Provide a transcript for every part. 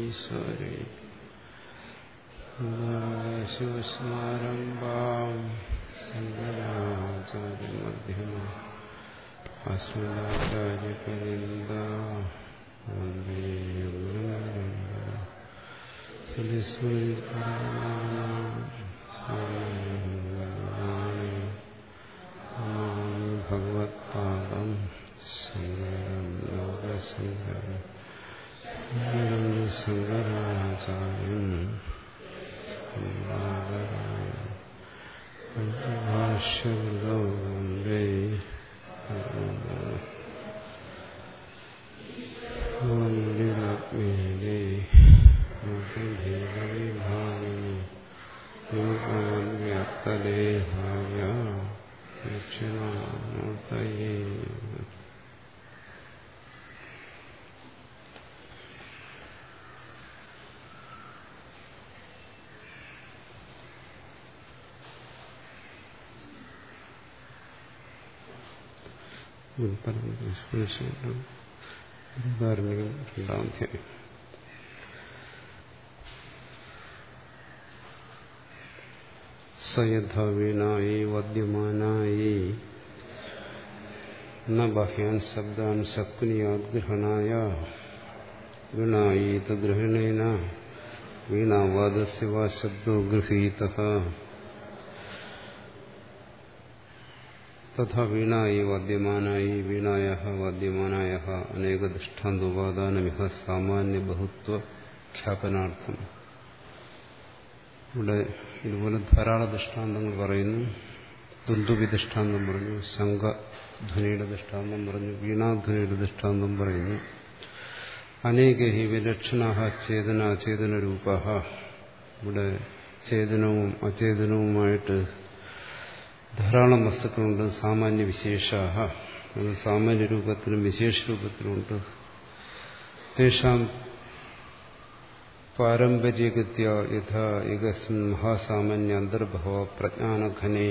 ഈശ്വരേ ശിവസ്മാരംഭാം ശങ്കരാചാര്യമധ്യമ അസ്മദാചാര്യപരിന്ദ വന്ദേ ഭഗവത്പാദം ശങ്കരം ലോകശങ്കരം ശങ്കരാചാര്യം ഭാഷ്യകൃതോ വന്ദേ വന്ദിരാത്മീയേ ഭേദവിഭാഗിനി രൂപവ്യക്തദേഹായ ദക്ഷിണാമൂർത്തയേ ഉദാഹരണം രണ്ടാം അധ്യായം സയഥവീനായി വദ്യമാനായി ന ബഹ്യാൻ ശബ്ദാൻ ശക്നിയാദ്ഗ്രഹണായ ഗുണായീത ഗ്രഹണേന വീണാവാദസ്യ വാ ശബ്ദോ ഗൃഹീതഃ തഥാ വീണായി വാദ്യമാനായി വീണായ വാദ്യമാനായ അനേക ദൃഷ്ടാന്തോപാദാനമിഹ സാമാന്യ ബഹുത്വ ഖ്യാപനാർത്ഥം ഇവിടെ ഇതുപോലെ ധാരാളം ദൃഷ്ടാന്തങ്ങൾ പറയുന്നു തുന്തുബി ദൃഷ്ടാന്തം പറഞ്ഞു ശംഖധ്വനിയുടെ ദൃഷ്ടാന്തം പറഞ്ഞു വീണാധ്വനിയുടെ ദൃഷ്ടാന്തം പറയുന്നു അനേക ഹി വിലക്ഷണ ചേതന അചേതന രൂപ ഇവിടെ ചേതനവും അചേതനവുമായിട്ട് ധാരാളം വസ്തുക്കളുണ്ട് സാമാന്യ വിശേഷ അത് സാമാന്യ രൂപത്തിലും വിശേഷ രൂപത്തിലുമുണ്ട് തേഷാം പാരമ്പര്യഗത്യ യഥാ ഏകസ്മിൻ മഹാസാമാന്യ അന്തർഭവ പ്രജ്ഞാനഘനെ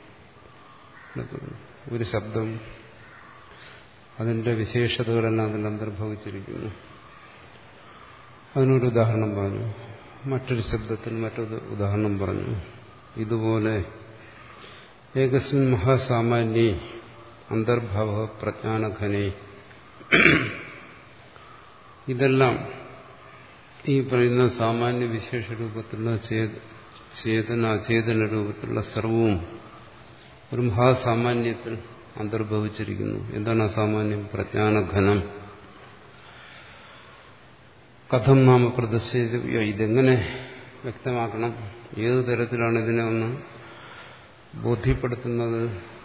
ഒരു ശബ്ദം അതിന്റെ വിശേഷതകളെല്ലാം അതിൽ അന്തർഭവിച്ചിരിക്കുന്നു അതിനൊരു ഉദാഹരണം പറഞ്ഞു മറ്റൊരു ശബ്ദത്തിൽ മറ്റൊരു ഉദാഹരണം പറഞ്ഞു ഇതുപോലെ ഏകസ്മിൻ മഹാസാമാന്യേ അന്തർഭവ പ്രജ്ഞാനഘനെ ഇതെല്ലാം ഈ പറയുന്ന സാമാന്യ വിശേഷ രൂപത്തിലുള്ള ചേതന അചേതന രൂപത്തിലുള്ള സർവവും ഒരു മഹാസാമാന്യത്തിൽ അന്തർഭവിച്ചിരിക്കുന്നു എന്താണ് അസാമാന്യം പ്രജ്ഞാനഘനം കഥം നാമ പ്രദർശിച്ച ഇതെങ്ങനെ വ്യക്തമാക്കണം ഏതു തരത്തിലാണ് ഇതിനെ ഒന്ന് ബോധ്യപ്പെടുത്തുന്നത്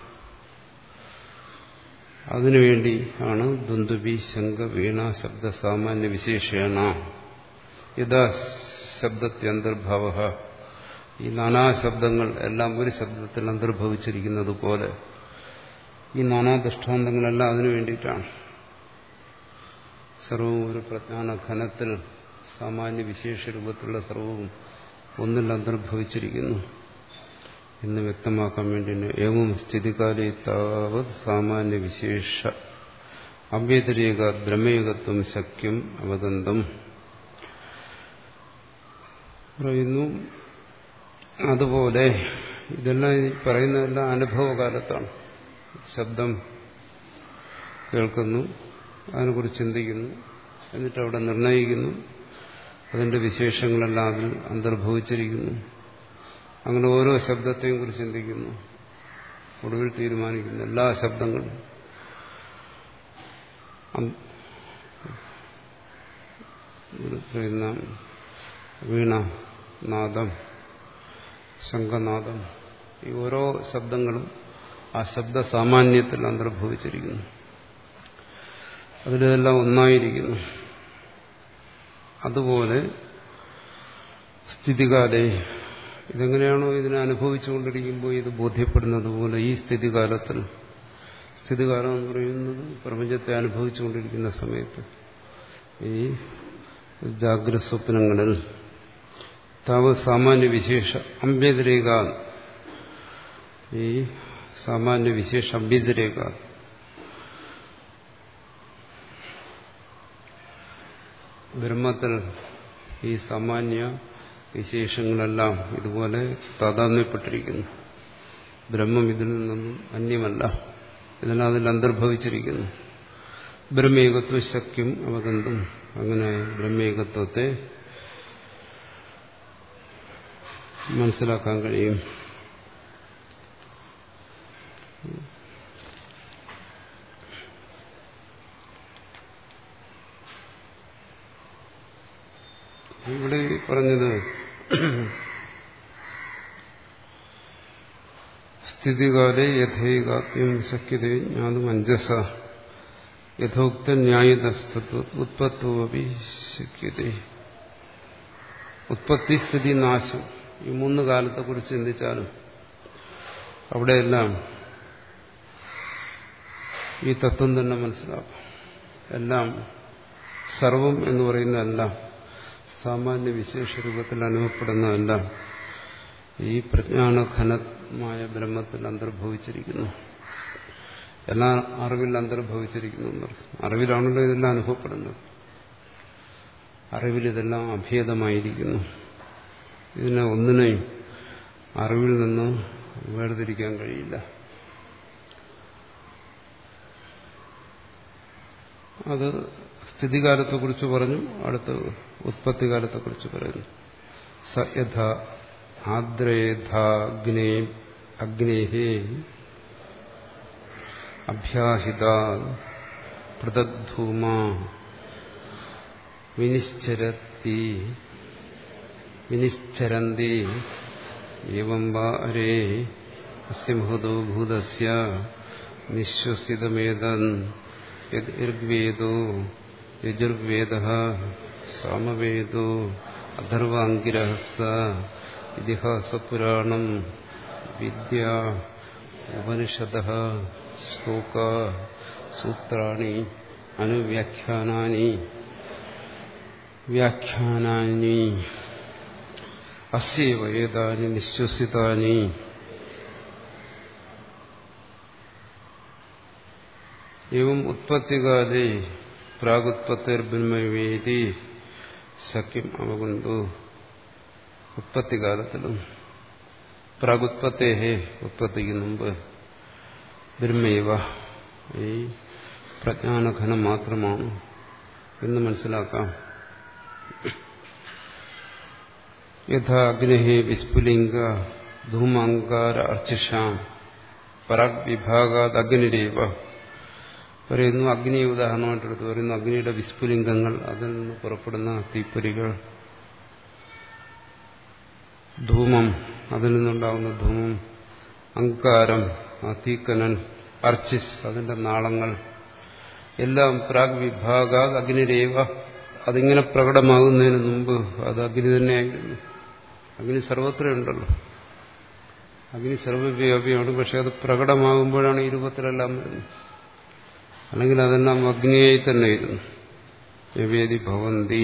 അതിനുവേണ്ടി ആണ് ദുന്ദുബി ശങ്ക വീണ ശബ്ദ സാമാന്യ വിശേഷേണ യഥാ ശബ്ദത്യന്തർഭാവ ഈ നാനാ ശബ്ദങ്ങൾ എല്ലാം ഒരു ശബ്ദത്തിൽ അന്തർഭവിച്ചിരിക്കുന്നത് പോലെ ഈ നാനാ ദൃഷ്ടാന്തങ്ങളെല്ലാം അതിനു വേണ്ടിയിട്ടാണ് സർവവും ഒരു പ്രജ്ഞാന ഘനത്തിൽ സാമാന്യ വിശേഷ രൂപത്തിലുള്ള സർവവും ഒന്നിൽ അന്തർഭവിച്ചിരിക്കുന്നു എന്ന് വ്യക്തമാക്കാൻ വേണ്ടി ഏവം സ്ഥിതികാലേ താവത് സാമാന്യ വിശേഷ അവ്യതിരേക ബ്രഹ്മയുഗത്വം ശക്യം അവഗന്ധം പറയുന്നു അതുപോലെ ഇതെല്ലാം പറയുന്നതെല്ലാം അനുഭവകാലത്താണ് ശബ്ദം കേൾക്കുന്നു അതിനെക്കുറിച്ച് ചിന്തിക്കുന്നു എന്നിട്ട് അവിടെ നിർണയിക്കുന്നു അതിന്റെ വിശേഷങ്ങളെല്ലാം അതിൽ അന്തർഭവിച്ചിരിക്കുന്നു അങ്ങനെ ഓരോ ശബ്ദത്തെയും കുറിച്ച് ചിന്തിക്കുന്നു ഒടുവിൽ തീരുമാനിക്കുന്നു എല്ലാ ശബ്ദങ്ങളും പറയുന്ന വീണ നാദം ശംഖനാദം ഈ ഓരോ ശബ്ദങ്ങളും ആ ശബ്ദ സാമാന്യത്തിൽ അന്തർഭവിച്ചിരിക്കുന്നു അതിലെല്ലാം ഒന്നായിരിക്കുന്നു അതുപോലെ സ്ഥിതികാലേ ഇതെങ്ങനെയാണോ ഇതിനെ അനുഭവിച്ചുകൊണ്ടിരിക്കുമ്പോൾ ഇത് ബോധ്യപ്പെടുന്നത് പോലെ ഈ സ്ഥിതികാലത്തിൽ സ്ഥിതികാലം എന്ന് പറയുന്നത് പ്രപഞ്ചത്തെ അനുഭവിച്ചുകൊണ്ടിരിക്കുന്ന സമയത്ത് ഈ ജാഗ്രത സ്വപ്നങ്ങളിൽ താവ് സാമാന്യ വിശേഷ അഭ്യതിരേക ഈ സാമാന്യ വിശേഷ അഭ്യതിരേക ബ്രഹ്മത്തിൽ ഈ സാമാന്യ വിശേഷങ്ങളെല്ലാം ഇതുപോലെ താതാത്മ്യപ്പെട്ടിരിക്കുന്നു ബ്രഹ്മം ഇതിൽ നിന്നും അന്യമല്ല ഇതെല്ലാം അതിൽ അന്തർഭവിച്ചിരിക്കുന്നു ബ്രഹ്മേകത്വ ശക്യം അവതന്തും അങ്ങനെ ബ്രഹ്മേകത്വത്തെ മനസ്സിലാക്കാൻ കഴിയും ഇവിടെ പറഞ്ഞത് സ്ഥിതികാലെ യഥൈകാത്മ്യം ശക്യതേ ജ്ഞാതും അഞ്ജസ യഥോക്ത ന്യായതസ്തത്വ ഉത്പത്തവി ശക്യത ഉത്പത്തി സ്ഥിതി നാശം ഈ മൂന്ന് കാലത്തെക്കുറിച്ച് ചിന്തിച്ചാലും അവിടെയെല്ലാം ഈ തത്വം തന്നെ മനസ്സിലാക്കാം എല്ലാം സർവം എന്ന് പറയുന്നതെല്ലാം സാമാന്യ വിശേഷ രൂപത്തിൽ അനുഭവപ്പെടുന്നതെല്ലാം ഈ പ്രജ്ഞാനഘനമായ ബ്രഹ്മത്തിൽ അന്തർഭവിച്ചിരിക്കുന്നു എല്ലാം അറിവിൽ അന്തർഭവിച്ചിരിക്കുന്നു എന്നർത്ഥം അറിവിലാണല്ലോ ഇതെല്ലാം അനുഭവപ്പെടുന്നത് അറിവിൽ ഇതെല്ലാം അഭേദമായിരിക്കുന്നു ഇതിനെ ഒന്നിനെയും അറിവിൽ നിന്ന് വേർതിരിക്കാൻ കഴിയില്ല അത് സ്ഥിതികാലത്തെക്കുറിച്ച് പറഞ്ഞു അടുത്ത് ഉത്പത്തികാലത്തെക്കുറിച്ച് പറയുന്നു സ യഥ ആദ്രേധാഗ്നേ അഗ്നേഹേ അഭ്യാഹിത പൃഥഗ്ധൂമ വിനിശ്ചരത്തി വിനിശ്ചരന്തി ഏവം വാ അരേ അസ്യ മഹതോ ഭൂതസ്യ നിശ്വസിതമേതൻ ഋഗ്വേദോ യജുർവേദ സാമവേദോ അഥർവാങ്കിര ഇതിഹാസപുരാണം വിദ്യ ഉപനിഷദ ശ്ലോക സൂത്രാണി അനുവ്യാഖ്യാനാനി വ്യാഖ്യാനാനി അസ്യവ ഏതാനി നിശ്വസിതാനി एवं उत्पत्तिकाले പ്രാഗുത്പത്തിർബ്രഹ്മവേദി സഖ്യം അവകുന്തു ഉത്പത്തികാലത്തിലും പ്രാഗുത്പത്തേഹേ ഉത്പത്തിക്ക് മുമ്പ് ബ്രഹ്മൈവ ഈ പ്രജ്ഞാനഘനം മാത്രമാണ് എന്ന് മനസ്സിലാക്കാം യഥാ അഗ്നഹേ വിസ്ഫുലിംഗ ധൂമാങ്കാര അർച്ചിഷാം പരാഗ് വിഭാഗാത് അഗ്നിരേവ പറയുന്നു അഗ്നിയെ ഉദാഹരണമായിട്ടെടുത്ത് പറയുന്നു അഗ്നിയുടെ വിസ്ഫുലിംഗങ്ങൾ അതിൽ നിന്ന് പുറപ്പെടുന്ന തീപ്പൊരികൾ ധൂമം അതിൽ നിന്നുണ്ടാകുന്ന ധൂമം അങ്കാരം ആ തീക്കനൻ അർച്ചിസ് അതിന്റെ നാളങ്ങൾ എല്ലാം പ്രാഗ് വിഭാഗ അഗ്നിരേവ അതിങ്ങനെ പ്രകടമാകുന്നതിന് മുമ്പ് അത് അഗ്നി തന്നെയായിരുന്നു അഗ്നി സർവത്രയുണ്ടല്ലോ അഗ്നി സർവവ്യാപിയാണ് പക്ഷെ അത് പ്രകടമാകുമ്പോഴാണ് ഈ രൂപത്തിലെല്ലാം വരുന്നത് അല്ലെങ്കിൽ അതെല്ലാം അഗ്നിയായി തന്നെയായിരുന്നു യവേദി ഭവന്തി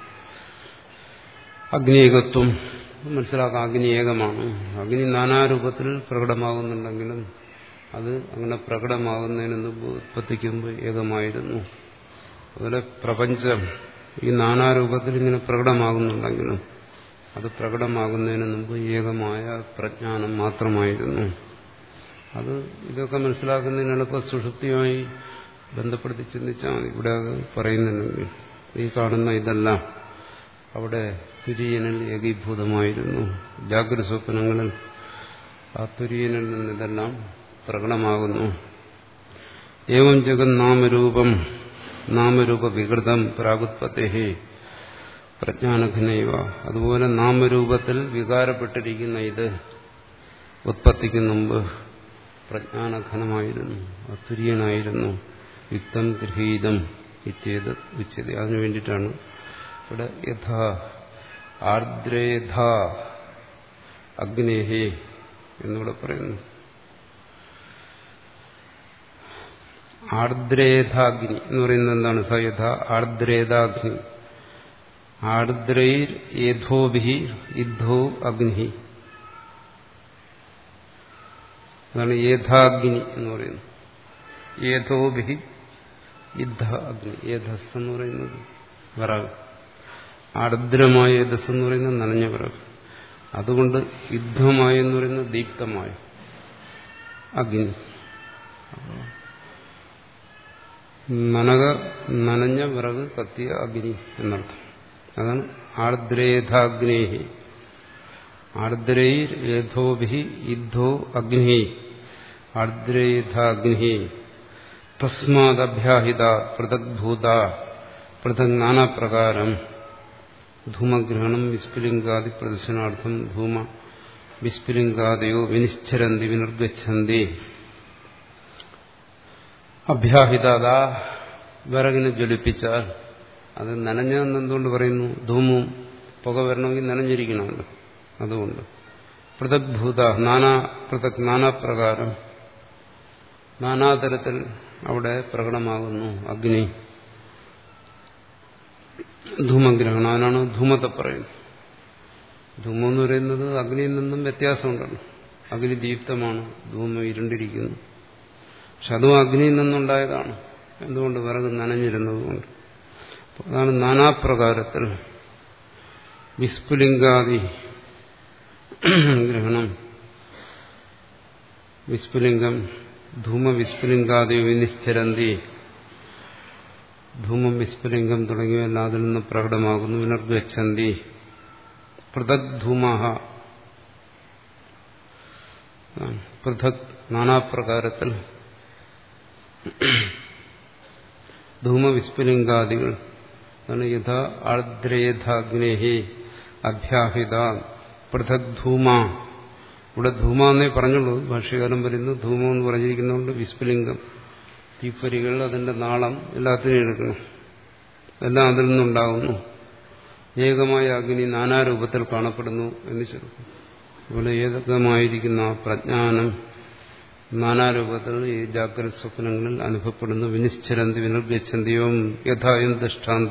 അഗ്നിയേകത്വം മനസ്സിലാക്കാം അഗ്നി ഏകമാണ് അഗ്നി നാനാരൂപത്തിൽ പ്രകടമാകുന്നുണ്ടെങ്കിലും അത് അങ്ങനെ പ്രകടമാകുന്നതിന് മുമ്പ് ഉത്പത്തിക്കുമ്പോൾ ഏകമായിരുന്നു അതുപോലെ പ്രപഞ്ചം ഈ നാനാരൂപത്തിൽ ഇങ്ങനെ പ്രകടമാകുന്നുണ്ടെങ്കിലും അത് പ്രകടമാകുന്നതിന് മുമ്പ് ഏകമായ പ്രജ്ഞാനം മാത്രമായിരുന്നു അത് ഇതൊക്കെ മനസ്സിലാക്കുന്നതിന് എളുപ്പ സുഷുപ്തിയുമായി ബന്ധപ്പെടുത്തി ചിന്തിച്ചാൽ മതി ഇവിടെ അത് പറയുന്നുണ്ടെങ്കിൽ ഈ കാണുന്ന ഇതെല്ലാം അവിടെ തുര്യനിൽ ഏകീഭൂതമായിരുന്നു ജാഗ്രത സ്വപ്നങ്ങളിൽ ആ തുര്യനിൽ നിന്ന് ഇതെല്ലാം പ്രകടമാകുന്നു ഏവം ജഗൻ നാമരൂപം നാമരൂപ വികൃതം പ്രാഗുത്പത്തേഹേ പ്രജ്ഞാനഘനൈവ അതുപോലെ നാമരൂപത്തിൽ വികാരപ്പെട്ടിരിക്കുന്ന ഇത് ഉത്പത്തിക്ക് മുമ്പ് പ്രജ്ഞാനഘനമായിരുന്നു അതുര്യനായിരുന്നു യുക്തം ഗൃഹീതം ഇത്യേത് ഉച്ചത് അതിനു വേണ്ടിയിട്ടാണ് ഇവിടെ യഥാ ആർദ്രേധ അഗ്നേഹേ എന്നിവിടെ പറയുന്നു ആർദ്രേധാഗ്നി എന്ന് പറയുന്നത് എന്താണ് സ യഥ ആർദ്രേതാഗ്നി ആർദ്രൈർ യേധോഭി യുദ്ധോ അഗ്നി അതാണ് ഏധാഗ്നി എന്ന് പറയുന്നത് ഏധോഭി യുദ്ധ അഗ്നി ഏധസ് എന്ന് പറയുന്നത് വിറക് ആർദ്രമായ യദസ് എന്ന് പറയുന്നത് നനഞ്ഞ വിറക് അതുകൊണ്ട് യുദ്ധമായ എന്ന് പറയുന്നത് ദീപ്തമായ അഗ്നി നനക നനഞ്ഞ വിറക് കത്തിയ അഗ്നി എന്നർത്ഥം അതാണ് ആർദ്രേധാഗ്നേഹി ആർദ്രൈർ യേധോഭി യുദ്ധോ അഗ്നി ആർദ്രേധാഗ്നി തസ്മാദഭ്യാഹിത പൃഥഗ്ഭൂത പൃഥക് നാനാപ്രകാരം ധൂമഗ്രഹണം വിസ്ഫുലിംഗാദി പ്രദർശനാർത്ഥം ധൂമ വിസ്ഫുലിംഗാദയോ വിനിശ്ചരന്തി വിനിർഗച്ഛന്തി അഭ്യാഹിതാത വിറകിനെ ജ്വലിപ്പിച്ചാൽ അത് നനഞ്ഞെന്ന് എന്തുകൊണ്ട് പറയുന്നു ധൂമവും പുക വരണമെങ്കിൽ നനഞ്ഞിരിക്കണമല്ലോ അതുകൊണ്ട് പൃഥക്ഭൂത നാനാ പൃഥക് നാനാപ്രകാരം നാനാതരത്തിൽ അവിടെ പ്രകടമാകുന്നു അഗ്നി ധൂമഗ്രഹണം അതിനാണ് ധൂമത്തെ പറയുന്നത് ധൂമം എന്ന് പറയുന്നത് അഗ്നിയിൽ നിന്നും വ്യത്യാസമുണ്ടല്ലോ അഗ്നി ദീപ്തമാണ് ധൂമം ഇരുണ്ടിരിക്കുന്നു പക്ഷെ അതും അഗ്നിയിൽ നിന്നുണ്ടായതാണ് എന്തുകൊണ്ട് വിറക് നനഞ്ഞിരുന്നതുകൊണ്ട് അതാണ് നാനാപ്രകാരത്തിൽ വിസ്ഫുലിംഗാദി ഗ്രഹണം വിസ്ഫുലിംഗം ധൂമ വിസ്ഫുലിംഗാദി വിനിശ്ചരന്തി ധൂമം വിസ്ഫുലിംഗം തുടങ്ങിയവയെല്ലാം അതിൽ നിന്ന് പ്രകടമാകുന്നു വിനർഗച്ഛന്തി പൃഥക് ധൂമാഹ പൃഥക് നാനാപ്രകാരത്തിൽ ധൂമവിസ്ഫുലിംഗാദികൾ അതാണ് യഥാ ആർദ്രേധാഗ്നേഹി അഭ്യാഹിത പൃഥക് ധൂമ ഇവിടെ ധൂമ എന്നേ പറഞ്ഞുള്ളൂ ഭാഷ്യകാലം പറയുന്നു ധൂമം എന്ന് പറഞ്ഞിരിക്കുന്നതുകൊണ്ട് വിസ്ഫുലിംഗം തീപ്പൊരികൾ അതിന്റെ നാളം എല്ലാത്തിനും എടുക്കണം എല്ലാം അതിൽ നിന്നുണ്ടാകുന്നു ഏകമായ അഗ്നി നാനാരൂപത്തിൽ കാണപ്പെടുന്നു എന്ന് ചെറുക്കും ഇവിടെ ഏകമായിരിക്കുന്ന പ്രജ്ഞാനം നാനാരൂപത്തിൽ ഈ ജാഗ്രത സ്വപ്നങ്ങളിൽ അനുഭവപ്പെടുന്നു വിനിശ്ചരന്തി വിനിർഗച്ഛന്തിയും യഥായം ദൃഷ്ടാന്ത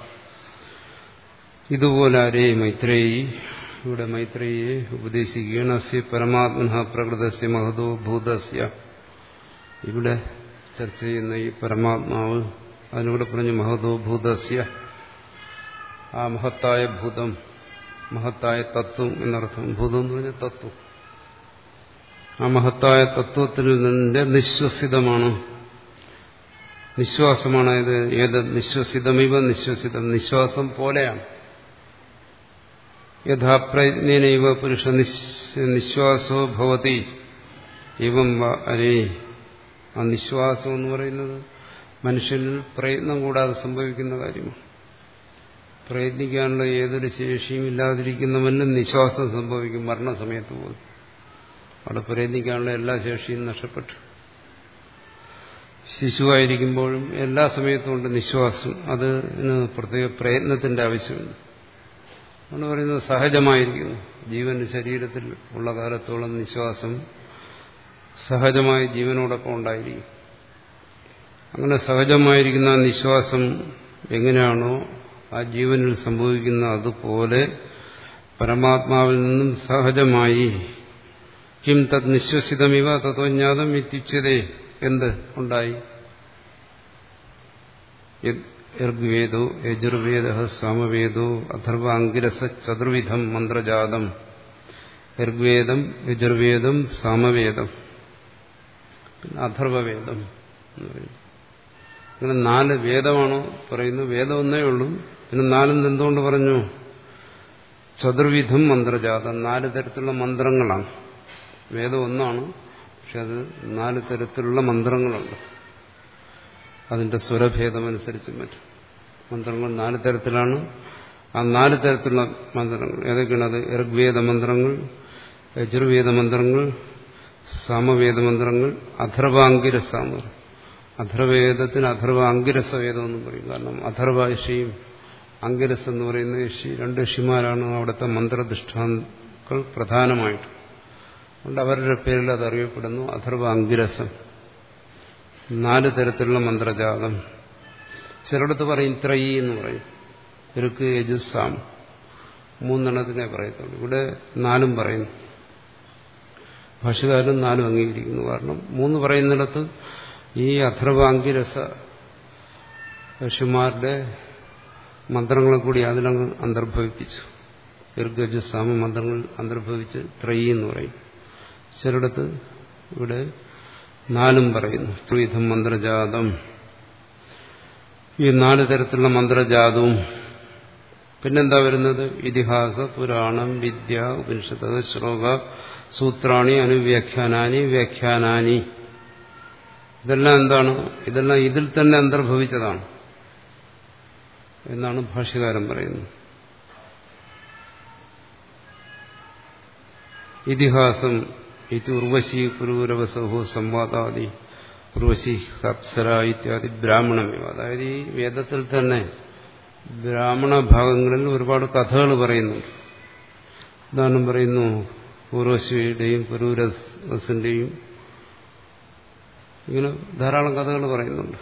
ഇതുപോലെ ആരേ മൈത്രേയി ഇവിടെ മൈത്രേയെ ഉപദേശിക്കുകയാണ് അസ്യ പരമാത്മന പ്രകൃതസ്യ മഹതോ ഭൂതസ്യ ഇവിടെ ചർച്ച ചെയ്യുന്ന ഈ പരമാത്മാവ് അതിനൂടെ പറഞ്ഞു മഹതോ ഭൂതസ്യ ആ മഹത്തായ ഭൂതം മഹത്തായ തത്വം എന്നർത്ഥം ഭൂതം എന്ന് പറഞ്ഞ തത്വം ആ മഹത്തായ തത്വത്തിൽ നിന്റെ നിശ്വസിതമാണ് നിശ്വാസമാണ് ഇത് ഏത് നിശ്വസിതമിവ നിശ്വസിതം നിശ്വാസം പോലെയാണ് യഥാപ്രജ്ഞനൈവ പുരുഷ നിശ്വാസോ ഭവതി ഇവം അരേ ആ നിശ്വാസം എന്ന് പറയുന്നത് മനുഷ്യനിൽ പ്രയത്നം കൂടാതെ സംഭവിക്കുന്ന കാര്യമാണ് പ്രയത്നിക്കാനുള്ള ഏതൊരു ശേഷിയും ഇല്ലാതിരിക്കുന്നവനും നിശ്വാസം സംഭവിക്കും മരണസമയത്ത് പോലും അവിടെ പ്രയത്നിക്കാനുള്ള എല്ലാ ശേഷിയും നഷ്ടപ്പെട്ടു ശിശുവായിരിക്കുമ്പോഴും എല്ലാ സമയത്തും ഉണ്ട് നിശ്വാസം അതിന് പ്രത്യേക പ്രയത്നത്തിന്റെ ആവശ്യമുണ്ട് ആണ് പറയുന്നത് സഹജമായിരിക്കുന്നു ജീവന്റെ ശരീരത്തിൽ ഉള്ള കാലത്തോളം നിശ്വാസം സഹജമായി ജീവനോടൊപ്പം ഉണ്ടായിരിക്കും അങ്ങനെ സഹജമായിരിക്കുന്ന നിശ്വാസം എങ്ങനെയാണോ ആ ജീവനിൽ സംഭവിക്കുന്ന അതുപോലെ പരമാത്മാവിൽ നിന്നും സഹജമായി കിം തത് നിശ്വസിതമിവ തത്വജ്ഞാതം ഇത്യുച്യതേ എന്ത് ഉണ്ടായി ഋഗ്വേദോ യജുർവേദ സാമവേദോ അഥർവാങ്കിരസ ചതുർവിധം മന്ത്രജാതം ഋഗ്വേദം യജുർവേദം സാമവേദം പിന്നെ അഥർവവേദം എന്ന് പറയുന്നു അങ്ങനെ നാല് വേദമാണോ പറയുന്നു വേദം ഒന്നേ ഉള്ളൂ പിന്നെ നാലെന്ന് എന്തുകൊണ്ട് പറഞ്ഞു ചതുർവിധം മന്ത്രജാതം നാല് തരത്തിലുള്ള മന്ത്രങ്ങളാണ് വേദം ഒന്നാണ് പക്ഷെ അത് നാല് തരത്തിലുള്ള മന്ത്രങ്ങളുണ്ട് അതിന്റെ സ്വരഭേദമനുസരിച്ച് മറ്റും മന്ത്രങ്ങൾ നാല് തരത്തിലാണ് ആ നാല് തരത്തിലുള്ള മന്ത്രങ്ങൾ ഏതൊക്കെയാണ് അത് ഋഗ്വേദ മന്ത്രങ്ങൾ യജുർവേദ മന്ത്രങ്ങൾ സാമവേദ മന്ത്രങ്ങൾ അഥർവാങ്കിര സാമ അഥർവേദത്തിന് അഥർവ അങ്കിരസ വേദം എന്ന് പറയും കാരണം അഥർവ ഋഷിയും അങ്കിരസ് എന്ന് പറയുന്ന ഋഷി രണ്ട് ഋഷിമാരാണ് അവിടുത്തെ മന്ത്രദൃഷ്ടാക്കൾ പ്രധാനമായിട്ട് അതുകൊണ്ട് അവരുടെ പേരിൽ അത് അറിയപ്പെടുന്നു അഥർവ അങ്കിരസം നാല് തരത്തിലുള്ള മന്ത്രജാതം ചിലയിടത്ത് പറയും ത്രയി എന്ന് പറയും ഇருக்கு യജുസാം മൂന്നെണ്ണത്തിനെ പറയത്തുള്ളൂ ഇവിടെ നാലും പറയുന്നു ഭാഷകാരൻ നാലും അംഗീകരിക്കുന്നു കാരണം മൂന്ന് പറയുന്നിടത്ത് ഈ അഥർവാങ്കിരസ ഋഷിമാരുടെ മന്ത്രങ്ങളെ കൂടി അതിലങ്ങ് അന്തർഭവിപ്പിച്ചു ദീർഘജ സാമ മന്ത്രങ്ങൾ അന്തർഭവിച്ച് ത്രയി എന്ന് പറയും ചിലയിടത്ത് ഇവിടെ നാലും പറയുന്നു ത്രിവിധം മന്ത്രജാതം ഈ നാല് തരത്തിലുള്ള മന്ത്രജാതവും പിന്നെന്താ വരുന്നത് ഇതിഹാസ പുരാണം വിദ്യ ഉപനിഷത്ത് ശ്ലോക സൂത്രാണി അനുവ്യാഖ്യാനാനി വ്യാഖ്യാനാനി ഇതെല്ലാം എന്താണ് ഇതെല്ലാം ഇതിൽ തന്നെ അന്തർഭവിച്ചതാണ് എന്നാണ് ഭാഷ്യകാരൻ പറയുന്നത് ഇതിഹാസം ഇത് ഉർവശി പുരൂരവസഹോ സംവാദാദി ഉർവശി അപ്സര ഇത്യാദി ബ്രാഹ്മണമേവ അതായത് ഈ വേദത്തിൽ തന്നെ ബ്രാഹ്മണ ഭാഗങ്ങളിൽ ഒരുപാട് കഥകൾ പറയുന്നുണ്ട് ഉദാഹരണം പറയുന്നു പൂർവശിയുടെയും പുരൂരസിന്റെയും ഇങ്ങനെ ധാരാളം കഥകൾ പറയുന്നുണ്ട്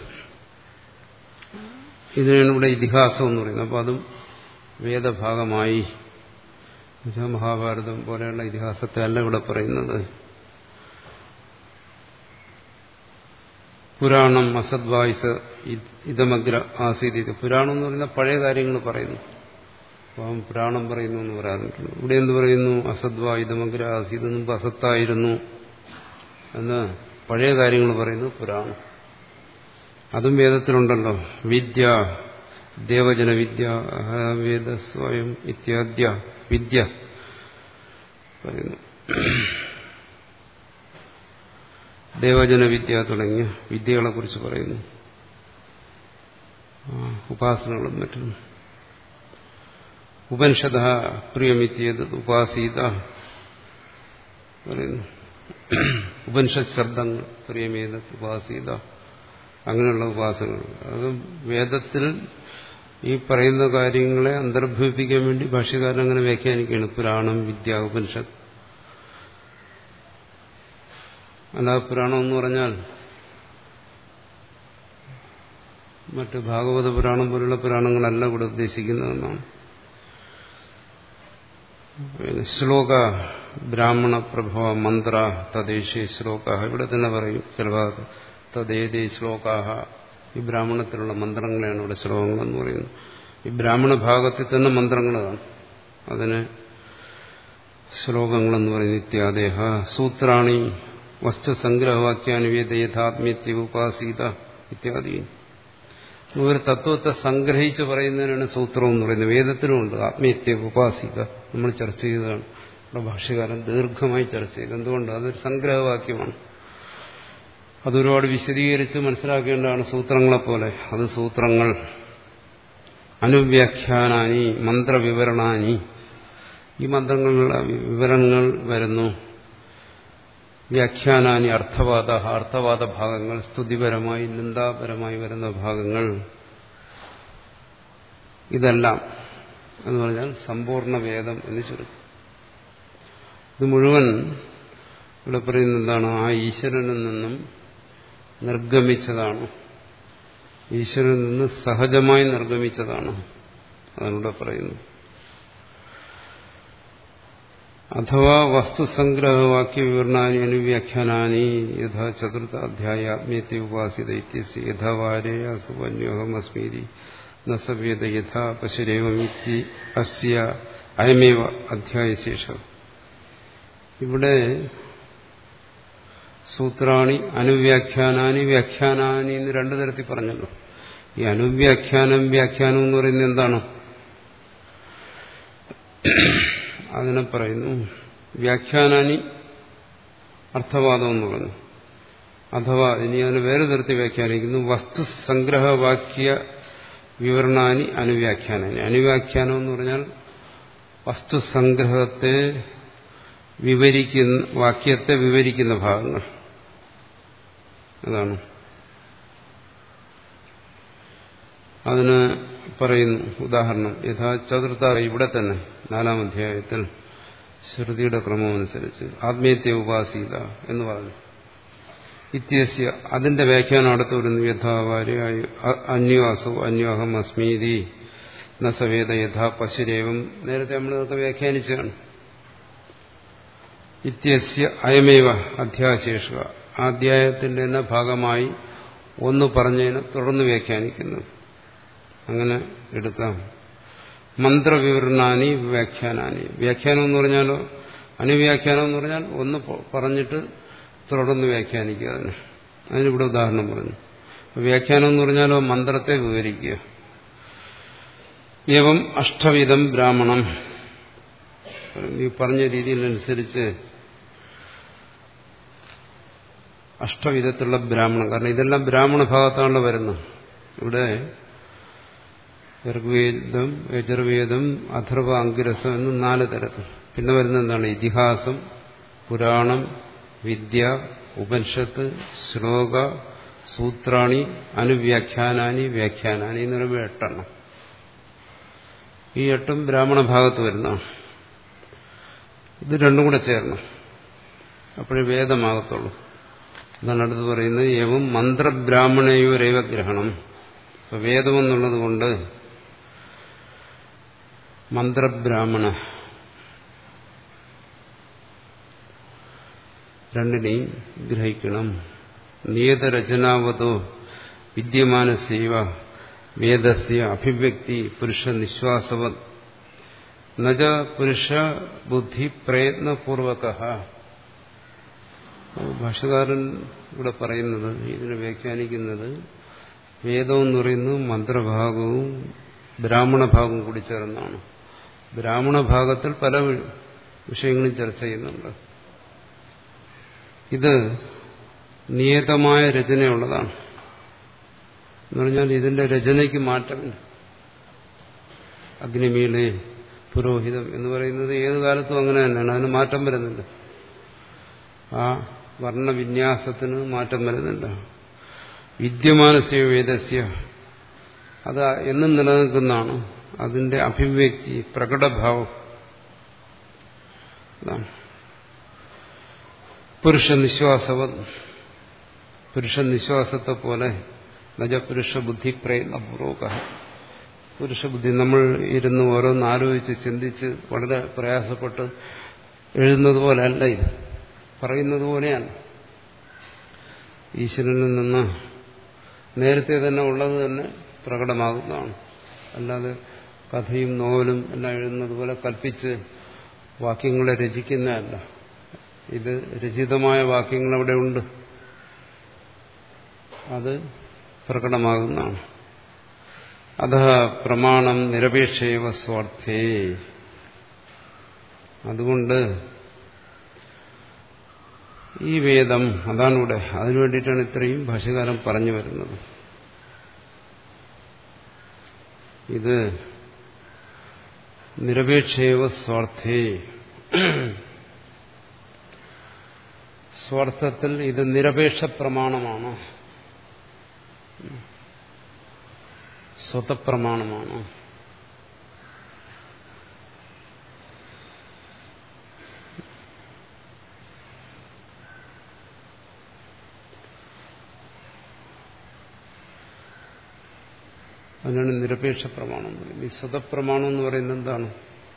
ഇതിനാണ് ഇവിടെ ഇതിഹാസം എന്ന് പറയുന്നത് അപ്പോൾ അതും വേദഭാഗമായി മഹാഭാരതം പോലെയുള്ള ഇതിഹാസത്തെ അല്ല ഇവിടെ പറയുന്നത് പുരാണം അസദ്വായുസ് ഇതമഗ്ര ആസീത് പുരാണം എന്ന് പറയുന്ന പഴയ കാര്യങ്ങൾ പറയുന്നു അപ്പം പുരാണം പറയുന്നു എന്ന് പറയാറുണ്ട് ഇവിടെ എന്ത് പറയുന്നു അസദ്വാ ഇതമഗ്ര ആസീത് മുമ്പ് അസത്തായിരുന്നു എന്ന് പഴയ കാര്യങ്ങൾ പറയുന്നു പുരാണം അതും വേദത്തിലുണ്ടല്ലോ വിദ്യ ദേവജന വിദ്യ വേദ സ്വയം ഇത്യാദ്യ വിദ്യ പറയുന്നു ദേവജന വിദ്യ തുടങ്ങിയ വിദ്യകളെ കുറിച്ച് പറയുന്നു ഉപാസനകളും മറ്റും ഉപനിഷത പ്രിയമിത്തിയത് ഉപാസീത പറയുന്നു ഉപനിഷത് ശബ്ദങ്ങൾ പ്രിയമേത ഉപാസീത അങ്ങനെയുള്ള ഉപാസനകൾ അത് വേദത്തിൽ ഈ പറയുന്ന കാര്യങ്ങളെ അന്തർഭവിപ്പിക്കാൻ വേണ്ടി ഭാഷ്യകാരൻ അങ്ങനെ വ്യാഖ്യാനിക്കുകയാണ് പുരാണം വിദ്യ ഉപനിഷത്ത് അല്ലാതെ പുരാണം എന്ന് പറഞ്ഞാൽ മറ്റ് ഭാഗവത പുരാണം പോലുള്ള പുരാണങ്ങളല്ല ഇവിടെ ഉദ്ദേശിക്കുന്നതെന്നാണ് പിന്നെ ശ്ലോക ബ്രാഹ്മണ പ്രഭവ മന്ത്ര തദ്ദേശീയ ശ്ലോക ഇവിടെ തന്നെ പറയും ചില ഭാഗത്ത് തദ്ദേതേ ശ്ലോകാഹ ഈ ബ്രാഹ്മണത്തിലുള്ള മന്ത്രങ്ങളെയാണ് ഇവിടെ ശ്ലോകങ്ങളെന്ന് പറയുന്നത് ഈ ബ്രാഹ്മണ ഭാഗത്തിൽ തന്നെ മന്ത്രങ്ങൾ കാണും അതിന് ശ്ലോകങ്ങളെന്ന് പറയുന്നത് ഇത്യാദേഹ സൂത്രാണി വസ്തുസംഗ്രഹവാക്യാനുവേദ യഥാത്മ്യത്യ ഉപാസീത ഇത്യാദി ഒരു തത്വത്തെ സംഗ്രഹിച്ച് പറയുന്നതിനാണ് സൂത്രം എന്ന് പറയുന്നത് വേദത്തിലുമുണ്ട് ആത്മീയത്യ ഉപാസിക നമ്മൾ ചർച്ച ചെയ്തതാണ് ഇവിടെ ഭാഷ്യകാരൻ ദീർഘമായി ചർച്ച ചെയ്ത് എന്തുകൊണ്ട് അതൊരു സംഗ്രഹവാക്യമാണ് അതൊരുപാട് വിശദീകരിച്ച് മനസ്സിലാക്കേണ്ടതാണ് സൂത്രങ്ങളെപ്പോലെ അത് സൂത്രങ്ങൾ അനുവ്യാഖ്യാനാനി മന്ത്രവിവരണാനി ഈ മന്ത്രങ്ങളിലുള്ള വിവരണങ്ങൾ വരുന്നു വ്യാഖ്യാനാനി അർത്ഥവാദ അർത്ഥവാദ ഭാഗങ്ങൾ സ്തുതിപരമായി നിന്ദാപരമായി വരുന്ന ഭാഗങ്ങൾ ഇതെല്ലാം എന്ന് പറഞ്ഞാൽ സമ്പൂർണ്ണ വേദം എന്ന് ചുരുക്കം ഇത് മുഴുവൻ ഇവിടെ പറയുന്നത് എന്താണ് ആ ഈശ്വരനിൽ നിന്നും നിർഗമിച്ചതാണ് ഈശ്വരനിൽ നിന്ന് സഹജമായി നിർഗമിച്ചതാണ് അതാണ് ഇവിടെ പറയുന്നത് അഥവാ വസ്തുസംഗ്രഹവാക്യ വിവരണാനി അനുവ്യാഖ്യാനാനി യഥാ ചതുർത്ഥ അധ്യായ ആത്മീയത്തെ ഉപാസിത ഇത്യസ്യ യഥാവാരേയ സുവന്യോഹമസ്മീതി നസവ്യത യഥാ പശുരേവമിത്തി അസ്യ അയമേവ അധ്യായശേഷം ഇവിടെ സൂത്രാണി അനുവ്യാഖ്യാനാനി വ്യാഖ്യാനാനി എന്ന് രണ്ടു തരത്തിൽ പറഞ്ഞല്ലോ ഈ അനുവ്യാഖ്യാനം വ്യാഖ്യാനം എന്ന് പറയുന്നത് എന്താണ് അതിനെ പറയുന്നു വ്യാഖ്യാനാനി അർത്ഥവാദം എന്ന് പറഞ്ഞു അഥവാ ഇനി അതിന് വേറെ തരത്തിൽ വ്യാഖ്യാനിക്കുന്നു വസ്തുസംഗ്രഹവാക്യ വിവരണാനി അനുവ്യാഖ്യാനാനി അനുവ്യാഖ്യാനം എന്ന് പറഞ്ഞാൽ വസ്തുസംഗ്രഹത്തെ വിവരിക്കുന്ന വാക്യത്തെ വിവരിക്കുന്ന ഭാഗങ്ങൾ അതാണ് അതിന് പറയുന്നു ഉദാഹരണം യഥാ ചതുർത്ഥ ഇവിടെ തന്നെ നാലാം അധ്യായത്തിൽ ശ്രുതിയുടെ ക്രമമനുസരിച്ച് ആത്മീയത്തെ ഉപാസീത എന്ന് പറഞ്ഞു ഇത്യസ്യ അതിന്റെ വ്യാഖ്യാനം അടുത്ത് വരുന്നു യഥാവാര്യായി അന്വാസോ അന്വാഹം അസ്മീതി നസവേദ യഥാ പശുരേവം നേരത്തെ നമ്മളിതൊക്കെ വ്യാഖ്യാനിച്ചതാണ് ഇത്യസ്യ അയമേവ അധ്യാശേഷ അധ്യായത്തിന്റെ തന്നെ ഭാഗമായി ഒന്ന് പറഞ്ഞതിനെ തുടർന്ന് വ്യാഖ്യാനിക്കുന്നത് അങ്ങനെ എടുക്കാം മന്ത്രവിവരണാനി വ്യാഖ്യാനാനി വ്യാഖ്യാനം എന്ന് പറഞ്ഞാലോ അനുവ്യാഖ്യാനം എന്ന് പറഞ്ഞാൽ ഒന്ന് പറഞ്ഞിട്ട് തുടർന്ന് വ്യാഖ്യാനിക്കുക അതിന് അതിനിവിടെ ഉദാഹരണം പറഞ്ഞു വ്യാഖ്യാനം എന്ന് പറഞ്ഞാലോ മന്ത്രത്തെ വിവരിക്കുക ഏവം അഷ്ടവിധം ബ്രാഹ്മണം ഈ പറഞ്ഞ രീതിയിലനുസരിച്ച് അഷ്ടവിധത്തിലുള്ള ബ്രാഹ്മണം കാരണം ഇതെല്ലാം ബ്രാഹ്മണ ഭാഗത്താണല്ലോ വരുന്നത് ഇവിടെ ഋഗ്വേദം യജുർവേദം അഥർവ അങ്കിരസം എന്ന് നാല് തരത്തിൽ പിന്നെ വരുന്ന എന്താണ് ഇതിഹാസം പുരാണം വിദ്യ ഉപനിഷത്ത് ശ്ലോക സൂത്രാണി അനുവ്യാഖ്യാനാനി വ്യാഖ്യാനാനി എന്ന് പറയുമ്പോൾ എട്ടെണ്ണം ഈ എട്ടും ബ്രാഹ്മണ ഭാഗത്ത് വരുന്നതാണ് ഇത് രണ്ടും കൂടെ ചേരണം അപ്പോഴേ വേദമാകത്തുള്ളൂ അതാണ് അടുത്ത് പറയുന്നത് ഏവം മന്ത്രബ്രാഹ്മണയോ രൈവഗ്രഹണം ഇപ്പൊ വേദമെന്നുള്ളത് കൊണ്ട് മന്ത്രബ്രാഹ്മണ രണ്ടിനെയും ഗ്രഹിക്കണം നിയതരചനാവതോ വിദ്യമാനസേവ വേദസ്യ അഭിവ്യക്തി പുരുഷ നിശ്വാസവത് നജ പുരുഷ ബുദ്ധി പ്രയത്നപൂർവക ഭാഷകാരൻ ഇവിടെ പറയുന്നത് ഇതിനെ വ്യാഖ്യാനിക്കുന്നത് വേദം എന്ന് പറയുന്നത് മന്ത്രഭാഗവും ബ്രാഹ്മണ ഭാഗവും കൂടി ചേർന്നാണ് ബ്രാഹ്മണ ഭാഗത്തിൽ പല വിഷയങ്ങളും ചർച്ച ചെയ്യുന്നുണ്ട് ഇത് നിയതമായ രചനയുള്ളതാണ് എന്ന് പറഞ്ഞാൽ ഇതിന്റെ രചനയ്ക്ക് മാറ്റമില്ല അഗ്നിമീളെ പുരോഹിതം എന്ന് പറയുന്നത് ഏത് കാലത്തും അങ്ങനെ തന്നെയാണ് അതിന് മാറ്റം വരുന്നില്ല ആ വർണ്ണവിന്യാസത്തിന് മാറ്റം വരുന്നില്ല വിദ്യമാനസ്യ വേദസ്യ അത് എന്നും നിലനിൽക്കുന്നതാണ് അതിന്റെ അഭിവ്യക്തി പ്രകടഭാവം അതാണ് പുരുഷ നിശ്വാസവ പുരുഷ നിശ്വാസത്തെ പോലെ നജ പുരുഷ ബുദ്ധി പ്രയത്നപൂർവക പുരുഷബുദ്ധി നമ്മൾ ഇരുന്ന് ഓരോന്ന് ആലോചിച്ച് ചിന്തിച്ച് വളരെ പ്രയാസപ്പെട്ട് എഴുതുന്നത് പോലെ അല്ല ഇത് പറയുന്നത് പോലെയാണ് ഈശ്വരനിൽ നിന്ന് നേരത്തെ തന്നെ ഉള്ളത് തന്നെ പ്രകടമാകുന്നതാണ് അല്ലാതെ കഥയും നോവലും എല്ലാം എഴുതുന്നത് പോലെ കൽപ്പിച്ച് വാക്യങ്ങളെ രചിക്കുന്നതല്ല ഇത് രചിതമായ വാക്യങ്ങൾ അവിടെ ഉണ്ട് അത് പ്രകടമാകുന്നതാണ് അത പ്രമാണം നിരപേക്ഷയവ സ്വാർത്ഥേ അതുകൊണ്ട് ഈ വേദം അതാണ് ഇവിടെ അതിനു വേണ്ടിയിട്ടാണ് ഇത്രയും ഭാഷകാലം പറഞ്ഞു വരുന്നത് ഇത് നിരപേക്ഷയവ സ്വാർത്ഥേ സ്വാർത്ഥത്തിൽ ഇത് നിരപേക്ഷ പ്രമാണമാണ് സ്വതപ്രമാണമാണ് അതിനാണ് നിരപേക്ഷ പ്രമാണം എന്ന് പറയുന്നത് ഈ സ്വതപ്രമാണം എന്ന് പറയുന്നത് എന്താണ്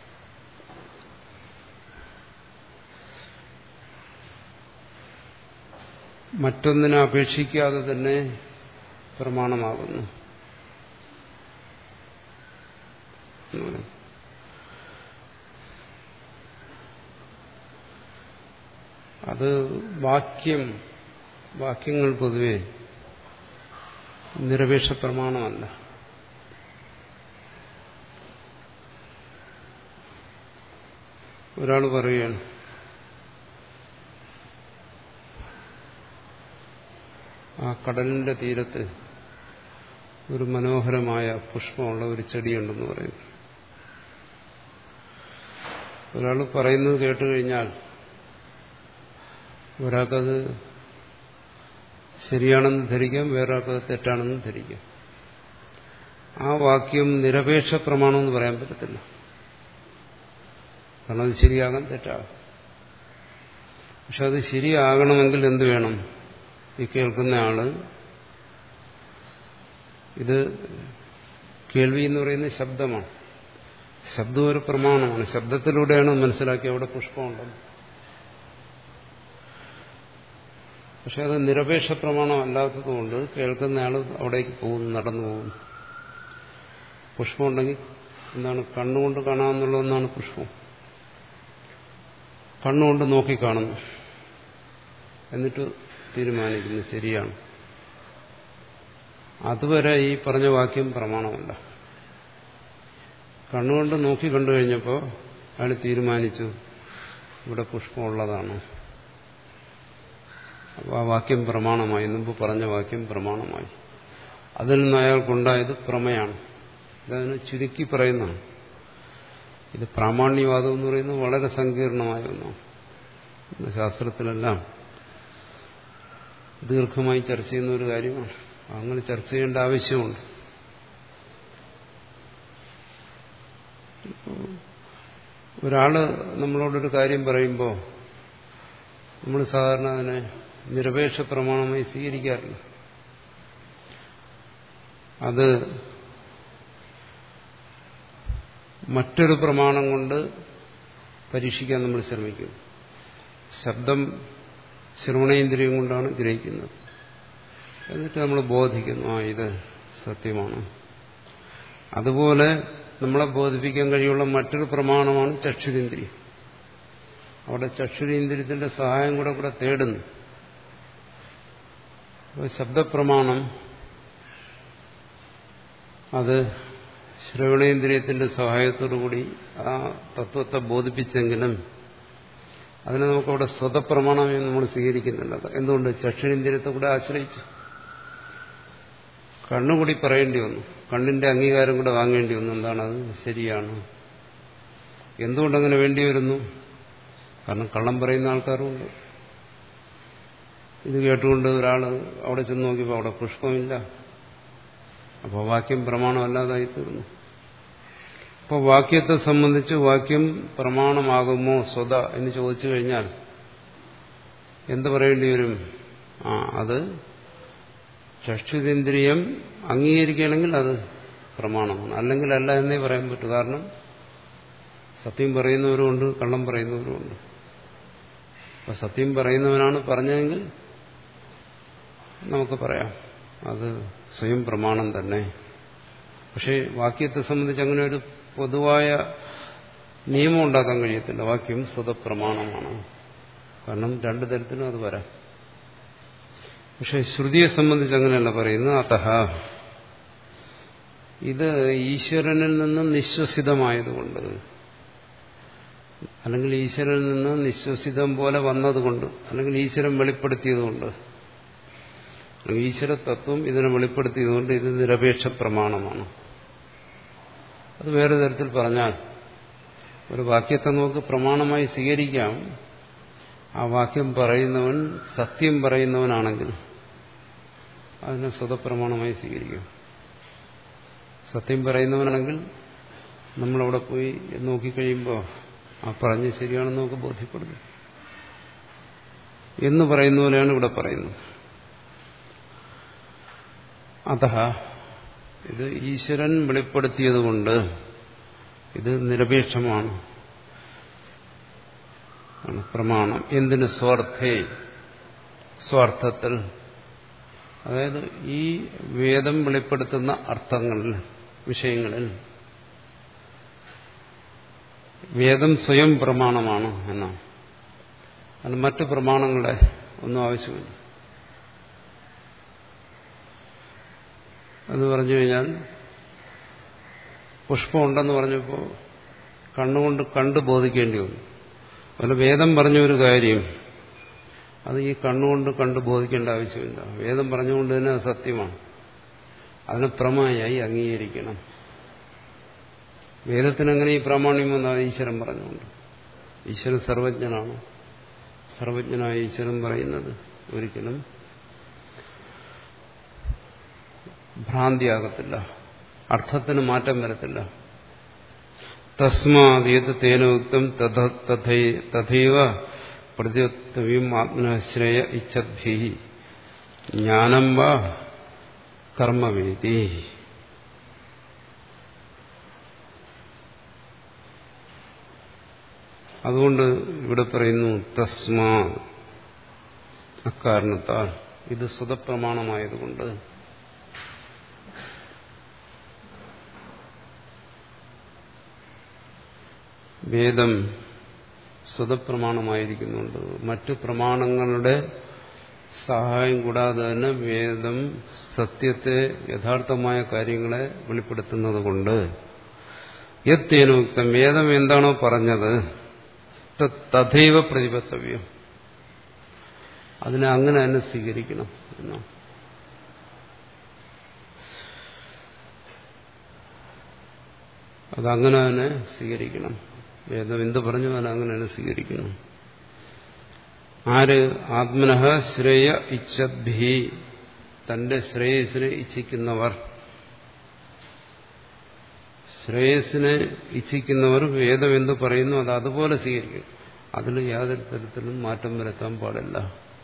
മറ്റൊന്നിനെ അപേക്ഷിക്കാതെ തന്നെ പ്രമാണമാകുന്നു അത് വാക്യം വാക്യങ്ങൾ പൊതുവെ നിരപേക്ഷ പ്രമാണമല്ല ഒരാൾ പറയുകയാണ് ആ കടലിന്റെ തീരത്ത് ഒരു മനോഹരമായ പുഷ്പമുള്ള ഒരു ചെടിയുണ്ടെന്ന് പറയുന്നു ഒരാൾ പറയുന്നത് കേട്ട് കഴിഞ്ഞാൽ ഒരാൾക്കത് ശരിയാണെന്ന് ധരിക്കാം വേറൊരാൾക്കത് തെറ്റാണെന്ന് ധരിക്കാം ആ വാക്യം നിരപേക്ഷ പ്രമാണമെന്ന് പറയാൻ പറ്റത്തില്ല കാരണം അത് ശരിയാകാൻ തെറ്റാകാം പക്ഷെ അത് ശരിയാകണമെങ്കിൽ എന്ത് വേണം ഈ കേൾക്കുന്ന ആള് ഇത് കേൾവി എന്ന് പറയുന്നത് ശബ്ദമാണ് ശബ്ദം ഒരു പ്രമാണമാണ് ശബ്ദത്തിലൂടെയാണ് മനസ്സിലാക്കി അവിടെ പുഷ്പമുണ്ടെന്ന് പക്ഷെ അത് നിരപേക്ഷ പ്രമാണം അല്ലാത്തതുകൊണ്ട് കേൾക്കുന്ന ആൾ അവിടേക്ക് പോകുന്നു നടന്നു പോകുന്നു പുഷ്പം ഉണ്ടെങ്കിൽ എന്താണ് കണ്ണുകൊണ്ട് കാണാമെന്നുള്ള ഒന്നാണ് പുഷ്പം കണ്ണുകൊണ്ട് നോക്കി കാണുന്നു എന്നിട്ട് തീരുമാനിക്കുന്നു ശരിയാണ് അതുവരെ ഈ പറഞ്ഞ വാക്യം പ്രമാണമല്ല കണ്ണുകൊണ്ട് നോക്കി കണ്ടു കഴിഞ്ഞപ്പോൾ അയാൾ തീരുമാനിച്ചു ഇവിടെ പുഷ്പമുള്ളതാണ് അപ്പോൾ ആ വാക്യം പ്രമാണമായി മുമ്പ് പറഞ്ഞ വാക്യം പ്രമാണമായി അതിൽ നിന്ന് അയാൾക്കുണ്ടായത് പ്രമയാണ് ഇതതിന് ചുരുക്കി പറയുന്നതാണ് ഇത് പ്രാമാണ്യവാദം എന്ന് പറയുന്നത് വളരെ സങ്കീർണമായ ഒന്നാണ് ശാസ്ത്രത്തിലെല്ലാം ദീർഘമായി ചർച്ച ചെയ്യുന്ന ഒരു കാര്യമാണ് അങ്ങനെ ചർച്ച ചെയ്യേണ്ട ആവശ്യമുണ്ട് ഒരാള് നമ്മളോടൊരു കാര്യം പറയുമ്പോൾ നമ്മൾ സാധാരണ അതിനെ നിരപേക്ഷ പ്രമാണമായി സ്വീകരിക്കാറില്ല അത് മറ്റൊരു പ്രമാണം കൊണ്ട് പരീക്ഷിക്കാൻ നമ്മൾ ശ്രമിക്കും ശബ്ദം ശ്രവണേന്ദ്രിയം കൊണ്ടാണ് ഗ്രഹിക്കുന്നത് എന്നിട്ട് നമ്മൾ ബോധിക്കുന്നു ആ ഇത് സത്യമാണ് അതുപോലെ നമ്മളെ ബോധിപ്പിക്കാൻ കഴിയുള്ള മറ്റൊരു പ്രമാണമാണ് ചക്ഷുരേന്ദ്രിയം അവിടെ ചക്ഷുരേന്ദ്രിയത്തിന്റെ സഹായം കൂടെ കൂടെ തേടുന്നു അപ്പോൾ ശബ്ദപ്രമാണം അത് ശ്രവണേന്ദ്രിയത്തിന്റെ സഹായത്തോടുകൂടി ആ തത്വത്തെ ബോധിപ്പിച്ചെങ്കിലും അതിനെ നമുക്കവിടെ സ്വതപ്രമാണമായി നമ്മൾ സ്വീകരിക്കുന്നില്ല എന്തുകൊണ്ട് ചക്ഷുരേന്ദ്രിയത്തെ കൂടെ ആശ്രയിച്ചു കണ്ണുകൂടി പറയേണ്ടി വന്നു കണ്ണിന്റെ അംഗീകാരം കൂടെ വാങ്ങേണ്ടി വന്നു എന്താണത് ശരിയാണ് എന്തുകൊണ്ടങ്ങനെ വേണ്ടി വരുന്നു കാരണം കള്ളം പറയുന്ന ആൾക്കാരുമുണ്ട് ഇത് കേട്ടുകൊണ്ട് ഒരാൾ അവിടെ ചെന്ന് നോക്കിയപ്പോൾ അവിടെ പുഷ്പമില്ല അപ്പോൾ വാക്യം പ്രമാണമല്ലാതായി തീർന്നു അപ്പോൾ വാക്യത്തെ സംബന്ധിച്ച് വാക്യം പ്രമാണമാകുമോ സ്വത എന്ന് ചോദിച്ചു കഴിഞ്ഞാൽ എന്ത് പറയേണ്ടി വരും ആ അത് ചക്ഷുതേന്ദ്രിയം അംഗീകരിക്കുകയാണെങ്കിൽ അത് പ്രമാണമാണ് അല്ലെങ്കിൽ അല്ല എന്നേ പറയാൻ പറ്റൂ കാരണം സത്യം പറയുന്നവരുമുണ്ട് കള്ളം പറയുന്നവരുമുണ്ട് അപ്പൊ സത്യം പറയുന്നവനാണ് പറഞ്ഞതെങ്കിൽ നമുക്ക് പറയാം അത് സ്വയം പ്രമാണം തന്നെ പക്ഷേ വാക്യത്തെ സംബന്ധിച്ച് അങ്ങനെ ഒരു പൊതുവായ നിയമം ഉണ്ടാക്കാൻ കഴിയത്തില്ല വാക്യം സ്വതപ്രമാണമാണ് കാരണം രണ്ടു തരത്തിലും അത് വരാം പക്ഷെ ശ്രുതിയെ സംബന്ധിച്ച് അങ്ങനെയല്ല പറയുന്നത് അതഹ ഇത് ഈശ്വരനിൽ നിന്ന് നിശ്വസിതമായതുകൊണ്ട് അല്ലെങ്കിൽ ഈശ്വരനിൽ നിന്ന് നിശ്വസിതം പോലെ വന്നതുകൊണ്ട് അല്ലെങ്കിൽ ഈശ്വരൻ വെളിപ്പെടുത്തിയതുകൊണ്ട് അല്ലെങ്കിൽ ഈശ്വര തത്വം ഇതിനെ വെളിപ്പെടുത്തിയതുകൊണ്ട് ഇത് നിരപേക്ഷ പ്രമാണമാണ് അത് വേറെ തരത്തിൽ പറഞ്ഞാൽ ഒരു വാക്യത്തെ നമുക്ക് പ്രമാണമായി സ്വീകരിക്കാം ആ വാക്യം പറയുന്നവൻ സത്യം പറയുന്നവനാണെങ്കിൽ അതിനെ സ്വതപ്രമാണമായി സ്വീകരിക്കും സത്യം പറയുന്നവനാണെങ്കിൽ നമ്മളവിടെ പോയി നോക്കിക്കഴിയുമ്പോൾ ആ പറഞ്ഞ് ശരിയാണെന്ന് നമുക്ക് ബോധ്യപ്പെടുന്നു എന്ന് പറയുന്ന പോലെയാണ് ഇവിടെ പറയുന്നത് അത ഇത് ഈശ്വരൻ വെളിപ്പെടുത്തിയതുകൊണ്ട് ഇത് നിരപേക്ഷമാണ് പ്രമാണം എന്തിന് സ്വാർത്ഥേ സ്വാർത്ഥത്തിൽ അതായത് ഈ വേദം വെളിപ്പെടുത്തുന്ന അർത്ഥങ്ങളിൽ വിഷയങ്ങളിൽ വേദം സ്വയം പ്രമാണമാണ് എന്നാണ് അത് മറ്റു പ്രമാണങ്ങളെ ഒന്നും ആവശ്യമില്ല എന്ന് പറഞ്ഞു കഴിഞ്ഞാൽ പുഷ്പമുണ്ടെന്ന് പറഞ്ഞപ്പോൾ കണ്ണുകൊണ്ട് കണ്ടു ബോധിക്കേണ്ടി വന്നു അതുപോലെ വേദം പറഞ്ഞ ഒരു കാര്യം അത് ഈ കണ്ണുകൊണ്ട് കണ്ടു ബോധിക്കേണ്ട ആവശ്യമില്ല വേദം പറഞ്ഞുകൊണ്ട് തന്നെ അത് സത്യമാണ് അതിനെ പ്രമായായി അംഗീകരിക്കണം വേദത്തിനങ്ങനെ ഈ പ്രാമാണ്യം വന്നാൽ ഈശ്വരൻ പറഞ്ഞുകൊണ്ട് ഈശ്വരൻ സർവജ്ഞനാണ് സർവജ്ഞനായ ഈശ്വരൻ പറയുന്നത് ഒരിക്കലും ഭ്രാന്തിയാകത്തില്ല അർത്ഥത്തിന് മാറ്റം വരത്തില്ല തസ്മാത് തേനോക്തം തഥൈവ പ്രതിയുക്തവ്യം ആത്മനശ്രയ ഇച്ഛദ്ഭി ജ്ഞാനം വാ കർമ്മവേദി അതുകൊണ്ട് ഇവിടെ പറയുന്നു തസ്മാ അക്കാരണത്താൽ ഇത് സ്വതപ്രമാണമായതുകൊണ്ട് വേദം സ്വതപ്രമാണമായിരിക്കുന്നുണ്ട് മറ്റു പ്രമാണങ്ങളുടെ സഹായം കൂടാതെ തന്നെ വേദം സത്യത്തെ യഥാർത്ഥമായ കാര്യങ്ങളെ വെളിപ്പെടുത്തുന്നത് കൊണ്ട് യത്തേനുക്തം വേദം എന്താണോ പറഞ്ഞത് തഥൈവ പ്രതിപത്തവ്യം അതിനെ അങ്ങനെ തന്നെ സ്വീകരിക്കണം എന്നാണ് അതങ്ങനെ തന്നെ സ്വീകരിക്കണം വേദം എന്ത് പറഞ്ഞു അതിനെ അങ്ങനെ തന്നെ സ്വീകരിക്കണം ആര് ആത്മനഃ ശ്രേയ ഇച്ഛദ്ഭി തന്റെ ശ്രേയസിനെ ഇച്ഛിക്കുന്നവർ ശ്രേയസിനെ ഇച്ഛിക്കുന്നവർ വേദം എന്ത് പറയുന്നു അത് അതുപോലെ സ്വീകരിക്കും അതിൽ യാതൊരു തരത്തിലും മാറ്റം വരുത്താൻ പാടില്ല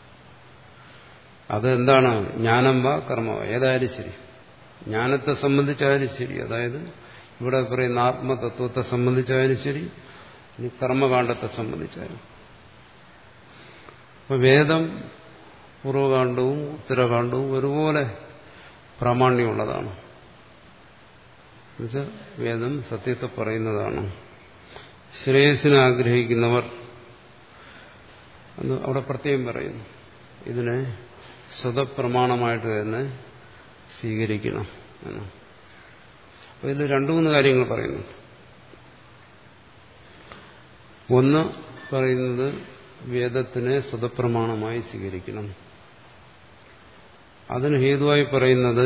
അതെന്താണ് ജ്ഞാനം വാ കർമ്മ ഏതായാലും ശരി ജ്ഞാനത്തെ സംബന്ധിച്ചായാലും ശരി അതായത് ഇവിടെ പറയുന്ന ആത്മതത്വത്തെ സംബന്ധിച്ചായാലും ശരി ഇനി കർമ്മകാണ്ഡത്തെ സംബന്ധിച്ചായാലും അപ്പൊ വേദം പൂർവകാണ്ഡവും ഉത്തരകാണ്ഡവും ഒരുപോലെ പ്രാമാണ്യമുള്ളതാണ് എന്നുവെച്ചാൽ വേദം സത്യത്തെ പറയുന്നതാണ് ശ്രേയസിനെ ആഗ്രഹിക്കുന്നവർ എന്ന് അവിടെ പ്രത്യേകം പറയുന്നു ഇതിനെ സ്വതപ്രമാണമായിട്ട് തന്നെ സ്വീകരിക്കണം എന്നാണ് അപ്പൊ ഇതിൽ രണ്ടു മൂന്ന് കാര്യങ്ങൾ പറയുന്നു ഒന്ന് പറയുന്നത് വേദത്തിനെ സ്വതപ്രമാണമായി സ്വീകരിക്കണം അതിന് ഹേതുവായി പറയുന്നത്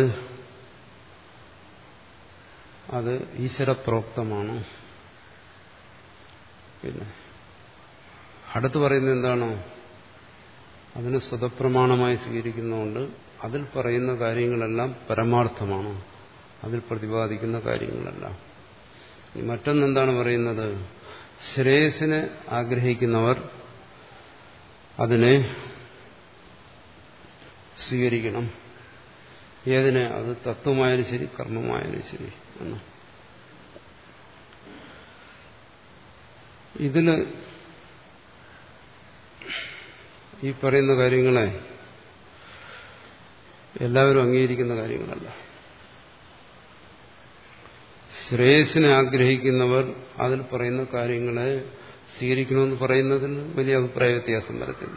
അത് ഈശ്വരപ്രോക്തമാണ് പിന്നെ അടുത്ത് പറയുന്നത് എന്താണോ അതിന് സ്വതപ്രമാണമായി സ്വീകരിക്കുന്നതുകൊണ്ട് അതിൽ പറയുന്ന കാര്യങ്ങളെല്ലാം പരമാർത്ഥമാണ് അതിൽ പ്രതിപാദിക്കുന്ന കാര്യങ്ങളെല്ലാം മറ്റൊന്നെന്താണ് പറയുന്നത് ശ്രേയസിനെ ആഗ്രഹിക്കുന്നവർ അതിനെ സ്വീകരിക്കണം ഏതിനെ അത് തത്വമായാലും ശരി കർമ്മമായാലും ശരി എന്ന് ഇതില് ഈ പറയുന്ന കാര്യങ്ങളെ എല്ലാവരും അംഗീകരിക്കുന്ന കാര്യങ്ങളല്ല ശ്രേയസിനെ ആഗ്രഹിക്കുന്നവർ അതിൽ പറയുന്ന കാര്യങ്ങളെ സ്വീകരിക്കണമെന്ന് പറയുന്നതിന് വലിയ അഭിപ്രായ വ്യത്യാസം വരത്തില്ല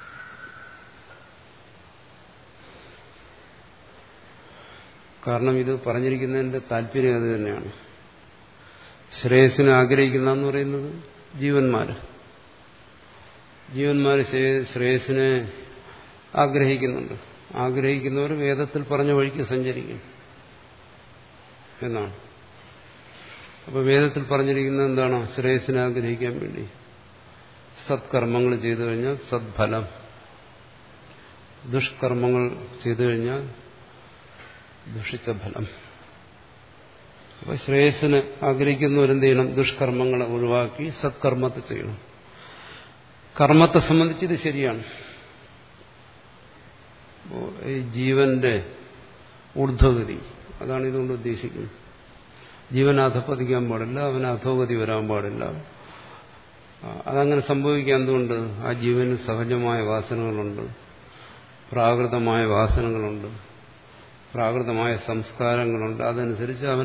കാരണം ഇത് പറഞ്ഞിരിക്കുന്നതിന്റെ താല്പര്യം അത് തന്നെയാണ് ശ്രേയസിനെ ആഗ്രഹിക്കുന്ന എന്ന് പറയുന്നത് ജീവന്മാര് ജീവന്മാര് ശ്രേയസിനെ ആഗ്രഹിക്കുന്നുണ്ട് ആഗ്രഹിക്കുന്നവർ വേദത്തിൽ പറഞ്ഞ വഴിക്ക് സഞ്ചരിക്കും എന്നാണ് അപ്പൊ വേദത്തിൽ പറഞ്ഞിരിക്കുന്നത് എന്താണ് ശ്രേയസിനെ ആഗ്രഹിക്കാൻ വേണ്ടി സത്കർമ്മങ്ങൾ ചെയ്തു കഴിഞ്ഞാൽ സദ്ഫലം ദുഷ്കർമ്മങ്ങൾ ചെയ്തു കഴിഞ്ഞാൽ ദുഷിച്ച ഫലം അപ്പൊ ശ്രേയസ്സിന് ആഗ്രഹിക്കുന്നവരെന്ത് ചെയ്യണം ദുഷ്കർമ്മങ്ങളെ ഒഴിവാക്കി സത്കർമ്മത്തെ ചെയ്യണം കർമ്മത്തെ സംബന്ധിച്ച് ഇത് ശരിയാണ് ഈ ജീവന്റെ ഊർധ്വഗതി അതാണ് ഇതുകൊണ്ട് ഉദ്ദേശിക്കുന്നത് ജീവൻ അധപ്പതിക്കാൻ പാടില്ല അവന് അധോഗതി വരാൻ പാടില്ല അതങ്ങനെ സംഭവിക്കാൻ എന്തുകൊണ്ട് ആ ജീവന് സഹജമായ വാസനകളുണ്ട് പ്രാകൃതമായ വാസനകളുണ്ട് പ്രാകൃതമായ സംസ്കാരങ്ങളുണ്ട് അതനുസരിച്ച് അവൻ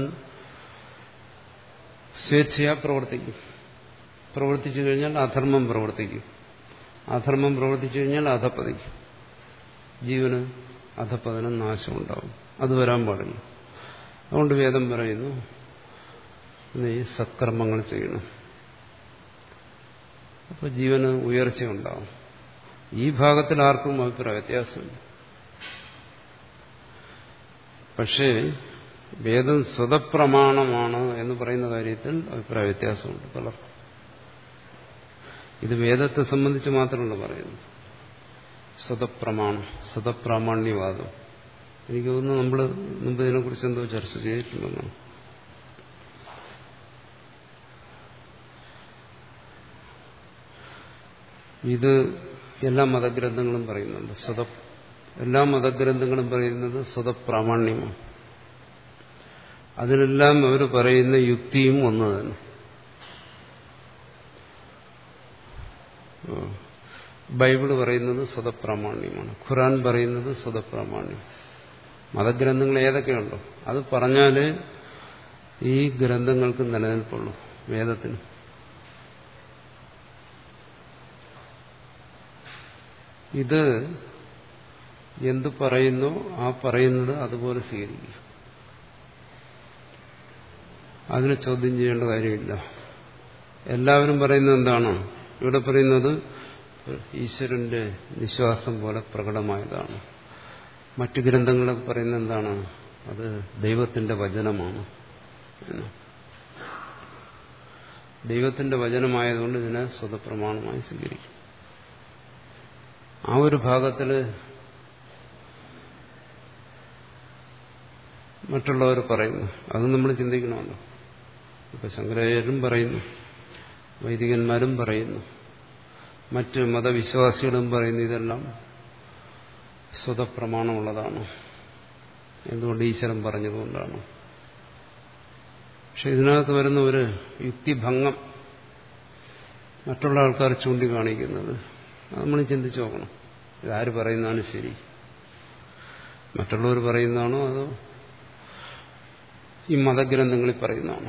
സ്വേച്ഛയാ പ്രവർത്തിക്കും പ്രവർത്തിച്ചു കഴിഞ്ഞാൽ അധർമ്മം പ്രവർത്തിക്കും അധർമ്മം പ്രവർത്തിച്ചു കഴിഞ്ഞാൽ അധപ്പതിക്കും ജീവന് അധപ്പതനം നാശമുണ്ടാവും അത് വരാൻ പാടില്ല അതുകൊണ്ട് വേദം പറയുന്നു നീ സത്കർമ്മങ്ങൾ ചെയ്യണം അപ്പൊ ജീവന് ഉയർച്ചയുണ്ടാവും ഈ ഭാഗത്തിൽ ആർക്കും അഭിപ്രായ വ്യത്യാസമില്ല പക്ഷേ വേദം സ്വതപ്രമാണമാണ് എന്ന് പറയുന്ന കാര്യത്തിൽ അഭിപ്രായ വ്യത്യാസമുണ്ട് പലർക്കും ഇത് വേദത്തെ സംബന്ധിച്ച് മാത്രമല്ല പറയുന്നത് സ്വതപ്രമാണം സ്വതപ്രാമാണ്യവാദം എനിക്ക് തോന്നുന്നു നമ്മൾ മുമ്പ് ഇതിനെക്കുറിച്ച് എന്തോ ചർച്ച ചെയ്തിട്ടുണ്ടെന്നാണ് ഇത് എല്ലാ മതഗ്രന്ഥങ്ങളും പറയുന്നുണ്ട് സ്വത എല്ലാ മതഗ്രന്ഥങ്ങളും പറയുന്നത് സ്വതപ്രാമാണ്യമാണ് അതിനെല്ലാം അവർ പറയുന്ന യുക്തിയും ഒന്ന് തന്നെ ബൈബിള് പറയുന്നത് സ്വതപ്രാമാണ്യമാണ് ഖുറാൻ പറയുന്നത് സ്വതപ്രാമാണ്യം മതഗ്രന്ഥങ്ങൾ ഏതൊക്കെയുണ്ടോ അത് പറഞ്ഞാലേ ഈ ഗ്രന്ഥങ്ങൾക്ക് നിലനിൽപ്പുള്ളൂ വേദത്തിന് ഇത് എന്തു പറയുന്നു ആ പറയുന്നത് അതുപോലെ സ്വീകരിക്കുക അതിനെ ചോദ്യം ചെയ്യേണ്ട കാര്യമില്ല എല്ലാവരും പറയുന്നത് എന്താണ് ഇവിടെ പറയുന്നത് ഈശ്വരന്റെ വിശ്വാസം പോലെ പ്രകടമായതാണ് മറ്റു ഗ്രന്ഥങ്ങളൊക്കെ പറയുന്നത് എന്താണ് അത് ദൈവത്തിന്റെ വചനമാണ് എന്ന് ദൈവത്തിന്റെ വചനമായതുകൊണ്ട് ഇതിനെ സ്വതപ്രമാണമായി സ്വീകരിക്കും ആ ഒരു ഭാഗത്തില് മറ്റുള്ളവർ പറയുന്നു അത് നമ്മൾ ചിന്തിക്കണമല്ലോ ഇപ്പൊ ശങ്കരാചാര്യരും പറയുന്നു വൈദികന്മാരും പറയുന്നു മറ്റ് മതവിശ്വാസികളും പറയുന്നു ഇതെല്ലാം സ്വതപ്രമാണമുള്ളതാണ് എന്തുകൊണ്ട് ഈശ്വരൻ പറഞ്ഞതുകൊണ്ടാണ് പക്ഷെ ഇതിനകത്ത് വരുന്ന ഒരു യുക്തിഭംഗം മറ്റുള്ള ആൾക്കാർ ചൂണ്ടിക്കാണിക്കുന്നത് അത് നമ്മൾ ചിന്തിച്ചു നോക്കണം ഇതാര് പറയുന്നതാണ് ശരി മറ്റുള്ളവർ പറയുന്നതാണോ അതോ ഈ മതഗ്രന്ഥങ്ങളിൽ പറയുന്നതാണോ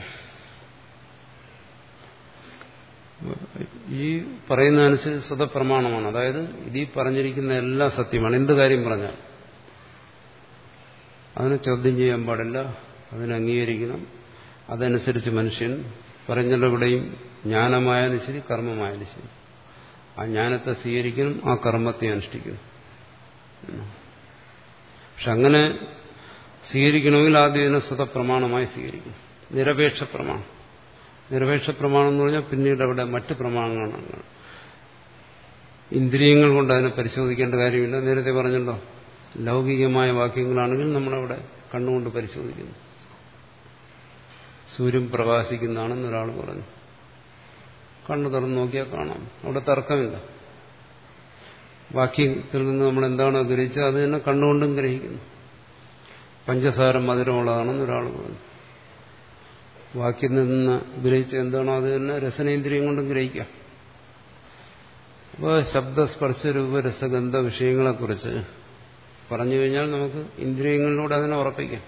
ഈ പറയുന്നതനുസരിച്ച് സ്വതപ്രമാണമാണ് അതായത് ഇതീ പറഞ്ഞിരിക്കുന്ന എല്ലാം സത്യമാണ് എന്ത് കാര്യം പറഞ്ഞാൽ അതിനെ ചോദ്യം ചെയ്യാൻ പാടില്ല അതിനെ അംഗീകരിക്കണം അതനുസരിച്ച് മനുഷ്യൻ പറഞ്ഞിടവിടെയും ജ്ഞാനമായാലും ശരി കർമ്മമായാലും ശരി ആ ജ്ഞാനത്തെ സ്വീകരിക്കണം ആ കർമ്മത്തെ അനുഷ്ഠിക്കണം പക്ഷെ അങ്ങനെ സ്വീകരിക്കണമെങ്കിൽ ആദ്യം ഇതിനെ സ്വതപ്രമാണമായി സ്വീകരിക്കണം നിരപേക്ഷ പ്രമാണം നിരപേക്ഷ പ്രമാണം എന്ന് പറഞ്ഞാൽ പിന്നീട് അവിടെ മറ്റ് പ്രമാണങ്ങളാണ് ഇന്ദ്രിയങ്ങൾ കൊണ്ട് അതിനെ പരിശോധിക്കേണ്ട കാര്യമില്ല നേരത്തെ പറഞ്ഞല്ലോ ലൗകികമായ വാക്യങ്ങളാണെങ്കിൽ നമ്മളവിടെ കണ്ണുകൊണ്ട് പരിശോധിക്കുന്നു സൂര്യൻ പ്രകാശിക്കുന്നതാണെന്ന് ഒരാൾ പറഞ്ഞു കണ്ണു തുറന്ന് നോക്കിയാൽ കാണാം അവിടെ തർക്കമില്ല വാക്യത്തിൽ നിന്ന് നമ്മൾ എന്താണോ ഗ്രഹിച്ചത് അത് തന്നെ കണ്ണുകൊണ്ടും ഗ്രഹിക്കുന്നു പഞ്ചസാര മധുരമുള്ളതാണെന്ന് ഒരാൾ പറഞ്ഞു വാക്യം നിന്ന് ഗ്രഹിച്ച എന്താണോ അത് തന്നെ രസനേന്ദ്രിയം കൊണ്ടും ഗ്രഹിക്കാം അപ്പോൾ ശബ്ദസ്പർശ രൂപ രസഗന്ധ വിഷയങ്ങളെക്കുറിച്ച് പറഞ്ഞു കഴിഞ്ഞാൽ നമുക്ക് ഇന്ദ്രിയങ്ങളിലൂടെ അതിനെ ഉറപ്പിക്കാം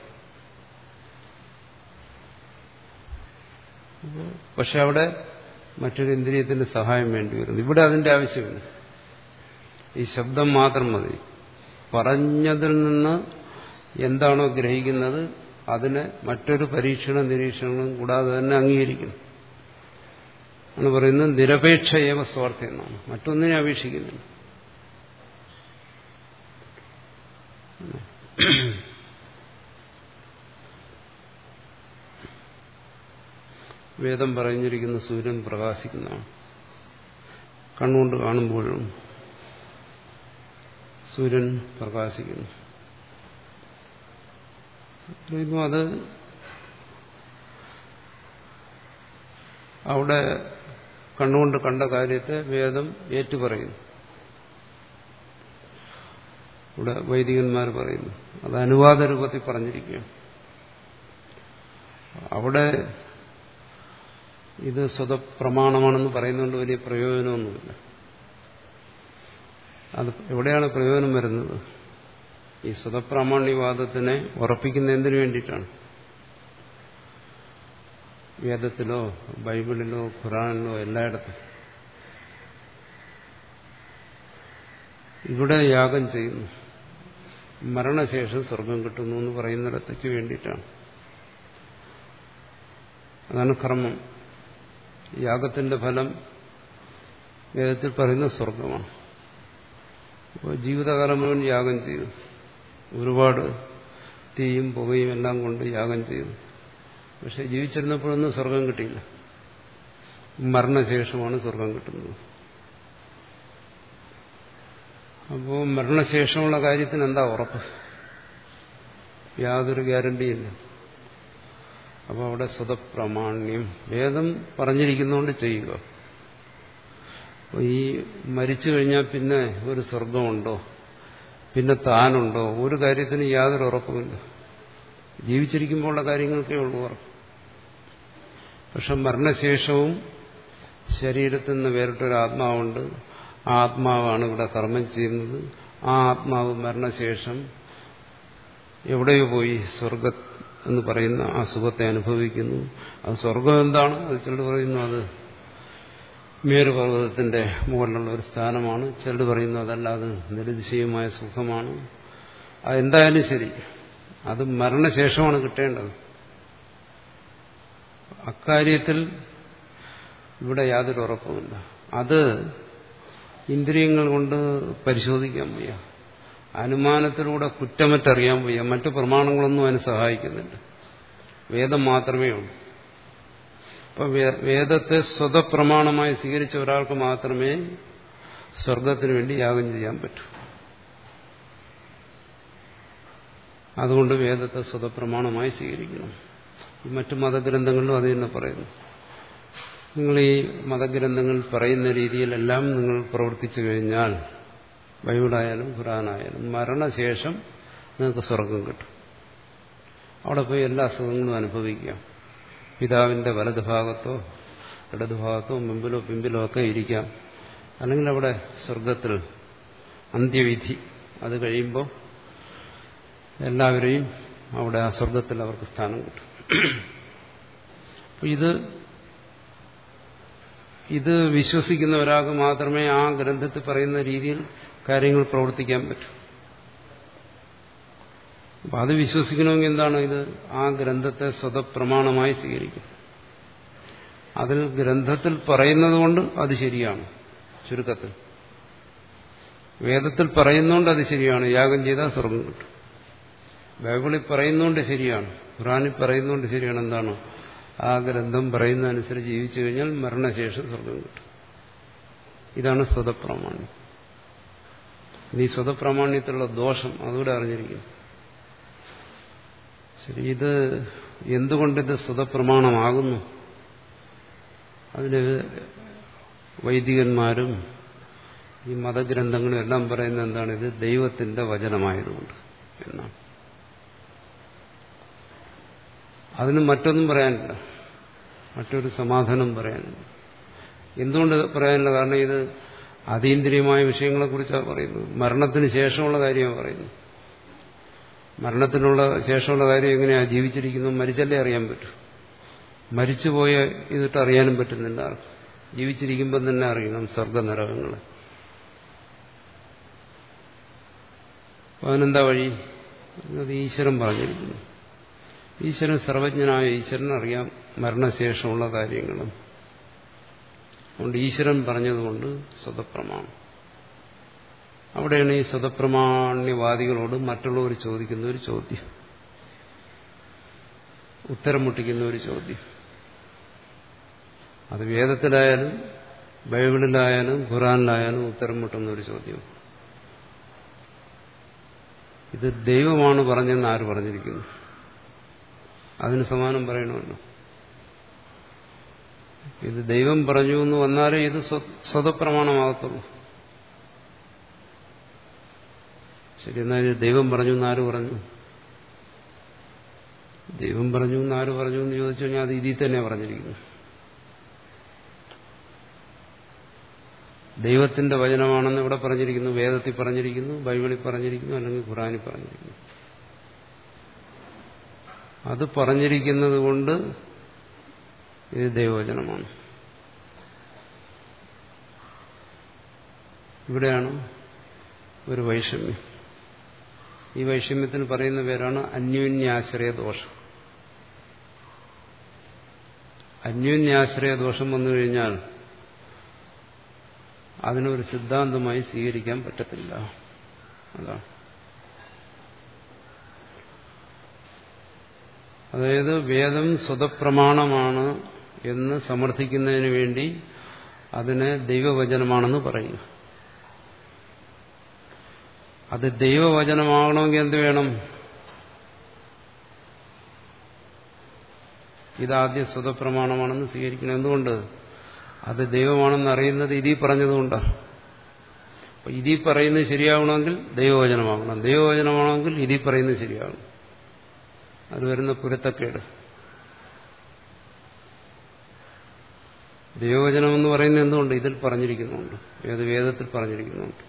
പക്ഷെ അവിടെ മറ്റൊരു ഇന്ദ്രിയത്തിന്റെ സഹായം വേണ്ടി വരുന്നു ഇവിടെ അതിന്റെ ആവശ്യമില്ല ഈ ശബ്ദം മാത്രം മതി പറഞ്ഞതിൽ നിന്ന് എന്താണോ ഗ്രഹിക്കുന്നത് അതിനെ മറ്റൊരു പരീക്ഷണ നിരീക്ഷണങ്ങളും കൂടാതെ തന്നെ അംഗീകരിക്കുന്നു ആണ് പറയുന്നത് നിരപേക്ഷ ഏവ സ്വാർത്ഥ എന്നാണ് മറ്റൊന്നിനെ അപേക്ഷിക്കുന്നില്ല വേദം പറഞ്ഞിരിക്കുന്ന സൂര്യൻ പ്രകാശിക്കുന്നതാണ് കണ്ണുകൊണ്ട് കാണുമ്പോഴും സൂര്യൻ പ്രകാശിക്കുന്നു പറയുന്നു അത് അവിടെ കണ്ണുകൊണ്ട് കണ്ട കാര്യത്തെ വേദം ഏറ്റുപറയുന്നു ഇവിടെ വൈദികന്മാർ പറയുന്നു അത് അനുവാദ രൂപത്തിൽ പറഞ്ഞിരിക്കുകയാണ് അവിടെ ഇത് സ്വതപ്രമാണമാണെന്ന് പറയുന്നതുകൊണ്ട് വലിയ പ്രയോജനമൊന്നുമില്ല അത് എവിടെയാണ് പ്രയോജനം വരുന്നത് ഈ സ്വതപ്രാമാണ്യവാദത്തിനെ ഉറപ്പിക്കുന്ന എന്തിനു വേണ്ടിയിട്ടാണ് വേദത്തിലോ ബൈബിളിലോ ഖുറാനിലോ എല്ലായിടത്തും ഇവിടെ യാഗം ചെയ്യുന്നു മരണശേഷം സ്വർഗം കിട്ടുന്നു എന്ന് പറയുന്നിടത്തേക്ക് വേണ്ടിയിട്ടാണ് അതാണ് കർമ്മം യാഗത്തിന്റെ ഫലം വേദത്തിൽ പറയുന്ന സ്വർഗമാണ് അപ്പോൾ ജീവിതകാലം മുഴുവൻ യാഗം ചെയ്തു ഒരുപാട് തീയും പുകയും എല്ലാം കൊണ്ട് യാഗം ചെയ്തു പക്ഷെ ജീവിച്ചിരുന്നപ്പോഴൊന്നും സ്വർഗം കിട്ടിയില്ല മരണശേഷമാണ് സ്വർഗം കിട്ടുന്നത് അപ്പോൾ മരണശേഷമുള്ള കാര്യത്തിന് എന്താ ഉറപ്പ് യാതൊരു ഗ്യാരണ്ടിയില്ല അപ്പോൾ അവിടെ സ്വതപ്രമാണ്യം വേദം പറഞ്ഞിരിക്കുന്നതുകൊണ്ട് ചെയ്യുക അപ്പോൾ ഈ മരിച്ചു കഴിഞ്ഞാൽ പിന്നെ ഒരു സ്വർഗമുണ്ടോ പിന്നെ താനുണ്ടോ ഒരു കാര്യത്തിന് യാതൊരു ഉറപ്പുമില്ല ജീവിച്ചിരിക്കുമ്പോഴുള്ള കാര്യങ്ങൾക്കേ ഉള്ളൂ ഉറപ്പ് പക്ഷെ മരണശേഷവും ശരീരത്തിൽ നിന്ന് വേറിട്ടൊരു ആത്മാവുണ്ട് ആ ആത്മാവാണ് ഇവിടെ കർമ്മം ചെയ്യുന്നത് ആ ആത്മാവ് മരണശേഷം എവിടെയോ പോയി സ്വർഗ എന്ന് പറയുന്ന ആ സുഖത്തെ അനുഭവിക്കുന്നു അത് സ്വർഗം എന്താണ് അത് ചിലർ പറയുന്നു അത് മേരുപർവ്വതത്തിന്റെ മുകളിലുള്ള ഒരു സ്ഥാനമാണ് ചിലർ പറയുന്നു അതല്ല അത് നിരതിശയമായ സുഖമാണ് അതെന്തായാലും ശരി അത് മരണശേഷമാണ് കിട്ടേണ്ടത് അക്കാര്യത്തിൽ ഇവിടെ യാതൊരു ഉറപ്പുമില്ല അത് ഇന്ദ്രിയങ്ങൾ കൊണ്ട് പരിശോധിക്കാൻ വയ്യ അനുമാനത്തിലൂടെ കുറ്റമറ്ററിയാൻ വയ്യ മറ്റു പ്രമാണങ്ങളൊന്നും അതിന് സഹായിക്കുന്നില്ല വേദം മാത്രമേ ഉള്ളൂ അപ്പൊ വേദത്തെ സ്വതപ്രമാണമായി സ്വീകരിച്ച ഒരാൾക്ക് മാത്രമേ സ്വർഗത്തിന് വേണ്ടി യാഗം ചെയ്യാൻ പറ്റൂ അതുകൊണ്ട് വേദത്തെ സ്വതപ്രമാണമായി സ്വീകരിക്കണം മറ്റു മതഗ്രന്ഥങ്ങളിലും അത് തന്നെ പറയുന്നു നിങ്ങൾ ഈ മതഗ്രന്ഥങ്ങൾ പറയുന്ന രീതിയിലെല്ലാം നിങ്ങൾ പ്രവർത്തിച്ചു കഴിഞ്ഞാൽ ബൈബിളായാലും ഖുറാനായാലും മരണശേഷം നിങ്ങൾക്ക് സ്വർഗം കിട്ടും അവിടെ പോയി എല്ലാ സുഖങ്ങളും അനുഭവിക്കാം പിതാവിന്റെ വലതുഭാഗത്തോ ഇടതുഭാഗത്തോ മുമ്പിലോ പിമ്പിലോ ഒക്കെ ഇരിക്കാം അല്ലെങ്കിൽ അവിടെ സ്വർഗത്തിൽ അന്ത്യവിധി അത് കഴിയുമ്പോൾ എല്ലാവരെയും അവിടെ ആ സ്വർഗത്തിൽ അവർക്ക് സ്ഥാനം കിട്ടും ഇത് ഇത് വിശ്വസിക്കുന്ന ഒരാൾക്ക് മാത്രമേ ആ ഗ്രന്ഥത്തിൽ പറയുന്ന രീതിയിൽ കാര്യങ്ങൾ പ്രവർത്തിക്കാൻ പറ്റൂ അപ്പൊ അത് വിശ്വസിക്കണമെങ്കിൽ എന്താണ് ഇത് ആ ഗ്രന്ഥത്തെ സ്വതപ്രമാണമായി സ്വീകരിക്കും അതിൽ ഗ്രന്ഥത്തിൽ പറയുന്നത് കൊണ്ട് അത് ശരിയാണ് ചുരുക്കത്തിൽ വേദത്തിൽ പറയുന്നതുകൊണ്ട് അത് ശരിയാണ് യാഗം ചെയ്താൽ സ്വർഗം കിട്ടും ബൈബിളിൽ പറയുന്നതുകൊണ്ട് ശരിയാണ് ഖുറാനിൽ പറയുന്നതുകൊണ്ട് ശരിയാണ് എന്താണ് ആ ഗ്രന്ഥം പറയുന്നതനുസരിച്ച് ജീവിച്ചു കഴിഞ്ഞാൽ മരണശേഷം സ്വർഗം കിട്ടും ഇതാണ് സ്വതപ്രാമാണ്യം ഈ സ്വതപ്രാമാണ്യത്തിലുള്ള ദോഷം അതുകൂടെ അറിഞ്ഞിരിക്കുന്നു ശരി ഇത് എന്തുകൊണ്ടിത് സ്വതപ്രമാണമാകുന്നു അതിന് വൈദികന്മാരും ഈ മതഗ്രന്ഥങ്ങളും എല്ലാം പറയുന്നത് എന്താണ് ഇത് ദൈവത്തിന്റെ വചനമായതുകൊണ്ട് എന്നാണ് അതിന് മറ്റൊന്നും പറയാനില്ല മറ്റൊരു സമാധാനം പറയാനില്ല എന്തുകൊണ്ട് പറയാനില്ല കാരണം ഇത് അതീന്ദ്രിയമായ വിഷയങ്ങളെക്കുറിച്ചാണ് പറയുന്നത് മരണത്തിന് ശേഷമുള്ള കാര്യമാണ് പറയുന്നത് മരണത്തിനുള്ള ശേഷമുള്ള കാര്യം എങ്ങനെയാ ജീവിച്ചിരിക്കുന്നു മരിച്ചല്ലേ അറിയാൻ പറ്റൂ മരിച്ചുപോയ ഇതിട്ട് അറിയാനും പറ്റുന്നില്ല ജീവിച്ചിരിക്കുമ്പോൾ തന്നെ അറിയണം സ്വർഗനരകങ്ങളെ അതിനെന്താ വഴി അത് ഈശ്വരൻ പറഞ്ഞിരിക്കുന്നു ഈശ്വരൻ സർവജ്ഞനായ ഈശ്വരൻ അറിയാം മരണശേഷമുള്ള കാര്യങ്ങളും അതുകൊണ്ട് ഈശ്വരൻ പറഞ്ഞതുകൊണ്ട് സ്വതപ്രമാണം അവിടെയാണ് ഈ സ്വതപ്രമാണ്യവാദികളോട് മറ്റുള്ളവർ ചോദിക്കുന്ന ഒരു ചോദ്യം ഉത്തരം മുട്ടിക്കുന്ന ഒരു ചോദ്യം അത് വേദത്തിലായാലും ബൈബിളിലായാലും ഖുറാനിലായാലും ഉത്തരം മുട്ടുന്ന ഒരു ചോദ്യം ഇത് ദൈവമാണ് പറഞ്ഞെന്ന് ആര് പറഞ്ഞിരിക്കുന്നു അതിന് സമാനം പറയണമല്ലോ ഇത് ദൈവം പറഞ്ഞു എന്ന് വന്നാലേ ഇത് സ്വതപ്രമാണമാകത്തുള്ളൂ ശരി എന്നാൽ ഇത് ദൈവം പറഞ്ഞു എന്ന് ആര് പറഞ്ഞു ദൈവം പറഞ്ഞു എന്ന് ആര് പറഞ്ഞു എന്ന് ചോദിച്ചു കഴിഞ്ഞാൽ അത് ഇതിൽ തന്നെ പറഞ്ഞിരിക്കുന്നു ദൈവത്തിന്റെ വചനമാണെന്ന് ഇവിടെ പറഞ്ഞിരിക്കുന്നു വേദത്തിൽ പറഞ്ഞിരിക്കുന്നു ബൈബിളിൽ പറഞ്ഞിരിക്കുന്നു അല്ലെങ്കിൽ ഖുറാനിൽ പറഞ്ഞിരിക്കുന്നു അത് പറഞ്ഞിരിക്കുന്നത് കൊണ്ട് ഇത് ദൈവവചനമാണ് ഇവിടെയാണ് ഒരു വൈഷമ്യം ഈ വൈഷമ്യത്തിന് പറയുന്ന പേരാണ് അന്യോന്യാശ്രയ ദോഷം അന്യോന്യാശ്രയ ദോഷം വന്നു കഴിഞ്ഞാൽ അതിനൊരു സിദ്ധാന്തമായി സ്വീകരിക്കാൻ പറ്റത്തില്ല അതാണ് അതായത് വേദം സ്വതപ്രമാണമാണ് എന്ന് സമർത്ഥിക്കുന്നതിന് വേണ്ടി അതിനെ ദൈവവചനമാണെന്ന് പറയുക അത് ദൈവവചനമാകണമെങ്കിൽ എന്ത് വേണം ഇതാദ്യം സ്വതപ്രമാണമാണെന്ന് സ്വീകരിക്കണം എന്തുകൊണ്ട് അത് ദൈവമാണെന്ന് അറിയുന്നത് ഇതീ പറഞ്ഞതുകൊണ്ടാണ് അപ്പൊ ഇതീ പറയുന്നത് ശരിയാവണമെങ്കിൽ ദൈവവചനമാകണം ദൈവവചനമാണെങ്കിൽ ഇതീ പറയുന്നത് ശരിയാകണം അത് വരുന്ന പുരത്തക്കേട് ദൈവവചനം എന്ന് പറയുന്നത് എന്തുകൊണ്ട് ഇതിൽ പറഞ്ഞിരിക്കുന്നുണ്ട് ഏത് വേദത്തിൽ പറഞ്ഞിരിക്കുന്നുണ്ട്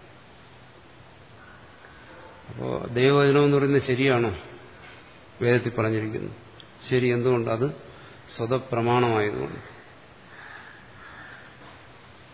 അപ്പോൾ ദൈവവചനം എന്ന് പറയുന്നത് ശരിയാണോ വേദത്തിൽ പറഞ്ഞിരിക്കുന്നു ശരി എന്തുകൊണ്ട് അത് സ്വതപ്രമാണമായതുകൊണ്ട്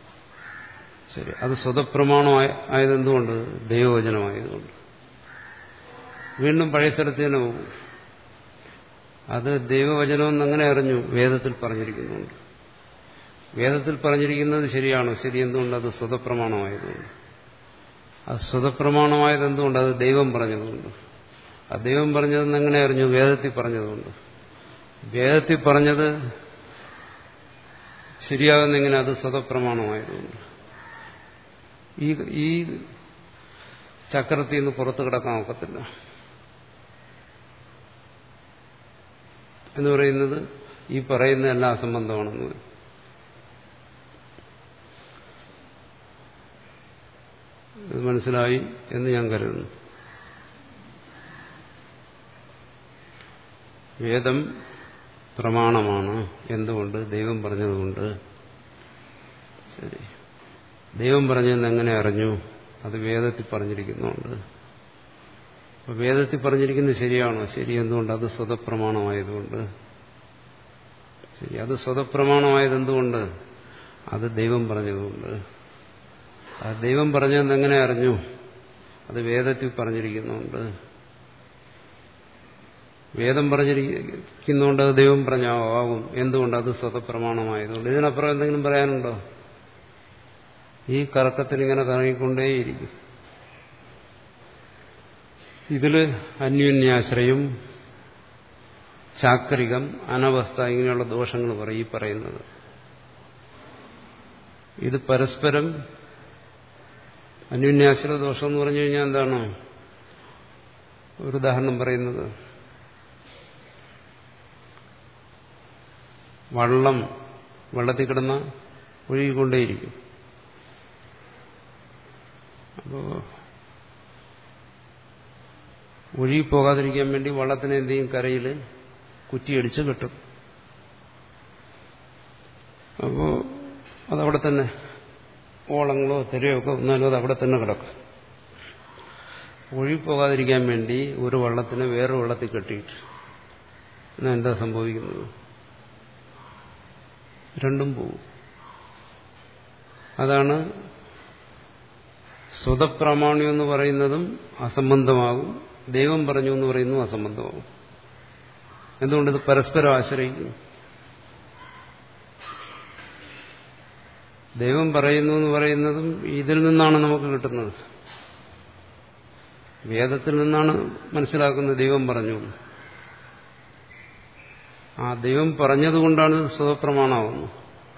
ശരി അത് സ്വതപ്രമാണമായ ആയതെന്തുകൊണ്ട് ദൈവവചനമായതുകൊണ്ട് വീണ്ടും പഴയ സ്ഥലത്ത് തന്നെ പോകും അത് ദൈവവചനമെന്ന് അങ്ങനെ അറിഞ്ഞു വേദത്തിൽ പറഞ്ഞിരിക്കുന്നുണ്ട് വേദത്തിൽ പറഞ്ഞിരിക്കുന്നത് ശരിയാണോ ശരി എന്തുകൊണ്ട് അത് സ്വതപ്രമാണമായതുകൊണ്ട് അത് സ്വതപ്രമാണമായത് എന്തുകൊണ്ട് അത് ദൈവം പറഞ്ഞതുകൊണ്ട് ആ ദൈവം പറഞ്ഞതെന്ന് എങ്ങനെ അറിഞ്ഞു വേദത്തിൽ പറഞ്ഞതുകൊണ്ട് വേദത്തിൽ പറഞ്ഞത് ശരിയാകുന്നെങ്ങനെ അത് സ്വതപ്രമാണമായതുകൊണ്ട് ഈ ഈ ചക്രത്തിൽ നിന്ന് പുറത്തു കിടക്കാൻ ഒക്കത്തില്ല എന്ന് പറയുന്നത് ഈ പറയുന്ന എല്ലാ അസംബന്ധമാണെന്ന് വരും ഇത് മനസ്സിലായി എന്ന് ഞാൻ കരുതുന്നു വേദം പ്രമാണമാണ് എന്തുകൊണ്ട് ദൈവം പറഞ്ഞതുകൊണ്ട് ശരി ദൈവം പറഞ്ഞതെന്ന് എങ്ങനെ അറിഞ്ഞു അത് വേദത്തിൽ പറഞ്ഞിരിക്കുന്നുണ്ട് അപ്പൊ വേദത്തിൽ പറഞ്ഞിരിക്കുന്നത് ശരിയാണോ ശരി എന്തുകൊണ്ട് അത് സ്വതപ്രമാണമായതുകൊണ്ട് ശരി അത് സ്വതപ്രമാണമായത് എന്തുകൊണ്ട് അത് ദൈവം പറഞ്ഞതുകൊണ്ട് ആ ദൈവം പറഞ്ഞതെന്ന് എങ്ങനെ അറിഞ്ഞു അത് വേദത്തിൽ പറഞ്ഞിരിക്കുന്നുണ്ട് വേദം പറഞ്ഞിരിക്കുന്നതുകൊണ്ട് അത് ദൈവം പറഞ്ഞാവും എന്തുകൊണ്ട് അത് സ്വതപ്രമാണമായതുകൊണ്ട് ഇതിനപ്പുറം എന്തെങ്കിലും പറയാനുണ്ടോ ഈ കറക്കത്തിന് ഇങ്ങനെ കറങ്ങിക്കൊണ്ടേയിരിക്കും ഇതില് അന്യോന്യാശ്രയം ചാക്രികം അനവസ്ഥ ഇങ്ങനെയുള്ള ദോഷങ്ങൾ പറയും ഈ പറയുന്നത് ഇത് പരസ്പരം അന്യോന്യാശ്രയ ദോഷം എന്ന് പറഞ്ഞു കഴിഞ്ഞാൽ എന്താണ് ഒരു ഉദാഹരണം പറയുന്നത് വള്ളം വെള്ളത്തിൽ കിടന്ന ഒഴുകിക്കൊണ്ടേയിരിക്കും അപ്പോ ഒഴുകിപ്പോകാതിരിക്കാൻ വേണ്ടി വള്ളത്തിനെ എന്ത് ചെയ്യും കരയിൽ കുറ്റിയടിച്ച് കെട്ടും അപ്പോ അതവിടെ തന്നെ ഓളങ്ങളോ തിരയോ ഒക്കെ വന്നാലും അത് അവിടെ തന്നെ കിടക്കും ഒഴുകിപ്പോകാതിരിക്കാൻ വേണ്ടി ഒരു വള്ളത്തിനെ വേറെ വെള്ളത്തിൽ കെട്ടിയിട്ട് എന്നാ എന്താ സംഭവിക്കുന്നത് രണ്ടും പോകും അതാണ് സ്വതപ്രാമാണ്യം എന്ന് പറയുന്നതും അസംബന്ധമാകും ദൈവം പറഞ്ഞു എന്ന് പറയുന്നതും അസംബന്ധമാകും എന്തുകൊണ്ട് ഇത് പരസ്പരം ആശ്രയിക്കുന്നു ദൈവം പറയുന്നു എന്ന് പറയുന്നതും ഇതിൽ നിന്നാണ് നമുക്ക് കിട്ടുന്നത് വേദത്തിൽ നിന്നാണ് മനസ്സിലാക്കുന്നത് ദൈവം പറഞ്ഞു ആ ദൈവം പറഞ്ഞതുകൊണ്ടാണ് സ്വതപ്രമാണമാകുന്നത്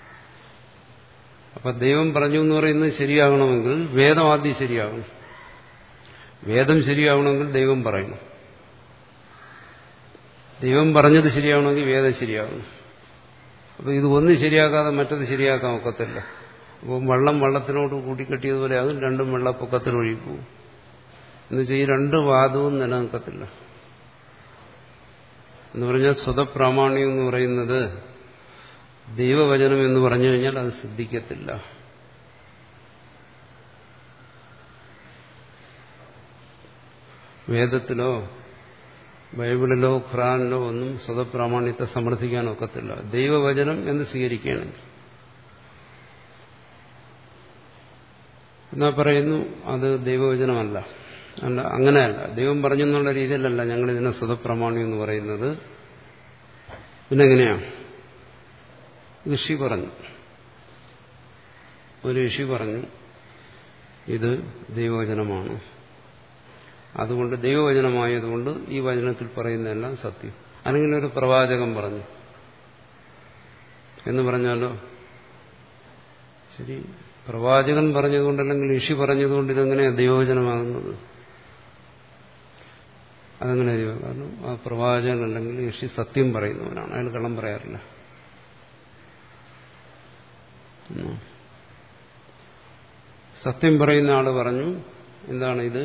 അപ്പൊ ദൈവം പറഞ്ഞു എന്ന് പറയുന്നത് ശരിയാകണമെങ്കിൽ വേദം ആദ്യം ശരിയാകണം വേദം ശരിയാവണമെങ്കിൽ ദൈവം പറയണം ദൈവം പറഞ്ഞത് ശരിയാവണമെങ്കിൽ വേദം ശരിയാകണം അപ്പൊ ഇത് ഒന്ന് ശരിയാക്കാതെ മറ്റത് ശരിയാക്കാൻ ഒക്കത്തില്ല അപ്പോൾ വെള്ളം വെള്ളത്തിനോട് കൂട്ടിക്കെട്ടിയതുപോലെ അതും രണ്ടും വെള്ളപ്പൊക്കത്തിൽ ഒഴുകിപ്പോവും എന്നുവെച്ചാൽ ഈ രണ്ട് വാദവും നിലനിൽക്കത്തില്ല എന്ന് പറഞ്ഞാൽ സ്വതപ്രാമാണ്യം എന്ന് പറയുന്നത് ദൈവവചനം എന്ന് പറഞ്ഞു കഴിഞ്ഞാൽ അത് സിദ്ധിക്കത്തില്ല വേദത്തിലോ ബൈബിളിലോ ഖുറാനിലോ ഒന്നും സ്വതപ്രാമാണ്യത്തെ സമർത്ഥിക്കാൻ ഒക്കത്തില്ല ദൈവവചനം എന്ന് സ്വീകരിക്കുകയാണെങ്കിൽ എന്നാ പറയുന്നു അത് ദൈവവചനമല്ല അല്ല അങ്ങനെയല്ല ദൈവം പറഞ്ഞെന്നുള്ള രീതിയിലല്ല ഞങ്ങൾ ഇതിനെ സ്വതപ്രമാണി എന്ന് പറയുന്നത് പിന്നെങ്ങനെയാ ഋഷി പറഞ്ഞു ഒരു ഋഷി പറഞ്ഞു ഇത് ദൈവവചനമാണ് അതുകൊണ്ട് ദൈവവചനമായതുകൊണ്ട് ഈ വചനത്തിൽ പറയുന്നതെല്ലാം സത്യം അല്ലെങ്കിൽ ഒരു പ്രവാചകൻ പറഞ്ഞു എന്ന് പറഞ്ഞാലോ ശരി പ്രവാചകൻ പറഞ്ഞതുകൊണ്ടല്ലെങ്കിൽ ഋഷി പറഞ്ഞതുകൊണ്ട് ഇതെങ്ങനെയാണ് ദൈവവചനമാകുന്നത് അതെങ്ങനെ ദൈവം കാരണം ആ പ്രവാചകൻ അല്ലെങ്കിൽ ഋഷി സത്യം പറയുന്നവനാണ് അയാൾ കള്ളം പറയാറില്ല സത്യം പറയുന്ന ആള് പറഞ്ഞു എന്താണ് ഇത്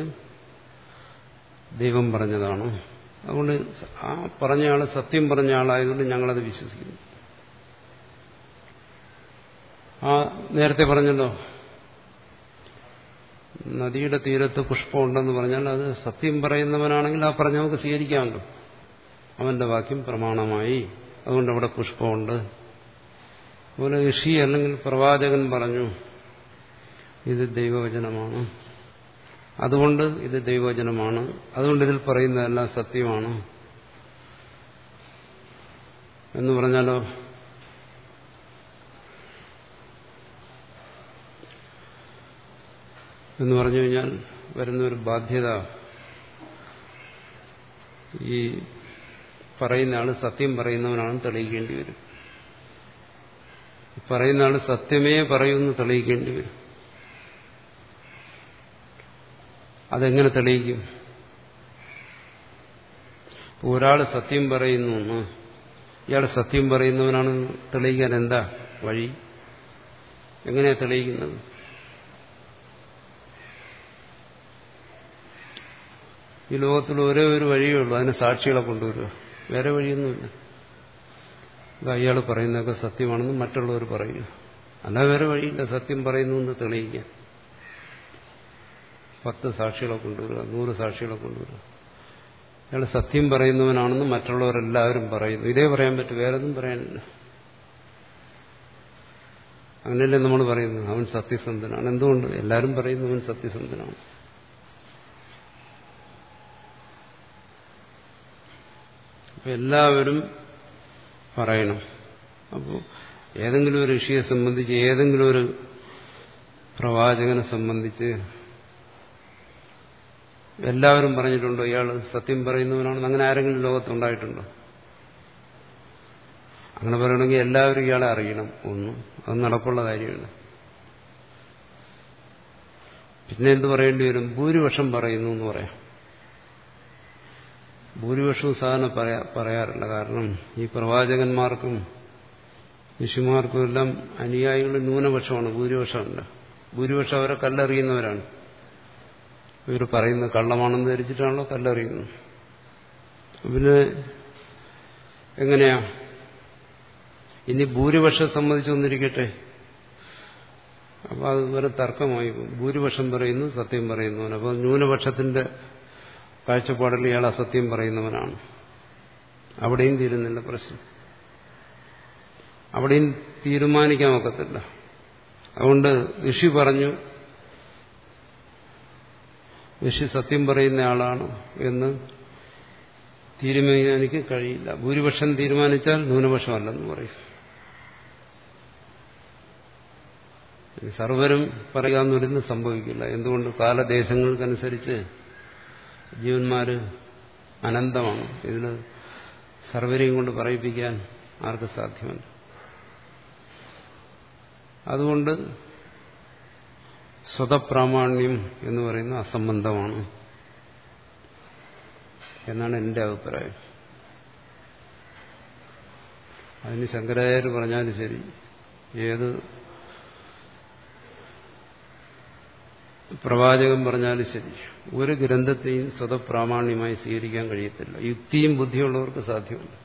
ദൈവം പറഞ്ഞതാണ് അതുകൊണ്ട് ആ പറഞ്ഞ ആള് സത്യം പറഞ്ഞ ആളായതുകൊണ്ട് ഞങ്ങളത് വിശ്വസിക്കുന്നു ആ നേരത്തെ പറഞ്ഞല്ലോ നദിയുടെ തീരത്ത് പുഷ്പമുണ്ടെന്ന് പറഞ്ഞാൽ അത് സത്യം പറയുന്നവനാണെങ്കിൽ ആ പറഞ്ഞ നമുക്ക് സ്വീകരിക്കാമല്ലോ അവന്റെ വാക്യം പ്രമാണമായി അതുകൊണ്ട് അവിടെ പുഷ്പമുണ്ട് അതുപോലെ ഋഷി അല്ലെങ്കിൽ പ്രവാചകൻ പറഞ്ഞു ഇത് ദൈവവചനമാണ് അതുകൊണ്ട് ഇത് ദൈവവചനമാണ് അതുകൊണ്ട് ഇതിൽ പറയുന്നതെല്ലാം സത്യമാണ് എന്ന് പറഞ്ഞാലോ എന്ന് പറഞ്ഞു കഴിഞ്ഞാൽ വരുന്ന ഒരു ബാധ്യത ഈ പറയുന്ന ആള് സത്യം പറയുന്നവനാണെന്ന് തെളിയിക്കേണ്ടി വരും പറയുന്ന ആള് സത്യമേ പറയുമെന്ന് തെളിയിക്കേണ്ടി വരും അതെങ്ങനെ തെളിയിക്കും ഒരാൾ സത്യം പറയുന്നു ഇയാൾ സത്യം പറയുന്നവനാണെന്ന് തെളിയിക്കാൻ എന്താ വഴി എങ്ങനെയാ തെളിയിക്കുന്നത് ഈ ലോകത്തിൽ ഒരേ ഒരു വഴിയേ ഉള്ളൂ അതിന് സാക്ഷികളെ കൊണ്ടുവരിക വേറെ വഴിയൊന്നുമില്ല ഇത് അയാൾ പറയുന്നതൊക്കെ സത്യമാണെന്ന് മറ്റുള്ളവർ പറയുക അല്ല വേറെ വഴിയില്ല സത്യം പറയുന്നു എന്ന് തെളിയിക്കാൻ പത്ത് സാക്ഷികളെ കൊണ്ടുവരിക നൂറ് സാക്ഷികളെ കൊണ്ടുവരിക അയാൾ സത്യം പറയുന്നവനാണെന്ന് മറ്റുള്ളവരെല്ലാവരും പറയുന്നു ഇതേ പറയാൻ പറ്റും വേറെ ഒന്നും പറയാനില്ല അങ്ങനെയല്ലേ നമ്മൾ പറയുന്നത് അവൻ സത്യസന്ധനാണ് എന്തുകൊണ്ട് എല്ലാവരും പറയുന്നു അവൻ സത്യസന്ധനാണ് അപ്പൊ എല്ലാവരും പറയണം അപ്പോൾ ഏതെങ്കിലും ഒരു ഋഷിയെ സംബന്ധിച്ച് ഏതെങ്കിലും ഒരു പ്രവാചകനെ സംബന്ധിച്ച് എല്ലാവരും പറഞ്ഞിട്ടുണ്ടോ ഇയാൾ സത്യം പറയുന്നവനാണെന്ന് അങ്ങനെ ആരെങ്കിലും ലോകത്തുണ്ടായിട്ടുണ്ടോ അങ്ങനെ പറയണമെങ്കിൽ എല്ലാവരും ഇയാളെ അറിയണം ഒന്നും അത് നടപ്പുള്ള കാര്യമാണ് പിന്നെ എന്ത് പറയേണ്ടി വരും ഭൂരിപക്ഷം പറയുന്നു എന്ന് പറയാം ഭൂരിപക്ഷവും സാധാരണ പറയാ പറയാറില്ല കാരണം ഈ പ്രവാചകന്മാർക്കും ഋഷിമാർക്കും എല്ലാം അനുയായികൾ ന്യൂനപക്ഷമാണ് ഭൂരിപക്ഷമല്ല ഭൂരിപക്ഷം അവരെ കല്ലെറിയുന്നവരാണ് ഇവർ പറയുന്നത് കള്ളമാണെന്ന് ധരിച്ചിട്ടാണല്ലോ കല്ലെറിയുന്നത് പിന്നെ എങ്ങനെയാ ഇനി ഭൂരിപക്ഷം സമ്മതിച്ചൊന്നിരിക്കട്ടെ അപ്പൊ അത് വേറെ തർക്കമായി ഭൂരിപക്ഷം പറയുന്നു സത്യം പറയുന്നവൻ അപ്പോൾ ന്യൂനപക്ഷത്തിന്റെ കാഴ്ചപ്പാടിൽ ഇയാൾ അസത്യം പറയുന്നവനാണ് അവിടെയും തീരുന്നില്ല പ്രശ്നം അവിടെയും തീരുമാനിക്കാൻ ഒക്കത്തില്ല അതുകൊണ്ട് ഋഷി പറഞ്ഞു ഋഷി സത്യം പറയുന്ന ആളാണ് എന്ന് തീരുമാനിക്കാൻ കഴിയില്ല ഭൂരിപക്ഷം തീരുമാനിച്ചാൽ ന്യൂനപക്ഷമല്ലെന്ന് പറയും സർവരും പറയാന്നൊരിന്ന് സംഭവിക്കില്ല എന്തുകൊണ്ട് കാലദേശങ്ങൾക്കനുസരിച്ച് ജീവന്മാര് അനന്തമാണ് ഇതിന് സർവരെയും കൊണ്ട് പറയിപ്പിക്കാൻ ആർക്ക് സാധ്യമല്ല അതുകൊണ്ട് സ്വതപ്രാമാണ്യം എന്ന് പറയുന്ന അസംബന്ധമാണ് എന്നാണ് എന്റെ അഭിപ്രായം അതിന് ശങ്കരാചാര്യ പറഞ്ഞാലും ശരി ഏത് പ്രവാചകൻ പറഞ്ഞാലും ശരി ഒരു ഗ്രന്ഥത്തെയും സ്വതപ്രാമാണ്യമായി സ്വീകരിക്കാൻ കഴിയത്തില്ല യുക്തിയും ബുദ്ധിയുള്ളവർക്ക് സാധ്യമല്ല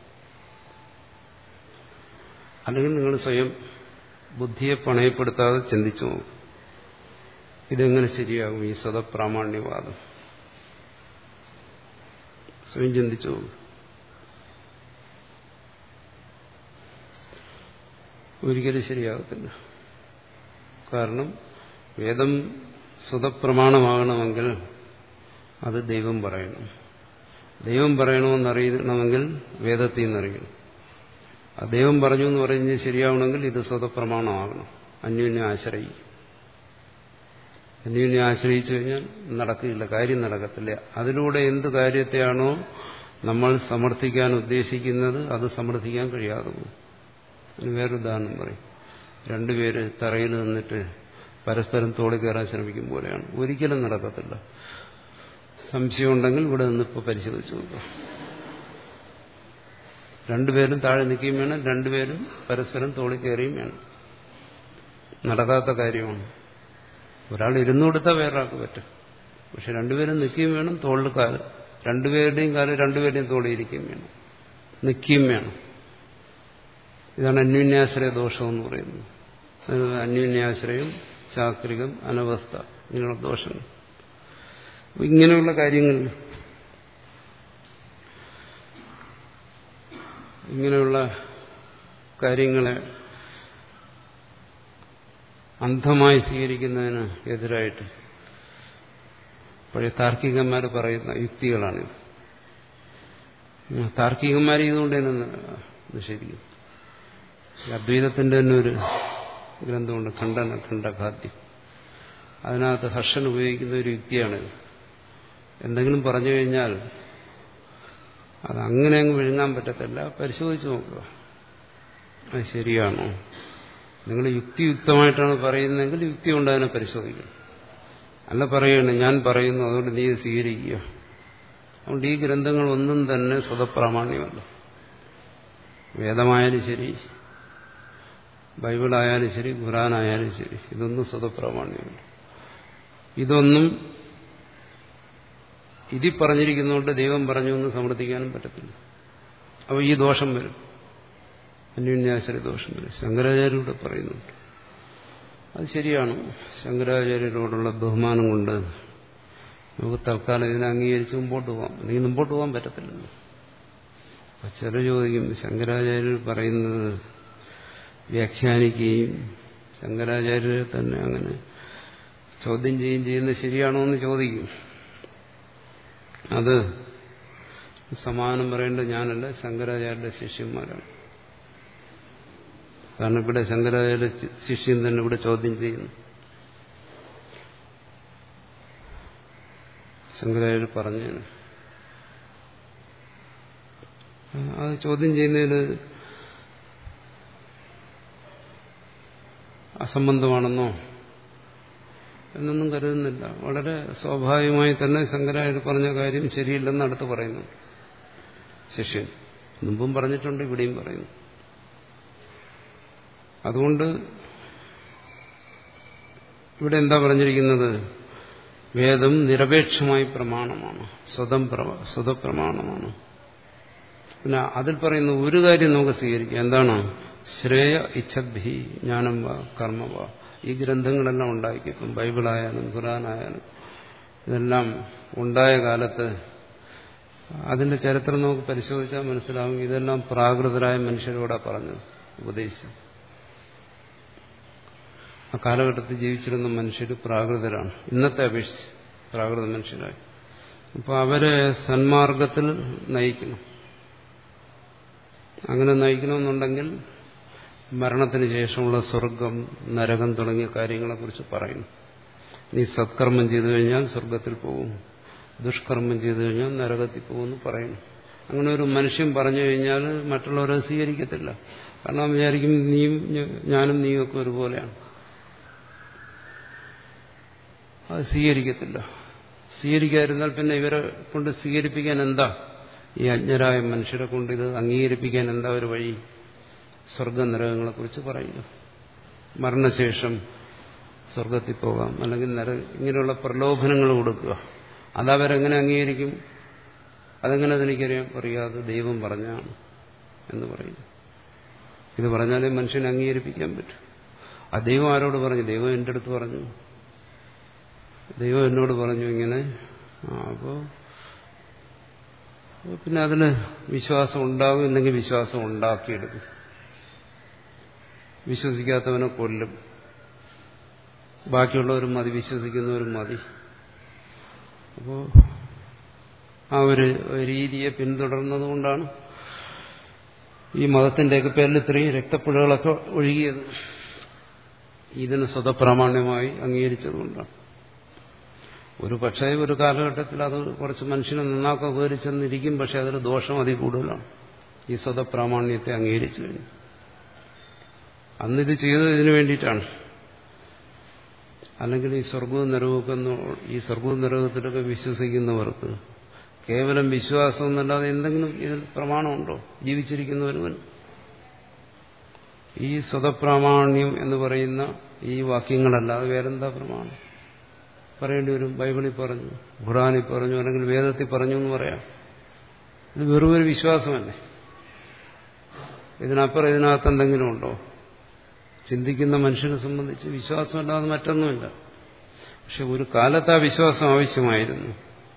അല്ലെങ്കിൽ നിങ്ങൾ സ്വയം ബുദ്ധിയെ പണയപ്പെടുത്താതെ ചിന്തിച്ചു നോക്കും ഇതെങ്ങനെ ശരിയാകും ഈ സ്വതപ്രാമാണ്യവാദം സ്വയം ചിന്തിച്ചു നോക്കും ഒരിക്കലും ശരിയാകത്തില്ല കാരണം വേദം സ്വതപ്രമാണമാകണമെങ്കിൽ അത് ദൈവം പറയണം ദൈവം പറയണമെന്നറിയണമെങ്കിൽ വേദത്തിൽ നിന്നറിയണം ആ ദൈവം പറഞ്ഞു എന്ന് പറയുന്നത് ശരിയാവണമെങ്കിൽ ഇത് സ്വതപ്രമാണമാകണം അന്യോന്യം ആശ്രയിക്കും അന്യോന്യം ആശ്രയിച്ചു കഴിഞ്ഞാൽ നടക്കില്ല കാര്യം നടക്കത്തില്ല അതിലൂടെ എന്ത് കാര്യത്തെയാണോ നമ്മൾ സമർത്ഥിക്കാൻ ഉദ്ദേശിക്കുന്നത് അത് സമർത്ഥിക്കാൻ കഴിയാതെ പോകും അതിന് വേറൊരു ഉദാഹരണം പറയും രണ്ടുപേര് തറയിൽ നിന്നിട്ട് പരസ്പരം തോളി കയറാൻ ശ്രമിക്കും പോലെയാണ് ഒരിക്കലും നടക്കത്തില്ല സംശയമുണ്ടെങ്കിൽ ഇവിടെ നിന്ന് ഇപ്പോൾ പരിശോധിച്ചു നോക്കാം രണ്ടുപേരും താഴെ നിൽക്കുകയും വേണം രണ്ടുപേരും പരസ്പരം തോളി കയറിയും വേണം നടക്കാത്ത കാര്യമാണ് ഒരാൾ ഇരുന്നു കൊടുത്താൽ വേറൊരാൾക്ക് പറ്റും പക്ഷെ രണ്ടുപേരും നിൽക്കുകയും വേണം തോളിൽ കാല് രണ്ടുപേരുടെയും കാല് രണ്ടുപേരുടെയും തോളിയിരിക്കുകയും വേണം നിൽക്കുകയും വേണം ഇതാണ് അന്യോന്യാശ്രയ ദോഷം എന്ന് പറയുന്നത് അന്യോന്യാശ്രയം ചാക്രികം അനവസ്ഥ ഇങ്ങനെയുള്ള ദോഷങ്ങൾ ഇങ്ങനെയുള്ള കാര്യങ്ങൾ ഇങ്ങനെയുള്ള കാര്യങ്ങളെ അന്ധമായി സ്വീകരിക്കുന്നതിന് എതിരായിട്ട് പഴയ താർക്കികന്മാർ പറയുന്ന യുക്തികളാണിത് താർക്കികന്മാർ ഇതുകൊണ്ട് തന്നെ നിഷേധിക്കും അദ്വൈതത്തിന്റെ തന്നെ ഒരു ഗ്രന്ഥമുണ്ട് ഖണ്ഡന ഖണ്ഡഖാദ്യം അതിനകത്ത് ഹർഷൻ ഉപയോഗിക്കുന്ന ഒരു യുക്തിയാണിത് എന്തെങ്കിലും പറഞ്ഞു കഴിഞ്ഞാൽ അത് അങ്ങനെ അങ്ങ് വിഴുങ്ങാൻ പറ്റത്തില്ല പരിശോധിച്ച് നോക്കുക അത് ശരിയാണോ നിങ്ങൾ യുക്തിയുക്തമായിട്ടാണ് പറയുന്നതെങ്കിൽ യുക്തി കൊണ്ട് അതിനെ പരിശോധിക്കണം അല്ല പറയണേ ഞാൻ പറയുന്നു അതുകൊണ്ട് നീ സ്വീകരിക്കുക അതുകൊണ്ട് ഈ ഗ്രന്ഥങ്ങളൊന്നും തന്നെ സ്വതപ്രാമാണ്യമല്ല വേദമായാലും ശരി ബൈബിളായാലും ശരി ഖുറാനായാലും ശരി ഇതൊന്നും സ്വതപ്രാമാണ്യമല്ല ഇതൊന്നും ഇതിൽ പറഞ്ഞിരിക്കുന്നതുകൊണ്ട് ദൈവം പറഞ്ഞു എന്ന് സമർത്ഥിക്കാനും പറ്റത്തില്ല അപ്പോൾ ഈ ദോഷം വരും അന്യോന്യാശ്രയ ദോഷം വരും ശങ്കരാചാര്യരുടെ പറയുന്നുണ്ട് അത് ശരിയാണ് ശങ്കരാചാര്യരോടുള്ള ബഹുമാനം കൊണ്ട് നമുക്ക് തൽക്കാലം ഇതിനെ അംഗീകരിച്ച് മുമ്പോട്ട് പോകാം അല്ലെങ്കിൽ മുമ്പോട്ട് പോകാൻ പറ്റത്തില്ലല്ലോ അപ്പം ചില ചോദിക്കും ശങ്കരാചാര്യർ പറയുന്നത് വ്യാഖ്യാനിക്കുകയും ശങ്കരാചാര്യരെ തന്നെ അങ്ങനെ ചോദ്യം ചെയ്യുകയും ചെയ്യുന്നത് ശരിയാണോ എന്ന് ചോദിക്കും അത് സമാനം പറയേണ്ടത് ഞാനല്ല ശങ്കരാചാര്യരുടെ ശിഷ്യന്മാരാണ് കാരണം ഇവിടെ ശങ്കരാചാര്യ ശിഷ്യൻ തന്നെ ഇവിടെ ചോദ്യം ചെയ്യുന്നു ശങ്കരാചാര്യ പറഞ്ഞാണ് അത് ചോദ്യം ചെയ്യുന്നതിൽ അസംബന്ധമാണെന്നോ എന്നൊന്നും കരുതുന്നില്ല വളരെ സ്വാഭാവികമായി തന്നെ ശങ്കരാചാര്യ പറഞ്ഞ കാര്യം ശരിയില്ലെന്ന് അടുത്ത് പറയുന്നു ശിഷ്യൻ മുമ്പും പറഞ്ഞിട്ടുണ്ട് ഇവിടെയും പറയുന്നു അതുകൊണ്ട് ഇവിടെ എന്താ പറഞ്ഞിരിക്കുന്നത് വേദം നിരപേക്ഷമായി പ്രമാണമാണ് സ്വതം സ്വതപ്രമാണമാണ് പിന്നെ അതിൽ പറയുന്ന ഒരു കാര്യം നമുക്ക് സ്വീകരിക്കാം എന്താണ് ശ്രേയ ഇച്ഛദ്ഭി ജ്ഞാനം വാ കർമ്മ വാ ഈ ഗ്രന്ഥങ്ങളെല്ലാം ഉണ്ടാക്കി ഇപ്പം ബൈബിളായാലും ഖുറാനായാലും ഇതെല്ലാം ഉണ്ടായ കാലത്ത് അതിന്റെ ചരിത്രം നമുക്ക് പരിശോധിച്ചാൽ മനസ്സിലാവും ഇതെല്ലാം പ്രാകൃതരായ മനുഷ്യരോടാ പറഞ്ഞത് ഉപദേശിച്ചത് ആ കാലഘട്ടത്തിൽ ജീവിച്ചിരുന്ന മനുഷ്യർ പ്രാകൃതരാണ് ഇന്നത്തെ അപേക്ഷിച്ച് പ്രാകൃത മനുഷ്യരായി അപ്പോൾ അവരെ സന്മാർഗത്തിൽ നയിക്കണം അങ്ങനെ നയിക്കണമെന്നുണ്ടെങ്കിൽ മരണത്തിന് ശേഷമുള്ള സ്വർഗം നരകം തുടങ്ങിയ കാര്യങ്ങളെക്കുറിച്ച് പറയുന്നു നീ സത്കർമ്മം ചെയ്തു കഴിഞ്ഞാൽ സ്വർഗത്തിൽ പോകും ദുഷ്കർമ്മം ചെയ്തു കഴിഞ്ഞാൽ നരകത്തിൽ പോകുമെന്ന് പറയുന്നു അങ്ങനെ ഒരു മനുഷ്യൻ പറഞ്ഞു കഴിഞ്ഞാൽ മറ്റുള്ളവരെ സ്വീകരിക്കത്തില്ല കാരണം വിചാരിക്കും നീയും ഞാനും നീയും ഒക്കെ ഒരുപോലെയാണ് അത് സ്വീകരിക്കത്തില്ല സ്വീകരിക്കാതിരുന്നാൽ പിന്നെ ഇവരെ കൊണ്ട് സ്വീകരിപ്പിക്കാൻ എന്താ ഈ അജ്ഞരായ മനുഷ്യരെ കൊണ്ട് ഇത് അംഗീകരിപ്പിക്കാൻ എന്താ ഒരു വഴി സ്വർഗനരകങ്ങളെ കുറിച്ച് പറയുക മരണശേഷം സ്വർഗത്തിൽ പോകാം അല്ലെങ്കിൽ നര ഇങ്ങനെയുള്ള പ്രലോഭനങ്ങൾ കൊടുക്കുക അതവരെങ്ങനെ അംഗീകരിക്കും അതെങ്ങനെ എനിക്കറിയാം പറയാതെ ദൈവം പറഞ്ഞാണ് എന്ന് പറയുന്നു ഇത് പറഞ്ഞാലേ മനുഷ്യനെ അംഗീകരിപ്പിക്കാൻ പറ്റും ആ ദൈവം ആരോട് പറഞ്ഞു ദൈവം എൻ്റെ അടുത്ത് പറഞ്ഞു ദൈവം എന്നോട് പറഞ്ഞു ഇങ്ങനെ അപ്പോൾ പിന്നെ അതിന് വിശ്വാസം ഉണ്ടാകും ഇല്ലെങ്കിൽ വിശ്വാസം ഉണ്ടാക്കിയെടുക്കും വിശ്വസിക്കാത്തവനെ കൊല്ലും ബാക്കിയുള്ളവരും മതി വിശ്വസിക്കുന്നവരും മതി അപ്പോൾ ആ ഒരു രീതിയെ പിന്തുടർന്നതുകൊണ്ടാണ് ഈ മതത്തിൻ്റെയൊക്കെ പേരിൽ ഇത്രയും രക്തപ്പുഴകളൊക്കെ ഒഴുകിയത് ഇതിന് സ്വതപ്രാമാണ്യമായി അംഗീകരിച്ചതുകൊണ്ടാണ് ഒരു പക്ഷേ ഒരു കാലഘട്ടത്തിൽ അത് കുറച്ച് മനുഷ്യനെ നന്നാക്കാൻ ഉപകരിച്ചെന്നിരിക്കും പക്ഷെ അതിൽ ദോഷം അതി കൂടുതലാണ് ഈ സ്വതപ്രാമാണ്യത്തെ അംഗീകരിച്ചു കഴിഞ്ഞു അന്നിത് ചെയ്തത് ഇതിനു വേണ്ടിയിട്ടാണ് അല്ലെങ്കിൽ ഈ സ്വർഗവും നിറവൊക്കെ ഈ സ്വർഗവും നിറവത്തിലൊക്കെ വിശ്വസിക്കുന്നവർക്ക് കേവലം വിശ്വാസം എന്നല്ലാതെ എന്തെങ്കിലും ഇതിൽ പ്രമാണമുണ്ടോ ജീവിച്ചിരിക്കുന്നവരുവൻ ഈ സ്വതപ്രാമാണ്യം എന്ന് പറയുന്ന ഈ വാക്യങ്ങളല്ലാതെ വേറെന്താ പ്രമാണം പറയേണ്ടി വരും ബൈബിളിൽ പറഞ്ഞു ഖുറാനിൽ പറഞ്ഞു അല്ലെങ്കിൽ വേദത്തിൽ പറഞ്ഞു എന്ന് പറയാം ഇത് വെറും ഒരു വിശ്വാസമല്ലേ ഇതിനപ്പുറം ഇതിനകത്ത് എന്തെങ്കിലും ഉണ്ടോ ചിന്തിക്കുന്ന മനുഷ്യനെ സംബന്ധിച്ച് വിശ്വാസമല്ലാതെ മറ്റൊന്നുമില്ല പക്ഷെ ഒരു കാലത്ത് ആ വിശ്വാസം ആവശ്യമായിരുന്നു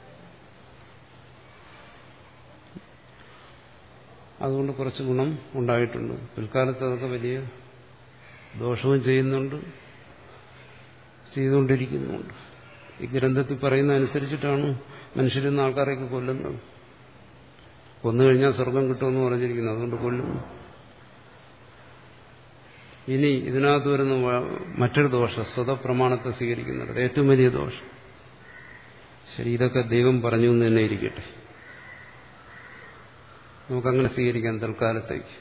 അതുകൊണ്ട് കുറച്ച് ഗുണം ഉണ്ടായിട്ടുണ്ട് പിൽക്കാലത്ത് അതൊക്കെ വലിയ ദോഷവും ചെയ്യുന്നുണ്ട് ചെയ്തുകൊണ്ടിരിക്കുന്നുണ്ട് ഈ ഗ്രന്ഥത്തിൽ പറയുന്ന അനുസരിച്ചിട്ടാണ് മനുഷ്യരെന്ന ആൾക്കാരെയൊക്കെ കൊല്ലുന്നത് കൊന്നു കഴിഞ്ഞാൽ സ്വർഗം കിട്ടുമെന്ന് പറഞ്ഞിരിക്കുന്നു അതുകൊണ്ട് കൊല്ലുന്നു ഇനി ഇതിനകത്ത് വരുന്ന മറ്റൊരു ദോഷം സ്വതപ്രമാണത്തെ സ്വീകരിക്കുന്നുണ്ട് ഏറ്റവും വലിയ ദോഷം ശരി ഇതൊക്കെ ദൈവം പറഞ്ഞു എന്ന് തന്നെ ഇരിക്കട്ടെ നമുക്കങ്ങനെ സ്വീകരിക്കാം തൽക്കാലത്തേക്ക്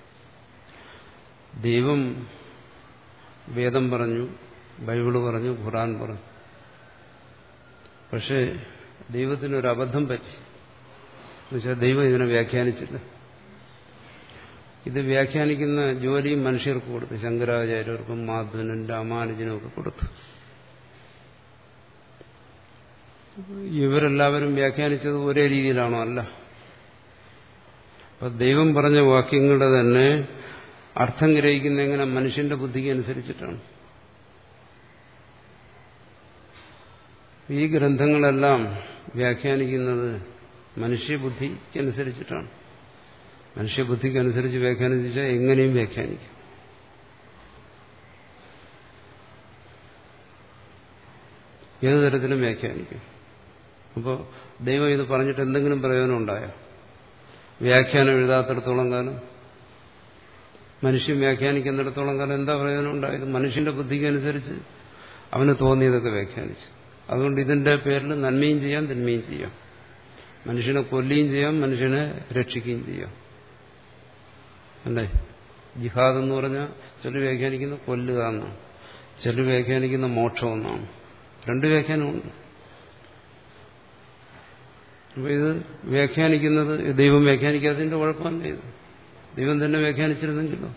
ദൈവം വേദം പറഞ്ഞു ബൈബിള് പറഞ്ഞു ഖുറാൻ പറഞ്ഞു പക്ഷേ ദൈവത്തിനൊരു അബദ്ധം പറ്റി എന്നുവെച്ചാൽ ദൈവം ഇതിനെ വ്യാഖ്യാനിച്ചില്ല ഇത് വ്യാഖ്യാനിക്കുന്ന ജോലിയും മനുഷ്യർക്ക് കൊടുത്തു ശങ്കരാചാര്യർക്കും മാധവനും രാമാനുജനും ഒക്കെ കൊടുത്തു ഇവരെല്ലാവരും വ്യാഖ്യാനിച്ചത് ഒരേ രീതിയിലാണോ അല്ല അപ്പൊ ദൈവം പറഞ്ഞ വാക്യങ്ങളുടെ തന്നെ അർത്ഥം ഗ്രഹിക്കുന്ന എങ്ങനെ മനുഷ്യന്റെ ബുദ്ധിക്ക് അനുസരിച്ചിട്ടാണ് ഈ ഗ്രന്ഥങ്ങളെല്ലാം വ്യാഖ്യാനിക്കുന്നത് മനുഷ്യബുദ്ധിക്കനുസരിച്ചിട്ടാണ് മനുഷ്യബുദ്ധിക്കനുസരിച്ച് വ്യാഖ്യാനിച്ചാൽ എങ്ങനെയും വ്യാഖ്യാനിക്കും ഏതു തരത്തിലും വ്യാഖ്യാനിക്കും അപ്പോൾ ദൈവം ഇത് പറഞ്ഞിട്ട് എന്തെങ്കിലും പ്രയോജനം ഉണ്ടായോ വ്യാഖ്യാനം എഴുതാത്തിടത്തോളം കാലം മനുഷ്യൻ വ്യാഖ്യാനിക്കുന്നിടത്തോളം കാലം എന്താ പ്രയോജനം ഉണ്ടായത് മനുഷ്യന്റെ ബുദ്ധിക്കനുസരിച്ച് അവന് തോന്നിയതൊക്കെ വ്യാഖ്യാനിച്ചു അതുകൊണ്ട് ഇതിന്റെ പേരിൽ നന്മയും ചെയ്യാം തിന്മയും ചെയ്യാം മനുഷ്യനെ കൊല്ലുകയും ചെയ്യാം മനുഷ്യനെ രക്ഷിക്കുകയും ചെയ്യാം അല്ലേ ജിഹാദ് എന്ന് പറഞ്ഞാൽ ചിലർ വ്യാഖ്യാനിക്കുന്ന കൊല്ലുക എന്നാണ് ചിലർ വ്യാഖ്യാനിക്കുന്ന മോക്ഷം എന്നാണ് രണ്ട് വ്യാഖ്യാനമുണ്ട് അപ്പൊ ഇത് വ്യാഖ്യാനിക്കുന്നത് ദൈവം വ്യാഖ്യാനിക്കാത്തതിന്റെ കുഴപ്പമല്ല ഇത് ദൈവം തന്നെ വ്യാഖ്യാനിച്ചിരുന്നെങ്കിലോ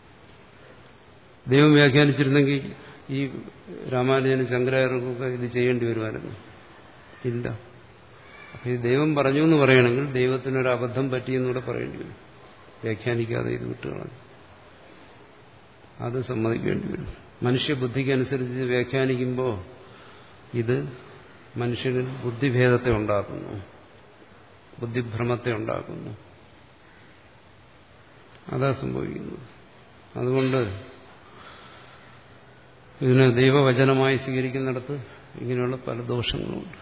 ദൈവം വ്യാഖ്യാനിച്ചിരുന്നെങ്കിൽ ഈ രാമാനുജനും ശങ്കരാചാര്യർക്കൊക്കെ ഇത് ചെയ്യേണ്ടി വരുമായിരുന്നു ഇല്ല അപ്പൊ ഈ ദൈവം പറഞ്ഞു എന്ന് പറയണമെങ്കിൽ ദൈവത്തിനൊരു അബദ്ധം പറ്റിയെന്നൂടെ പറയേണ്ടി വരും വ്യാഖ്യാനിക്കാതെ ഇത് വിട്ടുകളഞ്ഞു അത് സമ്മതിക്കേണ്ടി വരും മനുഷ്യബുദ്ധിക്കനുസരിച്ച് വ്യാഖ്യാനിക്കുമ്പോൾ ഇത് മനുഷ്യനിൽ ബുദ്ധിഭേദത്തെ ഉണ്ടാക്കുന്നു ബുദ്ധിഭ്രമത്തെ ഉണ്ടാക്കുന്നു അതാ സംഭവിക്കുന്നത് അതുകൊണ്ട് ഇതിനെ ദൈവവചനമായി സ്വീകരിക്കുന്നിടത്ത് ഇങ്ങനെയുള്ള പല ദോഷങ്ങളുമുണ്ട്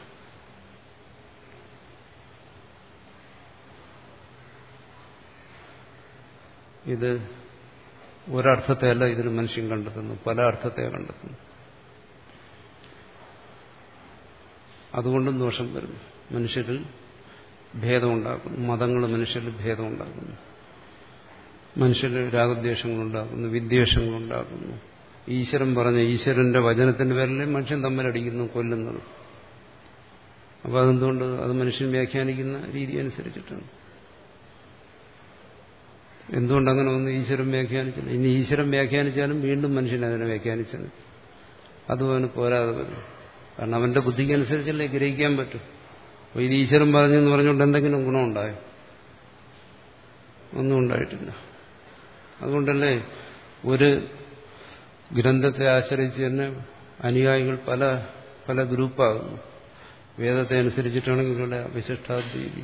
ഇത് ഒരർത്ഥത്തെയല്ല ഇതിൽ മനുഷ്യൻ കണ്ടെത്തുന്നു പല അർത്ഥത്തെ കണ്ടെത്തുന്നു അതുകൊണ്ടും ദോഷം വരുന്നു മനുഷ്യരിൽ ഭേദമുണ്ടാക്കുന്നു മതങ്ങൾ മനുഷ്യരിൽ ഭേദമുണ്ടാക്കുന്നു മനുഷ്യരിൽ രാഗദ്വേഷങ്ങളുണ്ടാക്കുന്നു വിദ്വേഷങ്ങളുണ്ടാക്കുന്നു ഈശ്വരൻ പറഞ്ഞ ഈശ്വരന്റെ വചനത്തിന്റെ പേരിൽ മനുഷ്യൻ തമ്മിലടിക്കുന്നു കൊല്ലുന്നത് അപ്പോൾ അതെന്തുകൊണ്ട് അത് മനുഷ്യൻ വ്യാഖ്യാനിക്കുന്ന രീതി അനുസരിച്ചിട്ടാണ് എന്തുകൊണ്ട് അങ്ങനെ ഒന്ന് ഈശ്വരൻ വ്യാഖ്യാനിച്ചില്ല ഇനി ഈശ്വരൻ വ്യാഖ്യാനിച്ചാലും വീണ്ടും മനുഷ്യൻ അതിനെ വ്യാഖ്യാനിച്ചത് അതും അവന് പോരാതെ വരും കാരണം അവന്റെ ബുദ്ധിക്കനുസരിച്ചല്ലേ ഗ്രഹിക്കാൻ പറ്റും അപ്പോൾ ഇത് ഈശ്വരൻ പറഞ്ഞെന്ന് പറഞ്ഞുകൊണ്ട് എന്തെങ്കിലും ഗുണമുണ്ടായോ ഒന്നും ഉണ്ടായിട്ടില്ല അതുകൊണ്ടല്ലേ ഒരു ഗ്രന്ഥത്തെ ആശ്രയിച്ച് തന്നെ അനുയായികൾ പല പല ഗ്രൂപ്പാകുന്നു വേദത്തെ അനുസരിച്ചിട്ടാണെങ്കിൽ ഇവരുടെ വിശിഷ്ടാദ്വൈതി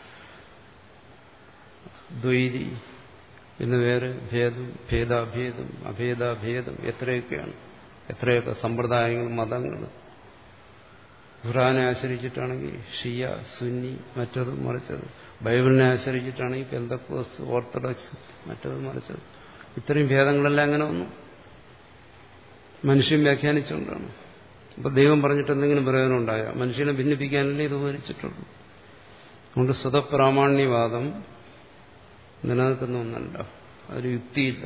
ദ്വൈതി പിന്നെ വേറെ ഭേദം ഭേദാഭേദം അഭേദാഭേദം എത്രയൊക്കെയാണ് എത്രയൊക്കെ സമ്പ്രദായങ്ങൾ മതങ്ങൾ ഖുറാനെ ആശ്രയിച്ചിട്ടാണെങ്കിൽ ഷിയ സുന്നി മറ്റത് മറിച്ചത് ബൈബിളിനെ ആശ്രയിച്ചിട്ടാണെങ്കിൽ പെന്തക്കോസ് ഓർത്തഡോക്സ് മറ്റത് മറിച്ചത് ഇത്രയും ഭേദങ്ങളെല്ലാം അങ്ങനെ വന്നു മനുഷ്യൻ വ്യാഖ്യാനിച്ചുകൊണ്ടാണ് അപ്പൊ ദൈവം പറഞ്ഞിട്ട് എന്തെങ്കിലും പ്രയോജനം ഉണ്ടായ മനുഷ്യനെ ഭിന്നിപ്പിക്കാനല്ലേ ഇത് ഉപകരിച്ചിട്ടുള്ളൂ അതുകൊണ്ട് സ്വതപ്രാമാണ്യവാദം നിലനിൽക്കുന്ന ഒന്നല്ല അതൊരു യുക്തിയില്ല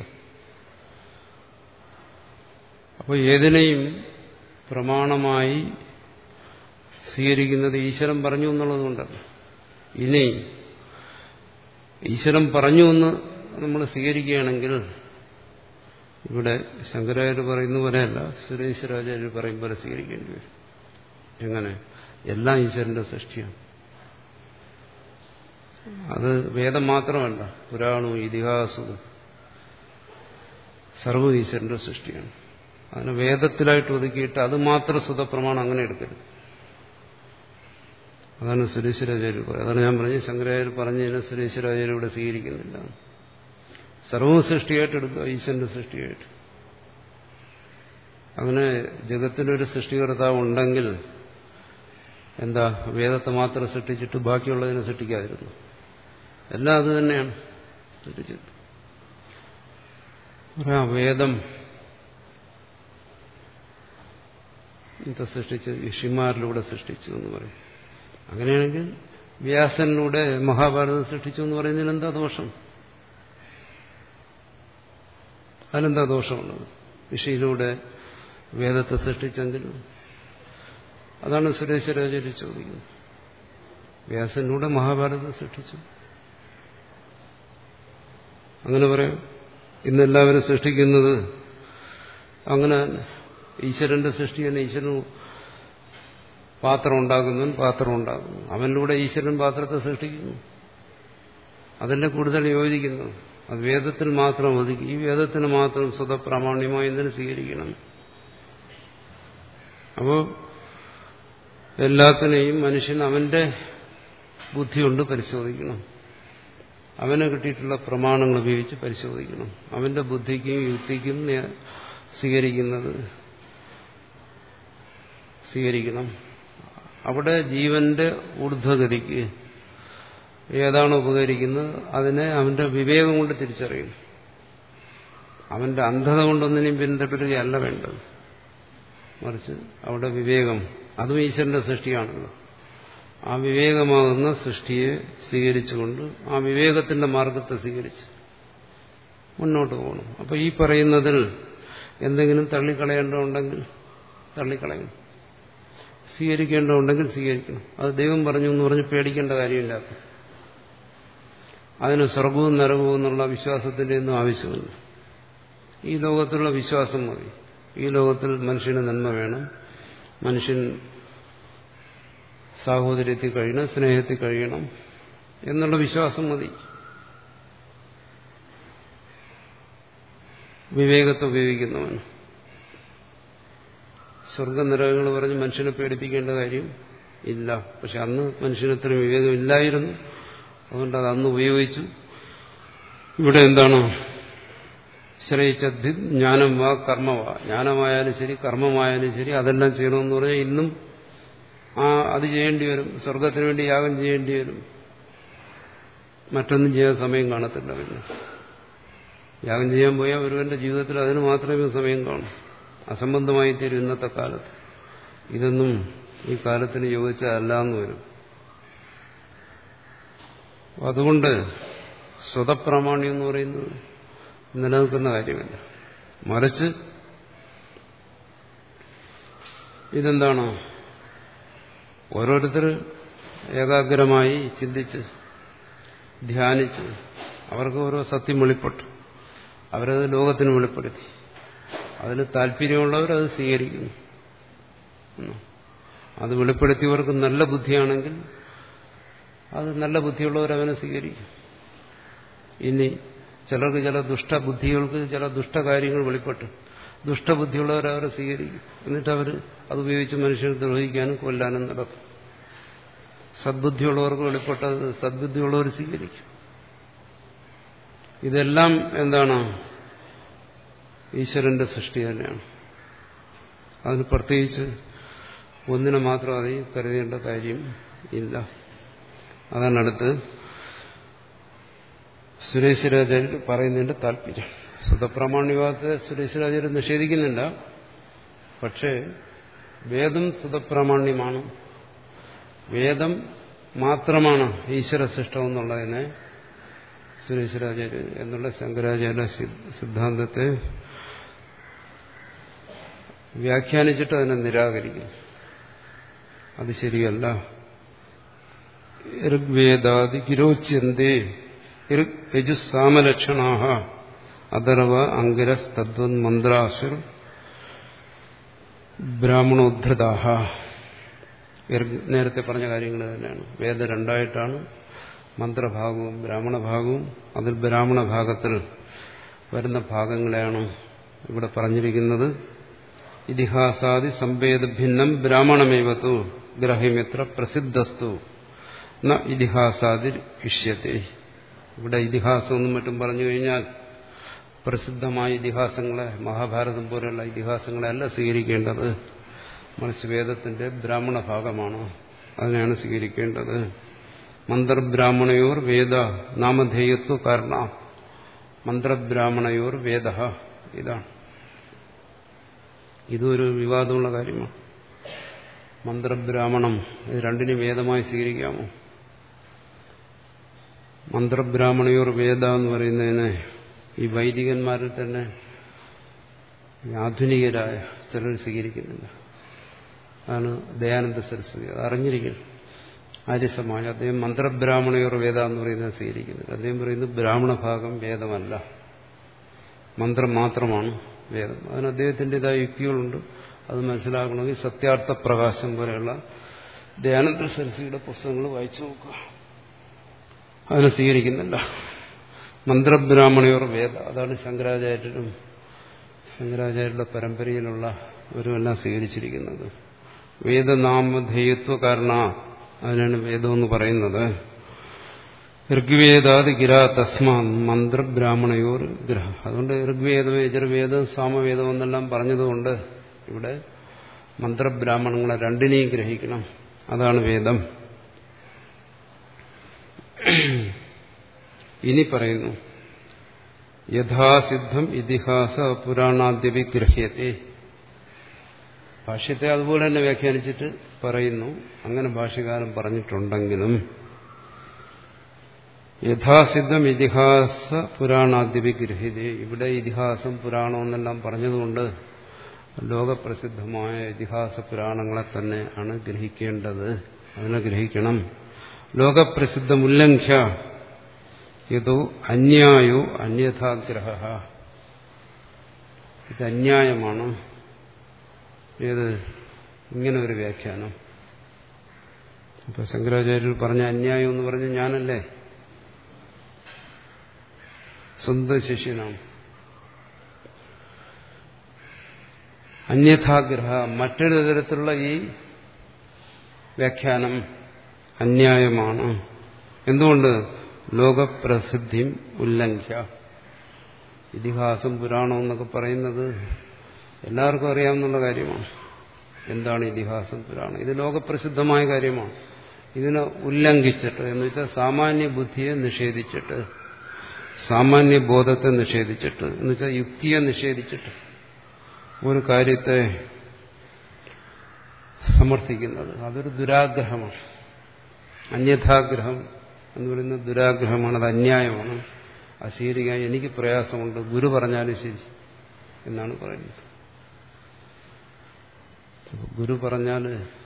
അപ്പോൾ ഏതിനെയും പ്രമാണമായി സ്വീകരിക്കുന്നത് ഈശ്വരൻ പറഞ്ഞു എന്നുള്ളത് കൊണ്ടല്ല ഇനി ഈശ്വരൻ പറഞ്ഞു എന്ന് നമ്മൾ സ്വീകരിക്കുകയാണെങ്കിൽ ഇവിടെ ശങ്കരാചാര്യ പറയുന്ന പോലെയല്ല സുരേശ്വരാചാര്യ പറയും പോലെ സ്വീകരിക്കേണ്ടി വരും എങ്ങനെ എല്ലാം ഈശ്വരന്റെ സൃഷ്ടിയാണ് അത് വേദം മാത്രമല്ല പുരാണവും ഇതിഹാസവും സർവ്വ ഈശ്വരന്റെ സൃഷ്ടിയാണ് അതിനെ വേദത്തിലായിട്ട് ഒതുക്കിയിട്ട് അത് മാത്രം സുതപ്രമാണം അങ്ങനെ എടുക്കരുത് അതാണ് സുരേശ്വരാചാര്യ പറയുന്നത് അതാണ് ഞാൻ പറഞ്ഞത് ശങ്കരാചാര്യ പറഞ്ഞതിനെ സുരേശ്വരാചാര്യ ഇവിടെ സ്വീകരിക്കുന്നില്ല സർവ്വ സൃഷ്ടിയായിട്ട് എടുക്കുക ഈശ്വരന്റെ സൃഷ്ടിയായിട്ട് അങ്ങനെ ജഗത്തിനൊരു സൃഷ്ടികർത്താവ് ഉണ്ടെങ്കിൽ എന്താ വേദത്തെ മാത്രം സൃഷ്ടിച്ചിട്ട് ബാക്കിയുള്ളതിനെ സൃഷ്ടിക്കാതിരുന്നു എല്ലാം അത് തന്നെയാണ് സൃഷ്ടിച്ചത് പറയാം വേദം ഇത് സൃഷ്ടിച്ച് ഋഷിമാരിലൂടെ സൃഷ്ടിച്ചു എന്ന് പറയും അങ്ങനെയാണെങ്കിൽ വ്യാസനിലൂടെ മഹാഭാരതം സൃഷ്ടിച്ചു എന്ന് പറയുന്നതിന് എന്താ ദോഷം അതിനെന്താ ദോഷമുള്ളത് ഋഷിയിലൂടെ വേദത്തെ സൃഷ്ടിച്ചെങ്കിലും അതാണ് സുരേശ്വരാചാര്യ ചോദിക്കുന്നത് വ്യാസനിലൂടെ മഹാഭാരതം സൃഷ്ടിച്ചു അങ്ങനെ പറയാം ഇന്നെല്ലാവരും സൃഷ്ടിക്കുന്നത് അങ്ങനെ ഈശ്വരന്റെ സൃഷ്ടി തന്നെ ഈശ്വരൻ പാത്രം ഉണ്ടാക്കുന്നവൻ പാത്രം ഉണ്ടാക്കുന്നു അവനിലൂടെ ഈശ്വരൻ പാത്രത്തെ സൃഷ്ടിക്കുന്നു അതല്ലേ കൂടുതൽ യോജിക്കുന്നു അത് വേദത്തിൽ മാത്രം ഒതുക്കി ഈ വേദത്തിന് മാത്രം സ്വതപ്രാമാണ്യമായി എന്തിനു സ്വീകരിക്കണം അപ്പോ എല്ലാത്തിനെയും മനുഷ്യൻ അവന്റെ ബുദ്ധി കൊണ്ട് പരിശോധിക്കണം അവന് കിട്ടിയിട്ടുള്ള പ്രമാണങ്ങൾ ഉപയോഗിച്ച് പരിശോധിക്കണം അവന്റെ ബുദ്ധിക്കും യുക്തിക്കും സ്വീകരിക്കുന്നത് സ്വീകരിക്കണം അവിടെ ജീവന്റെ ഊർധ്വഗതിക്ക് ഏതാണ് ഉപകരിക്കുന്നത് അതിനെ അവന്റെ വിവേകം കൊണ്ട് തിരിച്ചറിയണം അവന്റെ അന്ധത കൊണ്ടൊന്നിനെയും പിന്തുടരുകയല്ല വേണ്ടത് മറിച്ച് അവിടെ വിവേകം അതും ഈശ്വരന്റെ സൃഷ്ടിയാണല്ലോ ആ വിവേകമാകുന്ന സൃഷ്ടിയെ സ്വീകരിച്ചുകൊണ്ട് ആ വിവേകത്തിന്റെ മാർഗത്തെ സ്വീകരിച്ച് മുന്നോട്ട് പോകണം അപ്പൊ ഈ പറയുന്നതിൽ എന്തെങ്കിലും തള്ളിക്കളയേണ്ടതുണ്ടെങ്കിൽ തള്ളിക്കളയണം സ്വീകരിക്കേണ്ടതുണ്ടെങ്കിൽ സ്വീകരിക്കണം അത് ദൈവം പറഞ്ഞു എന്ന് പറഞ്ഞ് പേടിക്കേണ്ട കാര്യമില്ല അതിന് സ്വർഗവും നരകവും എന്നുള്ള വിശ്വാസത്തിന്റെ ഒന്നും ആവശ്യമില്ല ഈ ലോകത്തിലുള്ള വിശ്വാസം മതി ഈ ലോകത്തിൽ മനുഷ്യന് നന്മ വേണം മനുഷ്യൻ സാഹോദര്യത്തിൽ കഴിയണം സ്നേഹത്തിൽ കഴിയണം എന്നുള്ള വിശ്വാസം മതി വിവേകത്തെ ഉപയോഗിക്കുന്നവൻ സ്വർഗനിരകങ്ങൾ പറഞ്ഞ് മനുഷ്യനെ പേടിപ്പിക്കേണ്ട കാര്യം ഇല്ല പക്ഷെ അന്ന് മനുഷ്യനത്ര വിവേകം ഇല്ലായിരുന്നു അതുകൊണ്ട് അത് അന്ന് ഉപയോഗിച്ചു ഇവിടെ എന്താണ് ശ്രയിച്ചദ്ധി ജ്ഞാനം വാ കർമ്മവാ ജ്ഞാനമായാലും ശരി കർമ്മമായാലും ശരി അതെല്ലാം ചെയ്യണമെന്ന് പറഞ്ഞാൽ ഇന്നും ആ അത് ചെയ്യേണ്ടി വരും സ്വർഗത്തിന് വേണ്ടി യാഗം ചെയ്യേണ്ടി വരും മറ്റൊന്നും ചെയ്യാൻ സമയം കാണത്തില്ല പിന്നെ യാഗം ചെയ്യാൻ പോയാൽ ഒരുവന്റെ ജീവിതത്തിൽ അതിന് മാത്രമേ സമയം കാണൂ അസംബന്ധമായി തീരും ഇന്നത്തെ കാലത്ത് ഇതൊന്നും ഈ കാലത്തിന് യോജിച്ചതല്ല എന്ന് വരും അതുകൊണ്ട് സ്വതപ്രാമാണ്യം എന്ന് പറയുന്നത് നിലനിൽക്കുന്ന കാര്യമല്ല മറിച്ച് ഇതെന്താണ് ഓരോരുത്തർ ഏകാഗ്രമായി ചിന്തിച്ച് ധ്യാനിച്ച് അവർക്ക് ഓരോ സത്യം വെളിപ്പെട്ടു അവരത് ലോകത്തിന് വെളിപ്പെടുത്തി അതിന് താല്പര്യമുള്ളവർ അത് സ്വീകരിക്കുന്നു അത് വെളിപ്പെടുത്തിയവർക്ക് നല്ല ബുദ്ധിയാണെങ്കിൽ അത് നല്ല ബുദ്ധിയുള്ളവർ അവനെ സ്വീകരിക്കും ഇനി ചിലർക്ക് ചില ദുഷ്ടബുദ്ധികൾക്ക് ചില ദുഷ്ടകാര്യങ്ങൾ വെളിപ്പെട്ടു ദുഷ്ടബുദ്ധിയുള്ളവർ അവരെ സ്വീകരിക്കും എന്നിട്ട് അവർ അതുപയോഗിച്ച് മനുഷ്യനെ ദ്രോഹിക്കാനും കൊല്ലാനും നടത്തും സദ്ബുദ്ധിയുള്ളവർക്ക് വെളിപ്പെട്ടത് സദ്ബുദ്ധിയുള്ളവർ സ്വീകരിക്കും ഇതെല്ലാം എന്താണ് ഈശ്വരന്റെ സൃഷ്ടി തന്നെയാണ് അതിന് പ്രത്യേകിച്ച് ഒന്നിനെ മാത്രം അതിൽ കരുതേണ്ട കാര്യം ഇല്ല അതാണ് അടുത്ത് സുരേശ്വരാചാര്യർ പറയുന്നതിന്റെ താല്പര്യം സുതപ്രാമാണ്യവാദത്തെ സുരേശ്വരാചാര്യർ നിഷേധിക്കുന്നില്ല പക്ഷേ വേദം സുതപ്രാമാണ്യമാണ് വേദം മാത്രമാണ് ഈശ്വര സൃഷ്ടം എന്നുള്ളതിനെ സുരേശ്വരാചാര്യ എന്നുള്ള ശങ്കരാചാര്യ സിദ്ധാന്തത്തെ വ്യാഖ്യാനിച്ചിട്ട് അതിനെ നിരാകരിക്കും അത് ശരിയല്ല ഋഗ്വേദാദി ഗിരോച്യന്തേ യജുസാമലക്ഷണാഹ അഥർവ അങ്കിരസ് തദ്വൻ മന്ത്രാസുർ ബ്രാഹ്മണോദ്ധൃതാഹ നേരത്തെ പറഞ്ഞ കാര്യങ്ങൾ തന്നെയാണ് വേദ രണ്ടായിട്ടാണ് മന്ത്രഭാഗവും ബ്രാഹ്മണഭാഗവും അതിൽ ബ്രാഹ്മണ ഭാഗത്തിൽ വരുന്ന ഭാഗങ്ങളെയാണ് ഇവിടെ പറഞ്ഞിരിക്കുന്നത് ഇതിഹാസാദി സംവേദ ഭിന്നം ബ്രാഹ്മണമേവത്തു ഗ്രഹ്യമെത്ര പ്രസിദ്ധസ്തു ന ഇതിഹാസാദി ഇഷ്യത്തെ ഇവിടെ ഇതിഹാസം എന്നും മറ്റും പറഞ്ഞു കഴിഞ്ഞാൽ പ്രസിദ്ധമായ ഇതിഹാസങ്ങളെ മഹാഭാരതം പോലെയുള്ള ഇതിഹാസങ്ങളെ അല്ല സ്വീകരിക്കേണ്ടത് മറിച്ച് വേദത്തിന്റെ ബ്രാഹ്മണ ഭാഗമാണ് അതിനെയാണ് സ്വീകരിക്കേണ്ടത് മന്ത്രബ്രാഹ്മണയോർ വേദ നാമധേയത്വ കാരണ മന്ത്രബ്രാഹ്മണയോർ വേദ ഇതാണ് ഇതൊരു വിവാദമുള്ള കാര്യമാണ് മന്ത്രബ്രാഹ്മണം ഇത് രണ്ടിനും വേദമായി സ്വീകരിക്കാമോ മന്ത്രബ്രാഹ്മണയോർ വേദ എന്ന് പറയുന്നതിന് ഈ വൈദികന്മാരിൽ തന്നെ ആധുനികരായ ചിലർ സ്വീകരിക്കുന്നില്ല അതാണ് ദയാനന്ദ സരസ്വതി അത് അറിഞ്ഞിരിക്കണം ആര്യസമാജം അദ്ദേഹം മന്ത്രബ്രാഹ്മണയോർ വേദ എന്ന് പറയുന്നത് സ്വീകരിക്കുന്നില്ല അദ്ദേഹം പറയുന്നത് ബ്രാഹ്മണ ഭാഗം വേദമല്ല മന്ത്രം മാത്രമാണ് വേദം അതിന് അദ്ദേഹത്തിൻ്റെതായ യുക്തികളുണ്ട് അത് മനസ്സിലാക്കണമെങ്കിൽ സത്യാർത്ഥ പ്രകാശം പോലെയുള്ള ദയാനന്ദ സരസ്വതിയുടെ പുസ്തകങ്ങൾ വായിച്ചു നോക്കുക അതിനെ സ്വീകരിക്കുന്നില്ല മന്ത്രബ്രാഹ്മണയോർ വേദ അതാണ് ശങ്കരാചാര്യരും ശങ്കരാചാര്യരുടെ പരമ്പരയിലുള്ള ഒരുമെല്ലാം സ്വീകരിച്ചിരിക്കുന്നത് വേദനാമധേയത്വ കാരണ അതിനാണ് വേദമെന്ന് പറയുന്നത് ഋഗ്വേദാദി ഗിര തസ്മാ മന്ത്രബ്രാഹ്മണയോർ ഗ്രഹ അതുകൊണ്ട് ഋഗ്വേദം യജുർവേദം സാമവേദം എന്നെല്ലാം പറഞ്ഞതുകൊണ്ട് ഇവിടെ മന്ത്രബ്രാഹ്മണങ്ങളെ രണ്ടിനെയും ഗ്രഹിക്കണം അതാണ് വേദം ഇനി പറയുന്നു യഥാസിദ്ധം ഇതിഹാസ പുരാണാദ്യവിഗ്രഹ്യത്തെ ഭാഷ്യത്തെ അതുപോലെ തന്നെ വ്യാഖ്യാനിച്ചിട്ട് പറയുന്നു അങ്ങനെ ഭാഷ്യകാരൻ പറഞ്ഞിട്ടുണ്ടെങ്കിലും യഥാസിദ്ധം ഇതിഹാസ പുരാണാദ്യവിഗ്രഹ്യത ഇവിടെ ഇതിഹാസം പുരാണം എന്നെല്ലാം പറഞ്ഞതുകൊണ്ട് ലോകപ്രസിദ്ധമായ ഇതിഹാസ പുരാണങ്ങളെ തന്നെ ആണ് ഗ്രഹിക്കേണ്ടത് അതിനെ ഗ്രഹിക്കണം ലോകപ്രസിദ്ധമുല്ലംഘ്യ യതോ അന്യായോ അന്യഥാഗ്രഹ ഇത് അന്യായമാണ് ഏത് ഇങ്ങനെ ഒരു വ്യാഖ്യാനം അപ്പൊ ശങ്കരാചാര്യർ പറഞ്ഞ അന്യായം എന്ന് പറഞ്ഞ ഞാനല്ലേ സ്വന്തം ശിഷ്യനാണ് അന്യഥാഗ്രഹ മറ്റൊരു തരത്തിലുള്ള ഈ വ്യാഖ്യാനം അന്യായമാണ് എന്തുകൊണ്ട് ലോകപ്രസിദ്ധിയും ഉല്ലംഘ്യ ഇതിഹാസം പുരാണം എന്നൊക്കെ പറയുന്നത് എല്ലാവർക്കും അറിയാവുന്ന കാര്യമാണ് എന്താണ് ഇതിഹാസം പുരാണം ഇത് ലോകപ്രസിദ്ധമായ കാര്യമാണ് ഇതിനെ ഉല്ലംഘിച്ചിട്ട് എന്ന് വെച്ചാൽ സാമാന്യ ബുദ്ധിയെ നിഷേധിച്ചിട്ട് സാമാന്യ ബോധത്തെ നിഷേധിച്ചിട്ട് എന്ന് വെച്ചാൽ യുക്തിയെ നിഷേധിച്ചിട്ട് ഒരു കാര്യത്തെ സമർത്ഥിക്കുന്നത് അതൊരു ദുരാഗ്രഹമാണ് അന്യഥാഗ്രഹം എന്ന് പറയുന്നത് ദുരാഗ്രഹമാണ് അത് അന്യായമാണ് അത് സ്വീകരിക്കാൻ എനിക്ക് പ്രയാസമുണ്ട് ഗുരു പറഞ്ഞാലും ശരി എന്നാണ് പറയുന്നത് ഗുരു പറഞ്ഞാൽ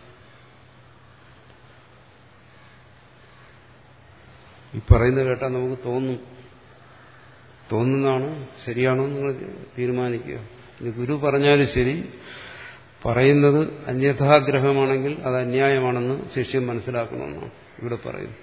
ഈ പറയുന്നത് കേട്ടാൽ നമുക്ക് തോന്നും തോന്നുന്നതാണ് ശരിയാണോ നിങ്ങൾ തീരുമാനിക്കുക ഇനി ഗുരു പറഞ്ഞാലും ശരി പറയുന്നത് അന്യഥാഗ്രഹമാണെങ്കിൽ അത് അന്യായമാണെന്ന് ശിഷ്യൻ മനസ്സിലാക്കണമെന്നാണ് ഇവിടെ പറയുന്നത്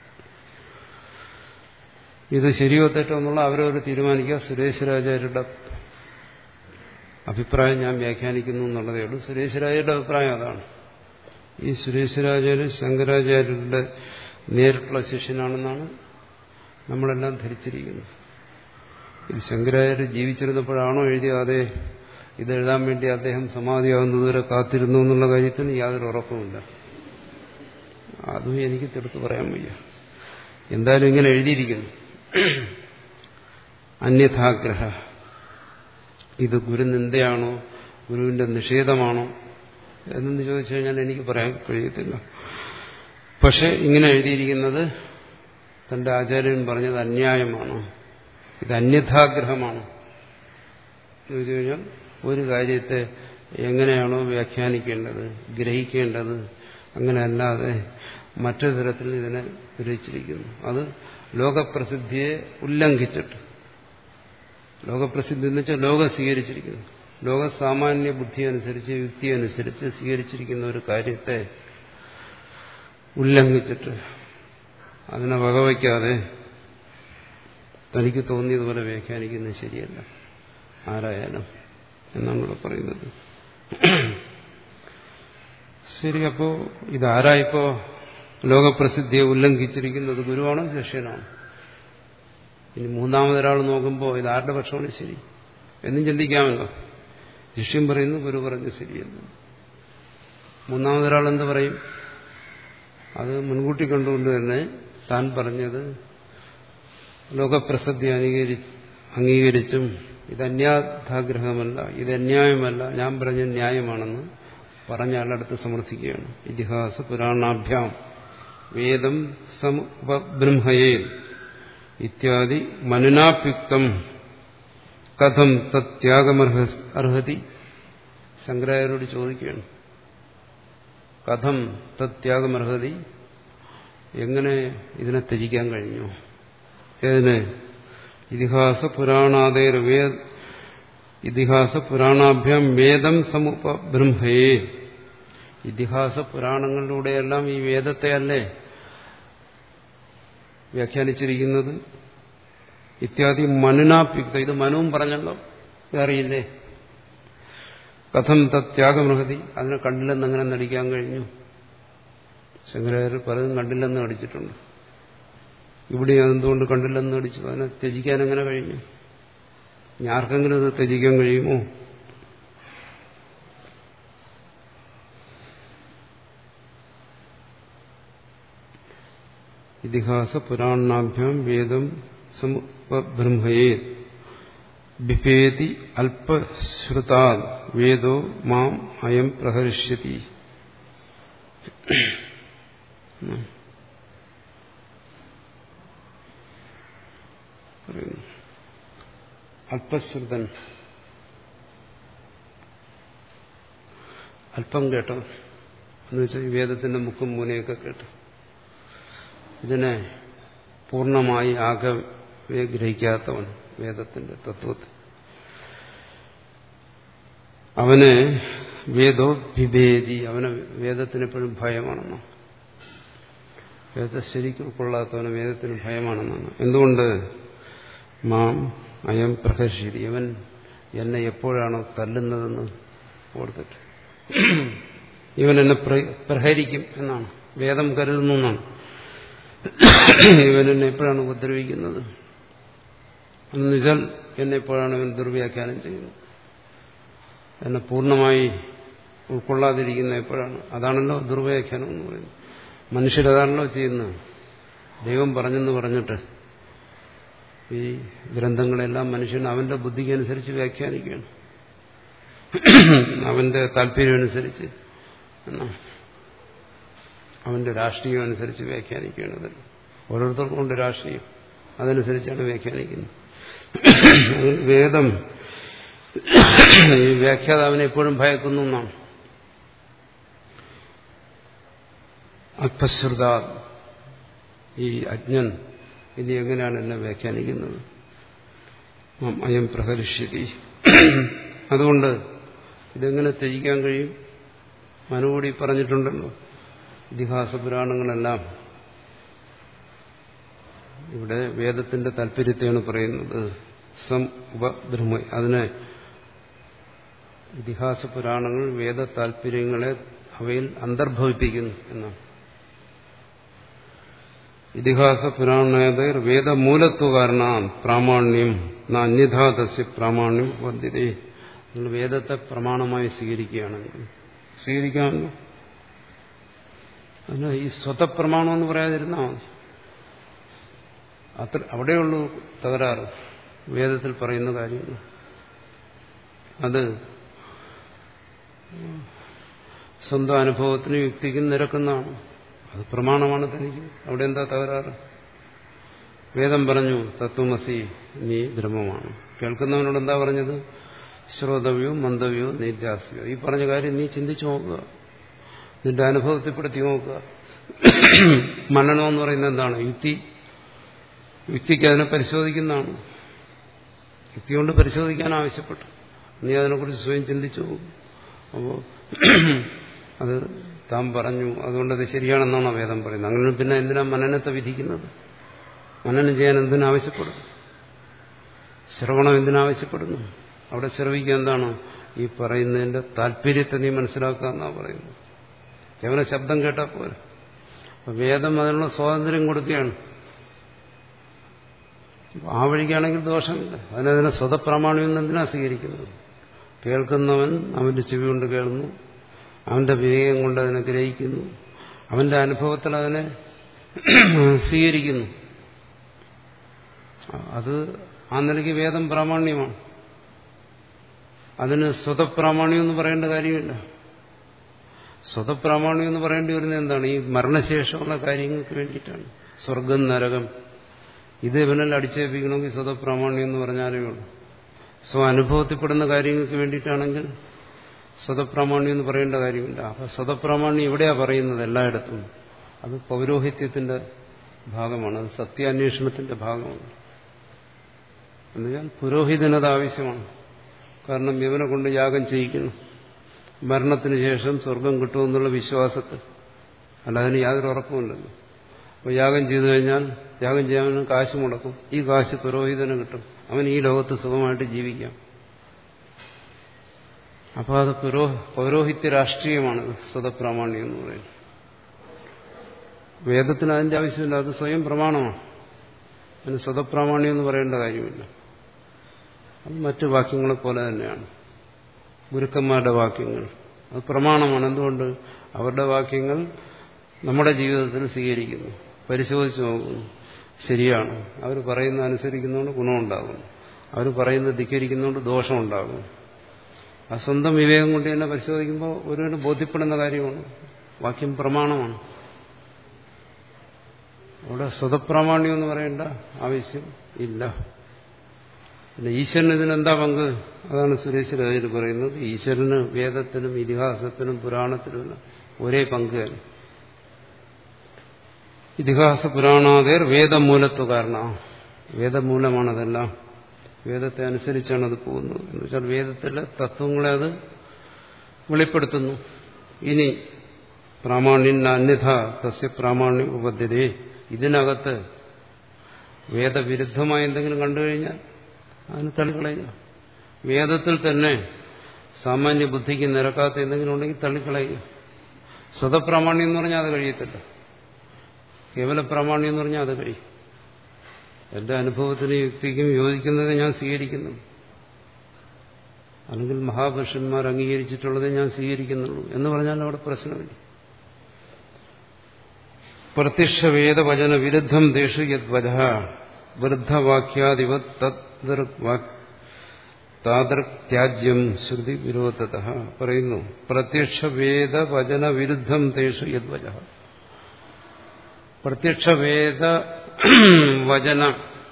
ഇത് ശരിയോ തെറ്റോ എന്നുള്ള അവരവർ തീരുമാനിക്കുക സുരേശ്വരാചാര്യരുടെ അഭിപ്രായം ഞാൻ വ്യാഖ്യാനിക്കുന്നു എന്നുള്ളതേ ഉള്ളൂ സുരേശ്വരാചാര്യരുടെ അഭിപ്രായം അതാണ് ഈ സുരേശ്വരാചാര്യ ശങ്കരാചാര്യരുടെ നേരിട്ടുള്ള ശിഷ്യനാണെന്നാണ് നമ്മളെല്ലാം ധരിച്ചിരിക്കുന്നത് ഇത് ശങ്കരാചാര്യ ജീവിച്ചിരുന്നപ്പോഴാണോ എഴുതിയ അതെ ഇതെഴുതാൻ വേണ്ടി അദ്ദേഹം സമാധിയാകുന്നതുവരെ കാത്തിരുന്നു എന്നുള്ള കാര്യത്തിന് യാതൊരു ഉറപ്പുമില്ല അതും എനിക്ക് തീർത്ത് പറയാൻ വയ്യ എന്തായാലും ഇങ്ങനെ എഴുതിയിരിക്കുന്നു അന്യഥാഗ്രഹ ഇത് ഗുരുനിന്ദയാണോ ഗുരുവിന്റെ നിഷേധമാണോ എന്നൊന്ന് ചോദിച്ചു കഴിഞ്ഞാൽ എനിക്ക് പറയാൻ കഴിയത്തില്ല പക്ഷെ ഇങ്ങനെ എഴുതിയിരിക്കുന്നത് തന്റെ ആചാര്യൻ പറഞ്ഞത് അന്യായമാണ് ഇത് അന്യഥാഗ്രഹമാണ് ചോദിച്ചു കഴിഞ്ഞാൽ ഒരു കാര്യത്തെ എങ്ങനെയാണോ വ്യാഖ്യാനിക്കേണ്ടത് ഗ്രഹിക്കേണ്ടത് അങ്ങനെയല്ലാതെ മറ്റൊരു തരത്തിൽ ഇതിനെ ഗ്രഹിച്ചിരിക്കുന്നു അത് ലോകപ്രസിദ്ധിയെ ഉല്ലംഘിച്ചിട്ട് ലോകപ്രസിദ്ധി എന്ന് വെച്ചാൽ ലോകം സ്വീകരിച്ചിരിക്കുന്നു ലോക സാമാന്യ ബുദ്ധി അനുസരിച്ച് യുക്തി അനുസരിച്ച് സ്വീകരിച്ചിരിക്കുന്ന ഒരു കാര്യത്തെ ഉല്ലംഘിച്ചിട്ട് അതിനെ വകവയ്ക്കാതെ തനിക്ക് തോന്നിയതുപോലെ വ്യാഖ്യാനിക്കുന്നത് ശരിയല്ല ആരായാലും എന്നാണ് ഇവിടെ പറയുന്നത് ശരി അപ്പോ ഇതാരായിപ്പോ ലോകപ്രസിദ്ധിയെ ഉല്ലംഘിച്ചിരിക്കുന്നത് ഗുരുവാണോ ശിഷ്യനാണോ ഇനി മൂന്നാമതൊരാൾ നോക്കുമ്പോൾ ഇത് ആരുടെ പക്ഷമാണ് ശരി എന്നും ചിന്തിക്കാമല്ലോ ശിഷ്യം പറയുന്നു ഗുരു പറഞ്ഞു ശരിയെന്ന് മൂന്നാമതൊരാൾ എന്ത് പറയും അത് മുൻകൂട്ടി കണ്ടുകൊണ്ട് തന്നെ താൻ പറഞ്ഞത് ലോകപ്രസിദ്ധി അംഗീകരി അംഗീകരിച്ചും ഇത് അന്യാഥാഗ്രഹമല്ല ഇത് അന്യായമല്ല ഞാൻ പറഞ്ഞ ന്യായമാണെന്ന് പറഞ്ഞ ആളടുത്ത് സമർത്ഥിക്കുകയാണ് ഇതിഹാസ പുരാണാഭ്യാം വേദം സമുപബ്രഹ്മയേ ഇത്യാദി മനുനാപ്യുക്തം കഥം തത്യാഗമർഹ അർഹതി ശങ്കരാചാര്യോട് ചോദിക്കുകയാണ് കഥം തത്യാഗമർഹതി എങ്ങനെ ഇതിനെ ത്യജിക്കാൻ കഴിഞ്ഞു ഏതിന് ഇതിഹാസ പുരാണാദേർ വേദ ഇതിഹാസ പുരാണാഭ്യാം വേദം സമുപബ്രഹ്മയേ ഇതിഹാസ പുരാണങ്ങളിലൂടെയെല്ലാം ഈ വേദത്തെ അല്ലേ വ്യാഖ്യാനിച്ചിരിക്കുന്നത് ഇത്യാദി മനുനാപ്യുക്ത ഇത് മനുവും പറഞ്ഞല്ലോ ഇതറിയില്ലേ കഥം തത്യാഗമൃഹതി അതിനെ കണ്ടില്ലെന്ന് അങ്ങനെ നടിക്കാൻ കഴിഞ്ഞു ശങ്കരാചാര്യർ പലതും കണ്ടില്ലെന്ന് നടിച്ചിട്ടുണ്ട് ഇവിടെ അതെന്തുകൊണ്ട് കണ്ടില്ലെന്ന് നടിച്ചു അതിനെ ത്യജിക്കാൻ എങ്ങനെ കഴിഞ്ഞു ഇനി ആർക്കെങ്കിലും ഇത് ത്യജിക്കാൻ കഴിയുമോ ഇതിഹാസ പുരാണാഭ്യാം വേദം സമുപബ്രഹ്മയേ ബിഭേതി അല്പശ്രുതാ വേദോ മാം അയം പ്രഹരിഷ്യതി അല്പശ്രുതൻ അല്പം കേട്ടോ എന്ന് വെച്ചാൽ ഈ വേദത്തിന്റെ മുക്കും മൂനയൊക്കെ കേട്ടു ഇതിനെ പൂർണ്ണമായി ആകെ ഗ്രഹിക്കാത്തവൻ വേദത്തിന്റെ തത്വത്തെ അവന് വേദോ വിഭേദി അവന് വേദത്തിന് എപ്പോഴും ഭയമാണെന്നോ വേദത്തെ ശരിക്കും ഉൾക്കൊള്ളാത്തവന് വേദത്തിന് ഭയമാണെന്നാണ് എന്തുകൊണ്ട് മാം അയം പ്രഹർഷിതി അവൻ എന്നെ എപ്പോഴാണോ തല്ലുന്നതെന്ന് ഓർത്തിട്ട് ഇവൻ എന്നെ പ്രഹരിക്കും എന്നാണ് വേദം കരുതുന്നു എന്നാണ് ഇവൻ എന്നെ എപ്പോഴാണ് ഉപദ്രവിക്കുന്നത് എന്ന് വെച്ചാൽ എന്നെ എപ്പോഴാണ് ഇവൻ ദുർവ്യാഖ്യാനം ചെയ്യുന്നത് എന്നെ പൂർണ്ണമായി ഉൾക്കൊള്ളാതിരിക്കുന്ന എപ്പോഴാണ് അതാണല്ലോ ദുർവ്യാഖ്യാനം എന്ന് പറയുന്നത് മനുഷ്യരതാണല്ലോ ചെയ്യുന്നത് ദൈവം പറഞ്ഞെന്ന് പറഞ്ഞിട്ട് ഈ ഗ്രന്ഥങ്ങളെല്ലാം മനുഷ്യൻ അവന്റെ ബുദ്ധിക്കനുസരിച്ച് വ്യാഖ്യാനിക്കുകയാണ് അവന്റെ താല്പര്യമനുസരിച്ച് എന്നാണ് അവന്റെ രാഷ്ട്രീയം അനുസരിച്ച് വ്യാഖ്യാനിക്കേണ്ടത് ഓരോരുത്തർക്കും ഉണ്ട് രാഷ്ട്രീയം അതനുസരിച്ചാണ് വ്യാഖ്യാനിക്കുന്നത് വേദം ഈ വ്യാഖ്യാതാവിനെ എപ്പോഴും ഭയക്കുന്നു എന്നാണ് അല്പശ്രുത ഈ അജ്ഞൻ ഇനി എങ്ങനെയാണ് എന്നെ വ്യാഖ്യാനിക്കുന്നത് അയം പ്രഹരിഷ്യതി അതുകൊണ്ട് ഇതെങ്ങനെ ത്യജിക്കാൻ കഴിയും മനുകൂടി പറഞ്ഞിട്ടുണ്ടല്ലോ ഇതിഹാസ പുരാണങ്ങളെല്ലാം ഇവിടെ വേദത്തിന്റെ താല്പര്യത്തെയാണ് പറയുന്നത് സം ഉപബ്രഹ്മ അതിനെ ഇതിഹാസ പുരാണങ്ങൾ വേദ താല്പര്യങ്ങളെ അവയിൽ അന്തർഭവിപ്പിക്കുന്നു എന്നാണ് ഇതിഹാസ പുരാണേതർ വേദമൂലത്വകാരണ പ്രാമാണ്യം അന്യഥാതസ്യ പ്രാമാണ്യം വർദ്ധിതേ നിങ്ങൾ വേദത്തെ പ്രമാണമായി സ്വീകരിക്കുകയാണെങ്കിൽ സ്വീകരിക്കാമല്ലോ അതിന് ഈ സ്വതപ്രമാണം എന്ന് പറയാതിരുന്നാൽ മതി അത്ര അവിടെയുള്ളൂ തകരാറ് വേദത്തിൽ പറയുന്ന കാര്യങ്ങൾ അത് സ്വന്തം അനുഭവത്തിന് യുക്തിക്കും നിരക്കുന്നതാണ് അത് പ്രമാണമാണ് തനിക്ക് അവിടെ എന്താ തകരാറ് വേദം പറഞ്ഞു തത്വമസി നീ ബ്രഹ്മമാണ് കേൾക്കുന്നവനോട് എന്താ പറഞ്ഞത് ശ്രോതവ്യോ മന്ദവ്യോ നിത്യാസ്യോ ഈ പറഞ്ഞ കാര്യം നീ ചിന്തിച്ചു നോക്കുക നിന്റെ അനുഭവത്തിൽപ്പെടുത്തി നോക്കുക മനനം എന്ന് പറയുന്നത് എന്താണ് യുക്തി യുക്തിക്ക് അതിനെ പരിശോധിക്കുന്നതാണ് യുക്തി കൊണ്ട് പരിശോധിക്കാൻ ആവശ്യപ്പെട്ടു നീ അതിനെക്കുറിച്ച് സ്വയം ചിന്തിച്ചു അപ്പോൾ അത് താൻ പറഞ്ഞു അതുകൊണ്ട് അത് ശരിയാണെന്നാണ് വേദം പറയുന്നത് അങ്ങനെ പിന്നെ എന്തിനാ മനനത്തെ വിധിക്കുന്നത് മനനം ചെയ്യാൻ എന്തിനാവശ്യപ്പെടും ശ്രവണം എന്തിനാവശ്യപ്പെടുന്നു അവിടെ ശ്രവിക്കുക എന്താണ് ഈ പറയുന്നതിന്റെ താല്പര്യത്തെ നീ മനസ്സിലാക്കുക എന്നാണ് പറയുന്നത് കേവലം ശബ്ദം കേട്ടാൽ പോരെ അപ്പൊ വേദം അതിനുള്ള സ്വാതന്ത്ര്യം കൊടുക്കുകയാണ് ആ വഴിക്കാണെങ്കിൽ ദോഷമില്ല അതിനതിനെ സ്വതപ്രാമാണ്യം എന്തിനാ സ്വീകരിക്കുന്നത് കേൾക്കുന്നവൻ അവന്റെ ചെവി കൊണ്ട് കേൾക്കുന്നു അവന്റെ വിവേകം കൊണ്ട് അതിനെ ഗ്രഹിക്കുന്നു അവന്റെ അനുഭവത്തിൽ അതിനെ സ്വീകരിക്കുന്നു അത് ആ നിലയ്ക്ക് വേദം പ്രാമാണ്യമാണ് അതിന് സ്വതപ്രാമാണ്യം എന്ന് പറയേണ്ട കാര്യമില്ല സ്വതപ്രാമാണ്യം എന്ന് പറയേണ്ടി വരുന്നത് എന്താണ് ഈ മരണശേഷമുള്ള കാര്യങ്ങൾക്ക് വേണ്ടിയിട്ടാണ് സ്വർഗം നരകം ഇത് ഇവനെല്ലാം അടിച്ചേൽപ്പിക്കണമെങ്കിൽ സ്വതപ്രാമാണ്യം എന്ന് പറഞ്ഞാലേ ഉള്ളൂ സ്വ അനുഭവത്തിൽപ്പെടുന്ന കാര്യങ്ങൾക്ക് വേണ്ടിയിട്ടാണെങ്കിൽ സ്വതപ്രാമാണ്യം എന്ന് പറയേണ്ട കാര്യമില്ല അപ്പൊ സ്വതപ്രാമാണ്യം എവിടെയാ പറയുന്നത് എല്ലായിടത്തും അത് പൗരോഹിത്യത്തിന്റെ ഭാഗമാണ് അത് സത്യാന്വേഷണത്തിന്റെ ഭാഗമാണ് എന്നുവെച്ചാൽ പുരോഹിതനത് ആവശ്യമാണ് കാരണം ഇവനെ കൊണ്ട് യാഗം ചെയ്യിക്കണം മരണത്തിന് ശേഷം സ്വർഗം കിട്ടുമെന്നുള്ള വിശ്വാസത്തിൽ അല്ല അതിന് യാതൊരു ഉറപ്പുമില്ലല്ലോ അപ്പോൾ യാഗം ചെയ്തു കഴിഞ്ഞാൽ യാഗം ചെയ്യാൻ കാശ് മുടക്കും ഈ കാശ് പുരോഹിതന് കിട്ടും അവൻ ഈ ലോകത്ത് സുഖമായിട്ട് ജീവിക്കാം അപ്പോൾ അത് പുരോ പൗരോഹിത്യ രാഷ്ട്രീയമാണ് സ്വതപ്രാമാണ്യം എന്ന് പറയുന്നത് വേദത്തിന് അതിന്റെ ആവശ്യമില്ല അത് സ്വയം പ്രമാണമാണ് അതിന് സ്വതപ്രാമാണ്യം എന്ന് പറയേണ്ട കാര്യമില്ല അത് മറ്റു വാക്യങ്ങളെ പോലെ തന്നെയാണ് ഗുരുക്കന്മാരുടെ വാക്യങ്ങൾ അത് പ്രമാണമാണ് എന്തുകൊണ്ട് അവരുടെ വാക്യങ്ങൾ നമ്മുടെ ജീവിതത്തിൽ സ്വീകരിക്കുന്നു പരിശോധിച്ച് നോക്കുന്നു ശരിയാണ് അവർ പറയുന്ന അനുസരിക്കുന്നതുകൊണ്ട് ഗുണമുണ്ടാകുന്നു അവർ പറയുന്നത് ധിക്കരിക്കുന്നതുകൊണ്ട് ദോഷമുണ്ടാകുന്നു ആ സ്വന്തം വിവേകം കൊണ്ട് തന്നെ പരിശോധിക്കുമ്പോൾ ഒരുവന് ബോധ്യപ്പെടുന്ന കാര്യമാണ് വാക്യം പ്രമാണമാണ് അവിടെ സ്വതപ്രാമാണ്യം എന്ന് പറയേണ്ട ആവശ്യം ഇല്ല പിന്നെ ഈശ്വരന് ഇതിനെന്താ പങ്ക് അതാണ് സുരേഷ് രാജയിൽ പറയുന്നത് ഈശ്വരന് വേദത്തിനും ഇതിഹാസത്തിനും പുരാണത്തിനും ഒരേ പങ്ക് തന്നെ ഇതിഹാസ പുരാണാതേർ വേദമൂലത്വ കാരണ വേദമൂലമാണതെല്ലാം വേദത്തെ അനുസരിച്ചാണ് അത് പോകുന്നത് എന്ന് വെച്ചാൽ വേദത്തിലെ തത്വങ്ങളെ അത് വെളിപ്പെടുത്തുന്നു ഇനി പ്രാമാണ്യൻ അന്യഥ തസ്യ പ്രാമാണ്യ ഉപദ്ധ്യതേ ഇതിനകത്ത് വേദവിരുദ്ധമായ എന്തെങ്കിലും കണ്ടു കഴിഞ്ഞാൽ അതിന് തള്ളിക്കളയുക വേദത്തിൽ തന്നെ സാമാന്യ ബുദ്ധിക്ക് നിരക്കാത്ത എന്തെങ്കിലും ഉണ്ടെങ്കിൽ തള്ളിക്കളയുക സ്വതപ്രാമാണ്യം എന്ന് പറഞ്ഞാൽ അത് കഴിയത്തില്ല കേവല പ്രാമാണ്യം എന്ന് പറഞ്ഞാൽ അത് കഴിയും എന്റെ അനുഭവത്തിന് യുക്തിക്കും യോജിക്കുന്നത് ഞാൻ സ്വീകരിക്കുന്നു അല്ലെങ്കിൽ മഹാപുരുഷന്മാർ അംഗീകരിച്ചിട്ടുള്ളത് ഞാൻ സ്വീകരിക്കുന്നുള്ളൂ എന്ന് പറഞ്ഞാൽ അവിടെ പ്രശ്നമില്ല പ്രത്യക്ഷ വേദവചന വിരുദ്ധം ദേശു യദ്വജ വൃദ്ധവാക്യാദിവ താതൃത്യാജ്യം ശ്രുതി വിരോധത പറയുന്നു പ്രത്യക്ഷ വേദവചന വിരുദ്ധം തേഷു യദ്വജ പ്രത്യക്ഷ വേദ വചന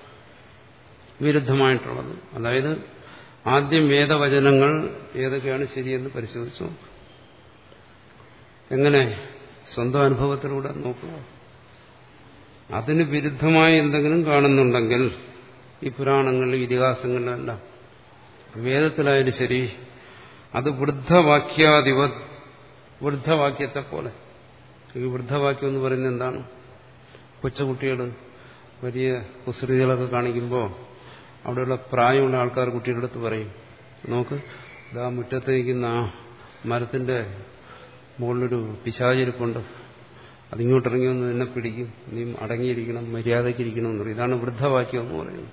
വിരുദ്ധമായിട്ടുള്ളത് അതായത് ആദ്യം വേദവചനങ്ങൾ ഏതൊക്കെയാണ് ശരിയെന്ന് പരിശോധിച്ചു നോക്കുക എങ്ങനെ സ്വന്തം അനുഭവത്തിലൂടെ നോക്കുക അതിന് വിരുദ്ധമായി എന്തെങ്കിലും കാണുന്നുണ്ടെങ്കിൽ ഈ പുരാണങ്ങളിലും ഇതിഹാസങ്ങളിലും എല്ലാം വേദത്തിലായാലും ശരി അത് വൃദ്ധവാക്യാധിപ വൃദ്ധവാക്യത്തെ പോലെ ഈ വൃദ്ധവാക്യം എന്ന് പറയുന്നത് എന്താണ് കൊച്ചുകുട്ടികൾ വലിയ കുസൃതികളൊക്കെ കാണിക്കുമ്പോൾ അവിടെയുള്ള പ്രായമുള്ള ആൾക്കാർ കുട്ടികളുടെ അടുത്ത് പറയും നോക്ക് ഇതാ മുറ്റത്ത് നിൽക്കുന്ന ആ മരത്തിന്റെ മുകളിലൊരു പിശാചിരിപ്പുണ്ട് അതിങ്ങോട്ടിറങ്ങി വന്ന് നിന്നെ പിടിക്കും നീ അടങ്ങിയിരിക്കണം മര്യാദയ്ക്കിരിക്കണം എന്ന് പറയും ഇതാണ് വൃദ്ധവാക്യം എന്ന് പറയുന്നത്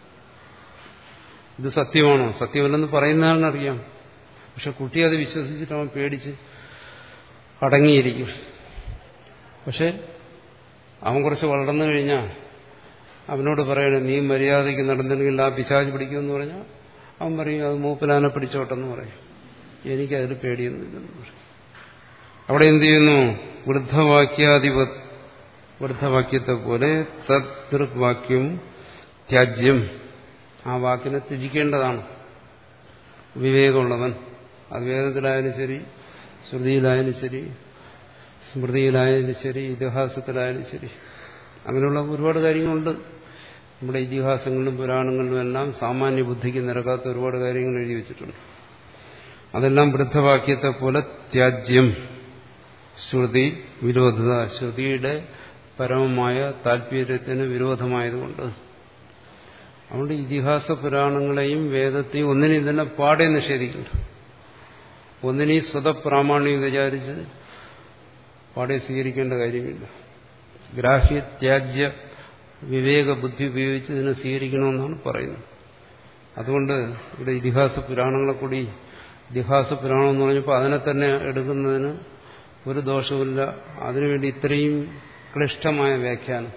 ഇത് സത്യമാണോ സത്യമല്ലെന്ന് പറയുന്നതാണെന്നറിയാം പക്ഷെ കുട്ടി അത് വിശ്വസിച്ചിട്ട് അവൻ പേടിച്ച് അടങ്ങിയിരിക്കും പക്ഷെ അവൻ കുറച്ച് വളർന്നു കഴിഞ്ഞാൽ അവനോട് പറയണേ നീ മര്യാദയ്ക്ക് നടന്നില്ലെങ്കിൽ ആ പിശാജ് പിടിക്കുമെന്ന് പറഞ്ഞാൽ അവൻ പറയും അത് മൂപ്പിലാനെ പിടിച്ചോട്ടെന്ന് പറയും എനിക്കതിൽ പേടിയൊന്നുമില്ലെന്ന് പറയും അവിടെ എന്ത് ചെയ്യുന്നു വൃദ്ധവാക്യാധിപ വൃദ്ധവാക്യത്തെ പോലെ തദ്വാക്യം ത്യാജ്യം ആ വാക്കിനെ ത്യജിക്കേണ്ടതാണ് വിവേകമുള്ളവൻ അത് വേദത്തിലായാലും ശരി ശ്രുതിയിലായാലും ശരി സ്മൃതിയിലായാലും ശരി ഇതിഹാസത്തിലായാലും ശരി അങ്ങനെയുള്ള ഒരുപാട് കാര്യങ്ങളുണ്ട് നമ്മുടെ ഇതിഹാസങ്ങളിലും പുരാണങ്ങളിലും എല്ലാം സാമാന്യ ബുദ്ധിക്ക് നിരക്കാത്ത ഒരുപാട് കാര്യങ്ങൾ എഴുതി വെച്ചിട്ടുണ്ട് അതെല്ലാം വൃദ്ധവാക്യത്തെ പോലെ ത്യാജ്യം ശ്രുതി വിരോധത ശ്രുതിയുടെ പരമമായ താല്പര്യത്തിന് വിരോധമായതുകൊണ്ട് അതുകൊണ്ട് ഇതിഹാസ പുരാണങ്ങളെയും വേദത്തെയും ഒന്നിനെയും തന്നെ പാടെ നിഷേധിക്കുന്നു ഒന്നിനെയും സ്വതപ്രാമാണ്യം വിചാരിച്ച് പാടെ സ്വീകരിക്കേണ്ട കാര്യമില്ല ഗ്രാഹ്യ ത്യാജ്യ വിവേക ബുദ്ധി ഉപയോഗിച്ച് ഇതിനെ സ്വീകരിക്കണമെന്നാണ് പറയുന്നത് അതുകൊണ്ട് ഇവിടെ ഇതിഹാസ പുരാണങ്ങളെ കൂടി ഇതിഹാസ പുരാണം എന്ന് പറഞ്ഞപ്പോൾ അതിനെ തന്നെ എടുക്കുന്നതിന് ഒരു ദോഷവുമില്ല അതിനുവേണ്ടി ഇത്രയും ക്ലിഷ്ടമായ വ്യാഖ്യാനം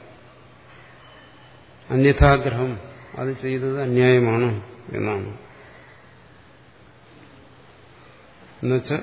അന്യഥാഗ്രഹം അത് ചെയ്തത് അന്യായമാണ് എന്നാണ് എന്നുവെച്ചാൽ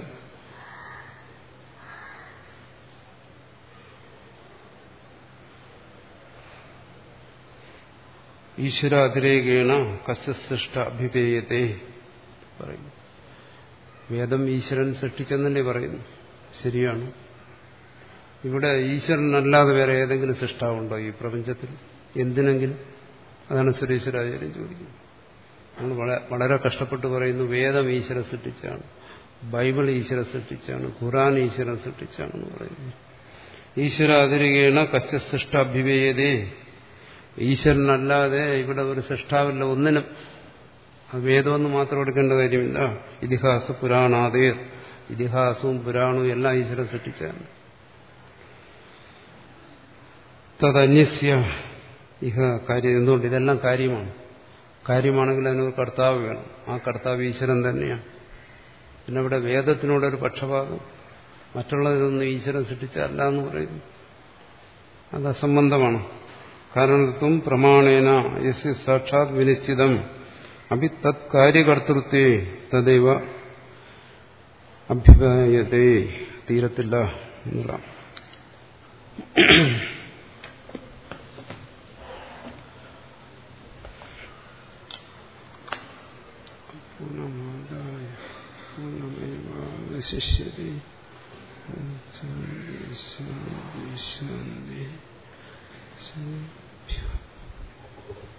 ഈശ്വരാതിരേകേണ കസ്യസൃഷ്ട അഭിപേയത്തെ പറയുന്നു വേദം ഈശ്വരൻ സൃഷ്ടിച്ചെന്നല്ലേ പറയുന്നു ശരിയാണ് ഇവിടെ ഈശ്വരനല്ലാതെ വേറെ ഏതെങ്കിലും സൃഷ്ടാവുണ്ടോ ഈ പ്രപഞ്ചത്തിൽ എന്തിനെങ്കിലും അതാണ് സുരേശ്വരാചാര്യം ചോദിക്കുന്നത് നമ്മൾ വളരെ കഷ്ടപ്പെട്ട് പറയുന്നു വേദം ഈശ്വര സൃഷ്ടിച്ചാണ് ബൈബിൾ ഈശ്വര സൃഷ്ടിച്ചാണ് ഖുറാൻ ഈശ്വരൻ സൃഷ്ടിച്ചാണെന്ന് പറയുന്നു ഈശ്വര അതിരുകേണ കശ്യ സൃഷ്ടാഭ്യുവേയതേ ഈശ്വരനല്ലാതെ ഇവിടെ ഒരു സൃഷ്ടാവില്ല ഒന്നിനും വേദമെന്ന് മാത്രം എടുക്കേണ്ട കാര്യമില്ല ഇതിഹാസ പുരാണാദേ ഇതിഹാസവും പുരാണവും എല്ലാം ഈശ്വരൻ സൃഷ്ടിച്ചാണ് തദന്യസ്യ ഇഹ കാര്യം എന്തുകൊണ്ട് ഇതെല്ലാം കാര്യമാണ് കാര്യമാണെങ്കിൽ അതിനൊരു കർത്താവ് വേണം ആ കർത്താവ് ഈശ്വരൻ തന്നെയാണ് പിന്നെ ഇവിടെ വേദത്തിനോടൊരു പക്ഷപാതം മറ്റുള്ളതൊന്നും ഈശ്വരൻ സൃഷ്ടിച്ചല്ല എന്ന് പറയുന്നു അത് അസംബന്ധമാണ് കാരണത്വം പ്രമാണേന യസ് സാക്ഷാത് വിനിശ്ചിതം അഭി തത് കാര്യകർത്തൃത്വേ തദൈവ അഭ്യുപായത്തെ തീരത്തില്ല എന്നുള്ള പൂർണ്ണമാതായ പൂർണ്ണമേവാവശിഷ്യത്തെ ശാന്തി ശാന്തി ശാന്തി ശാന്തി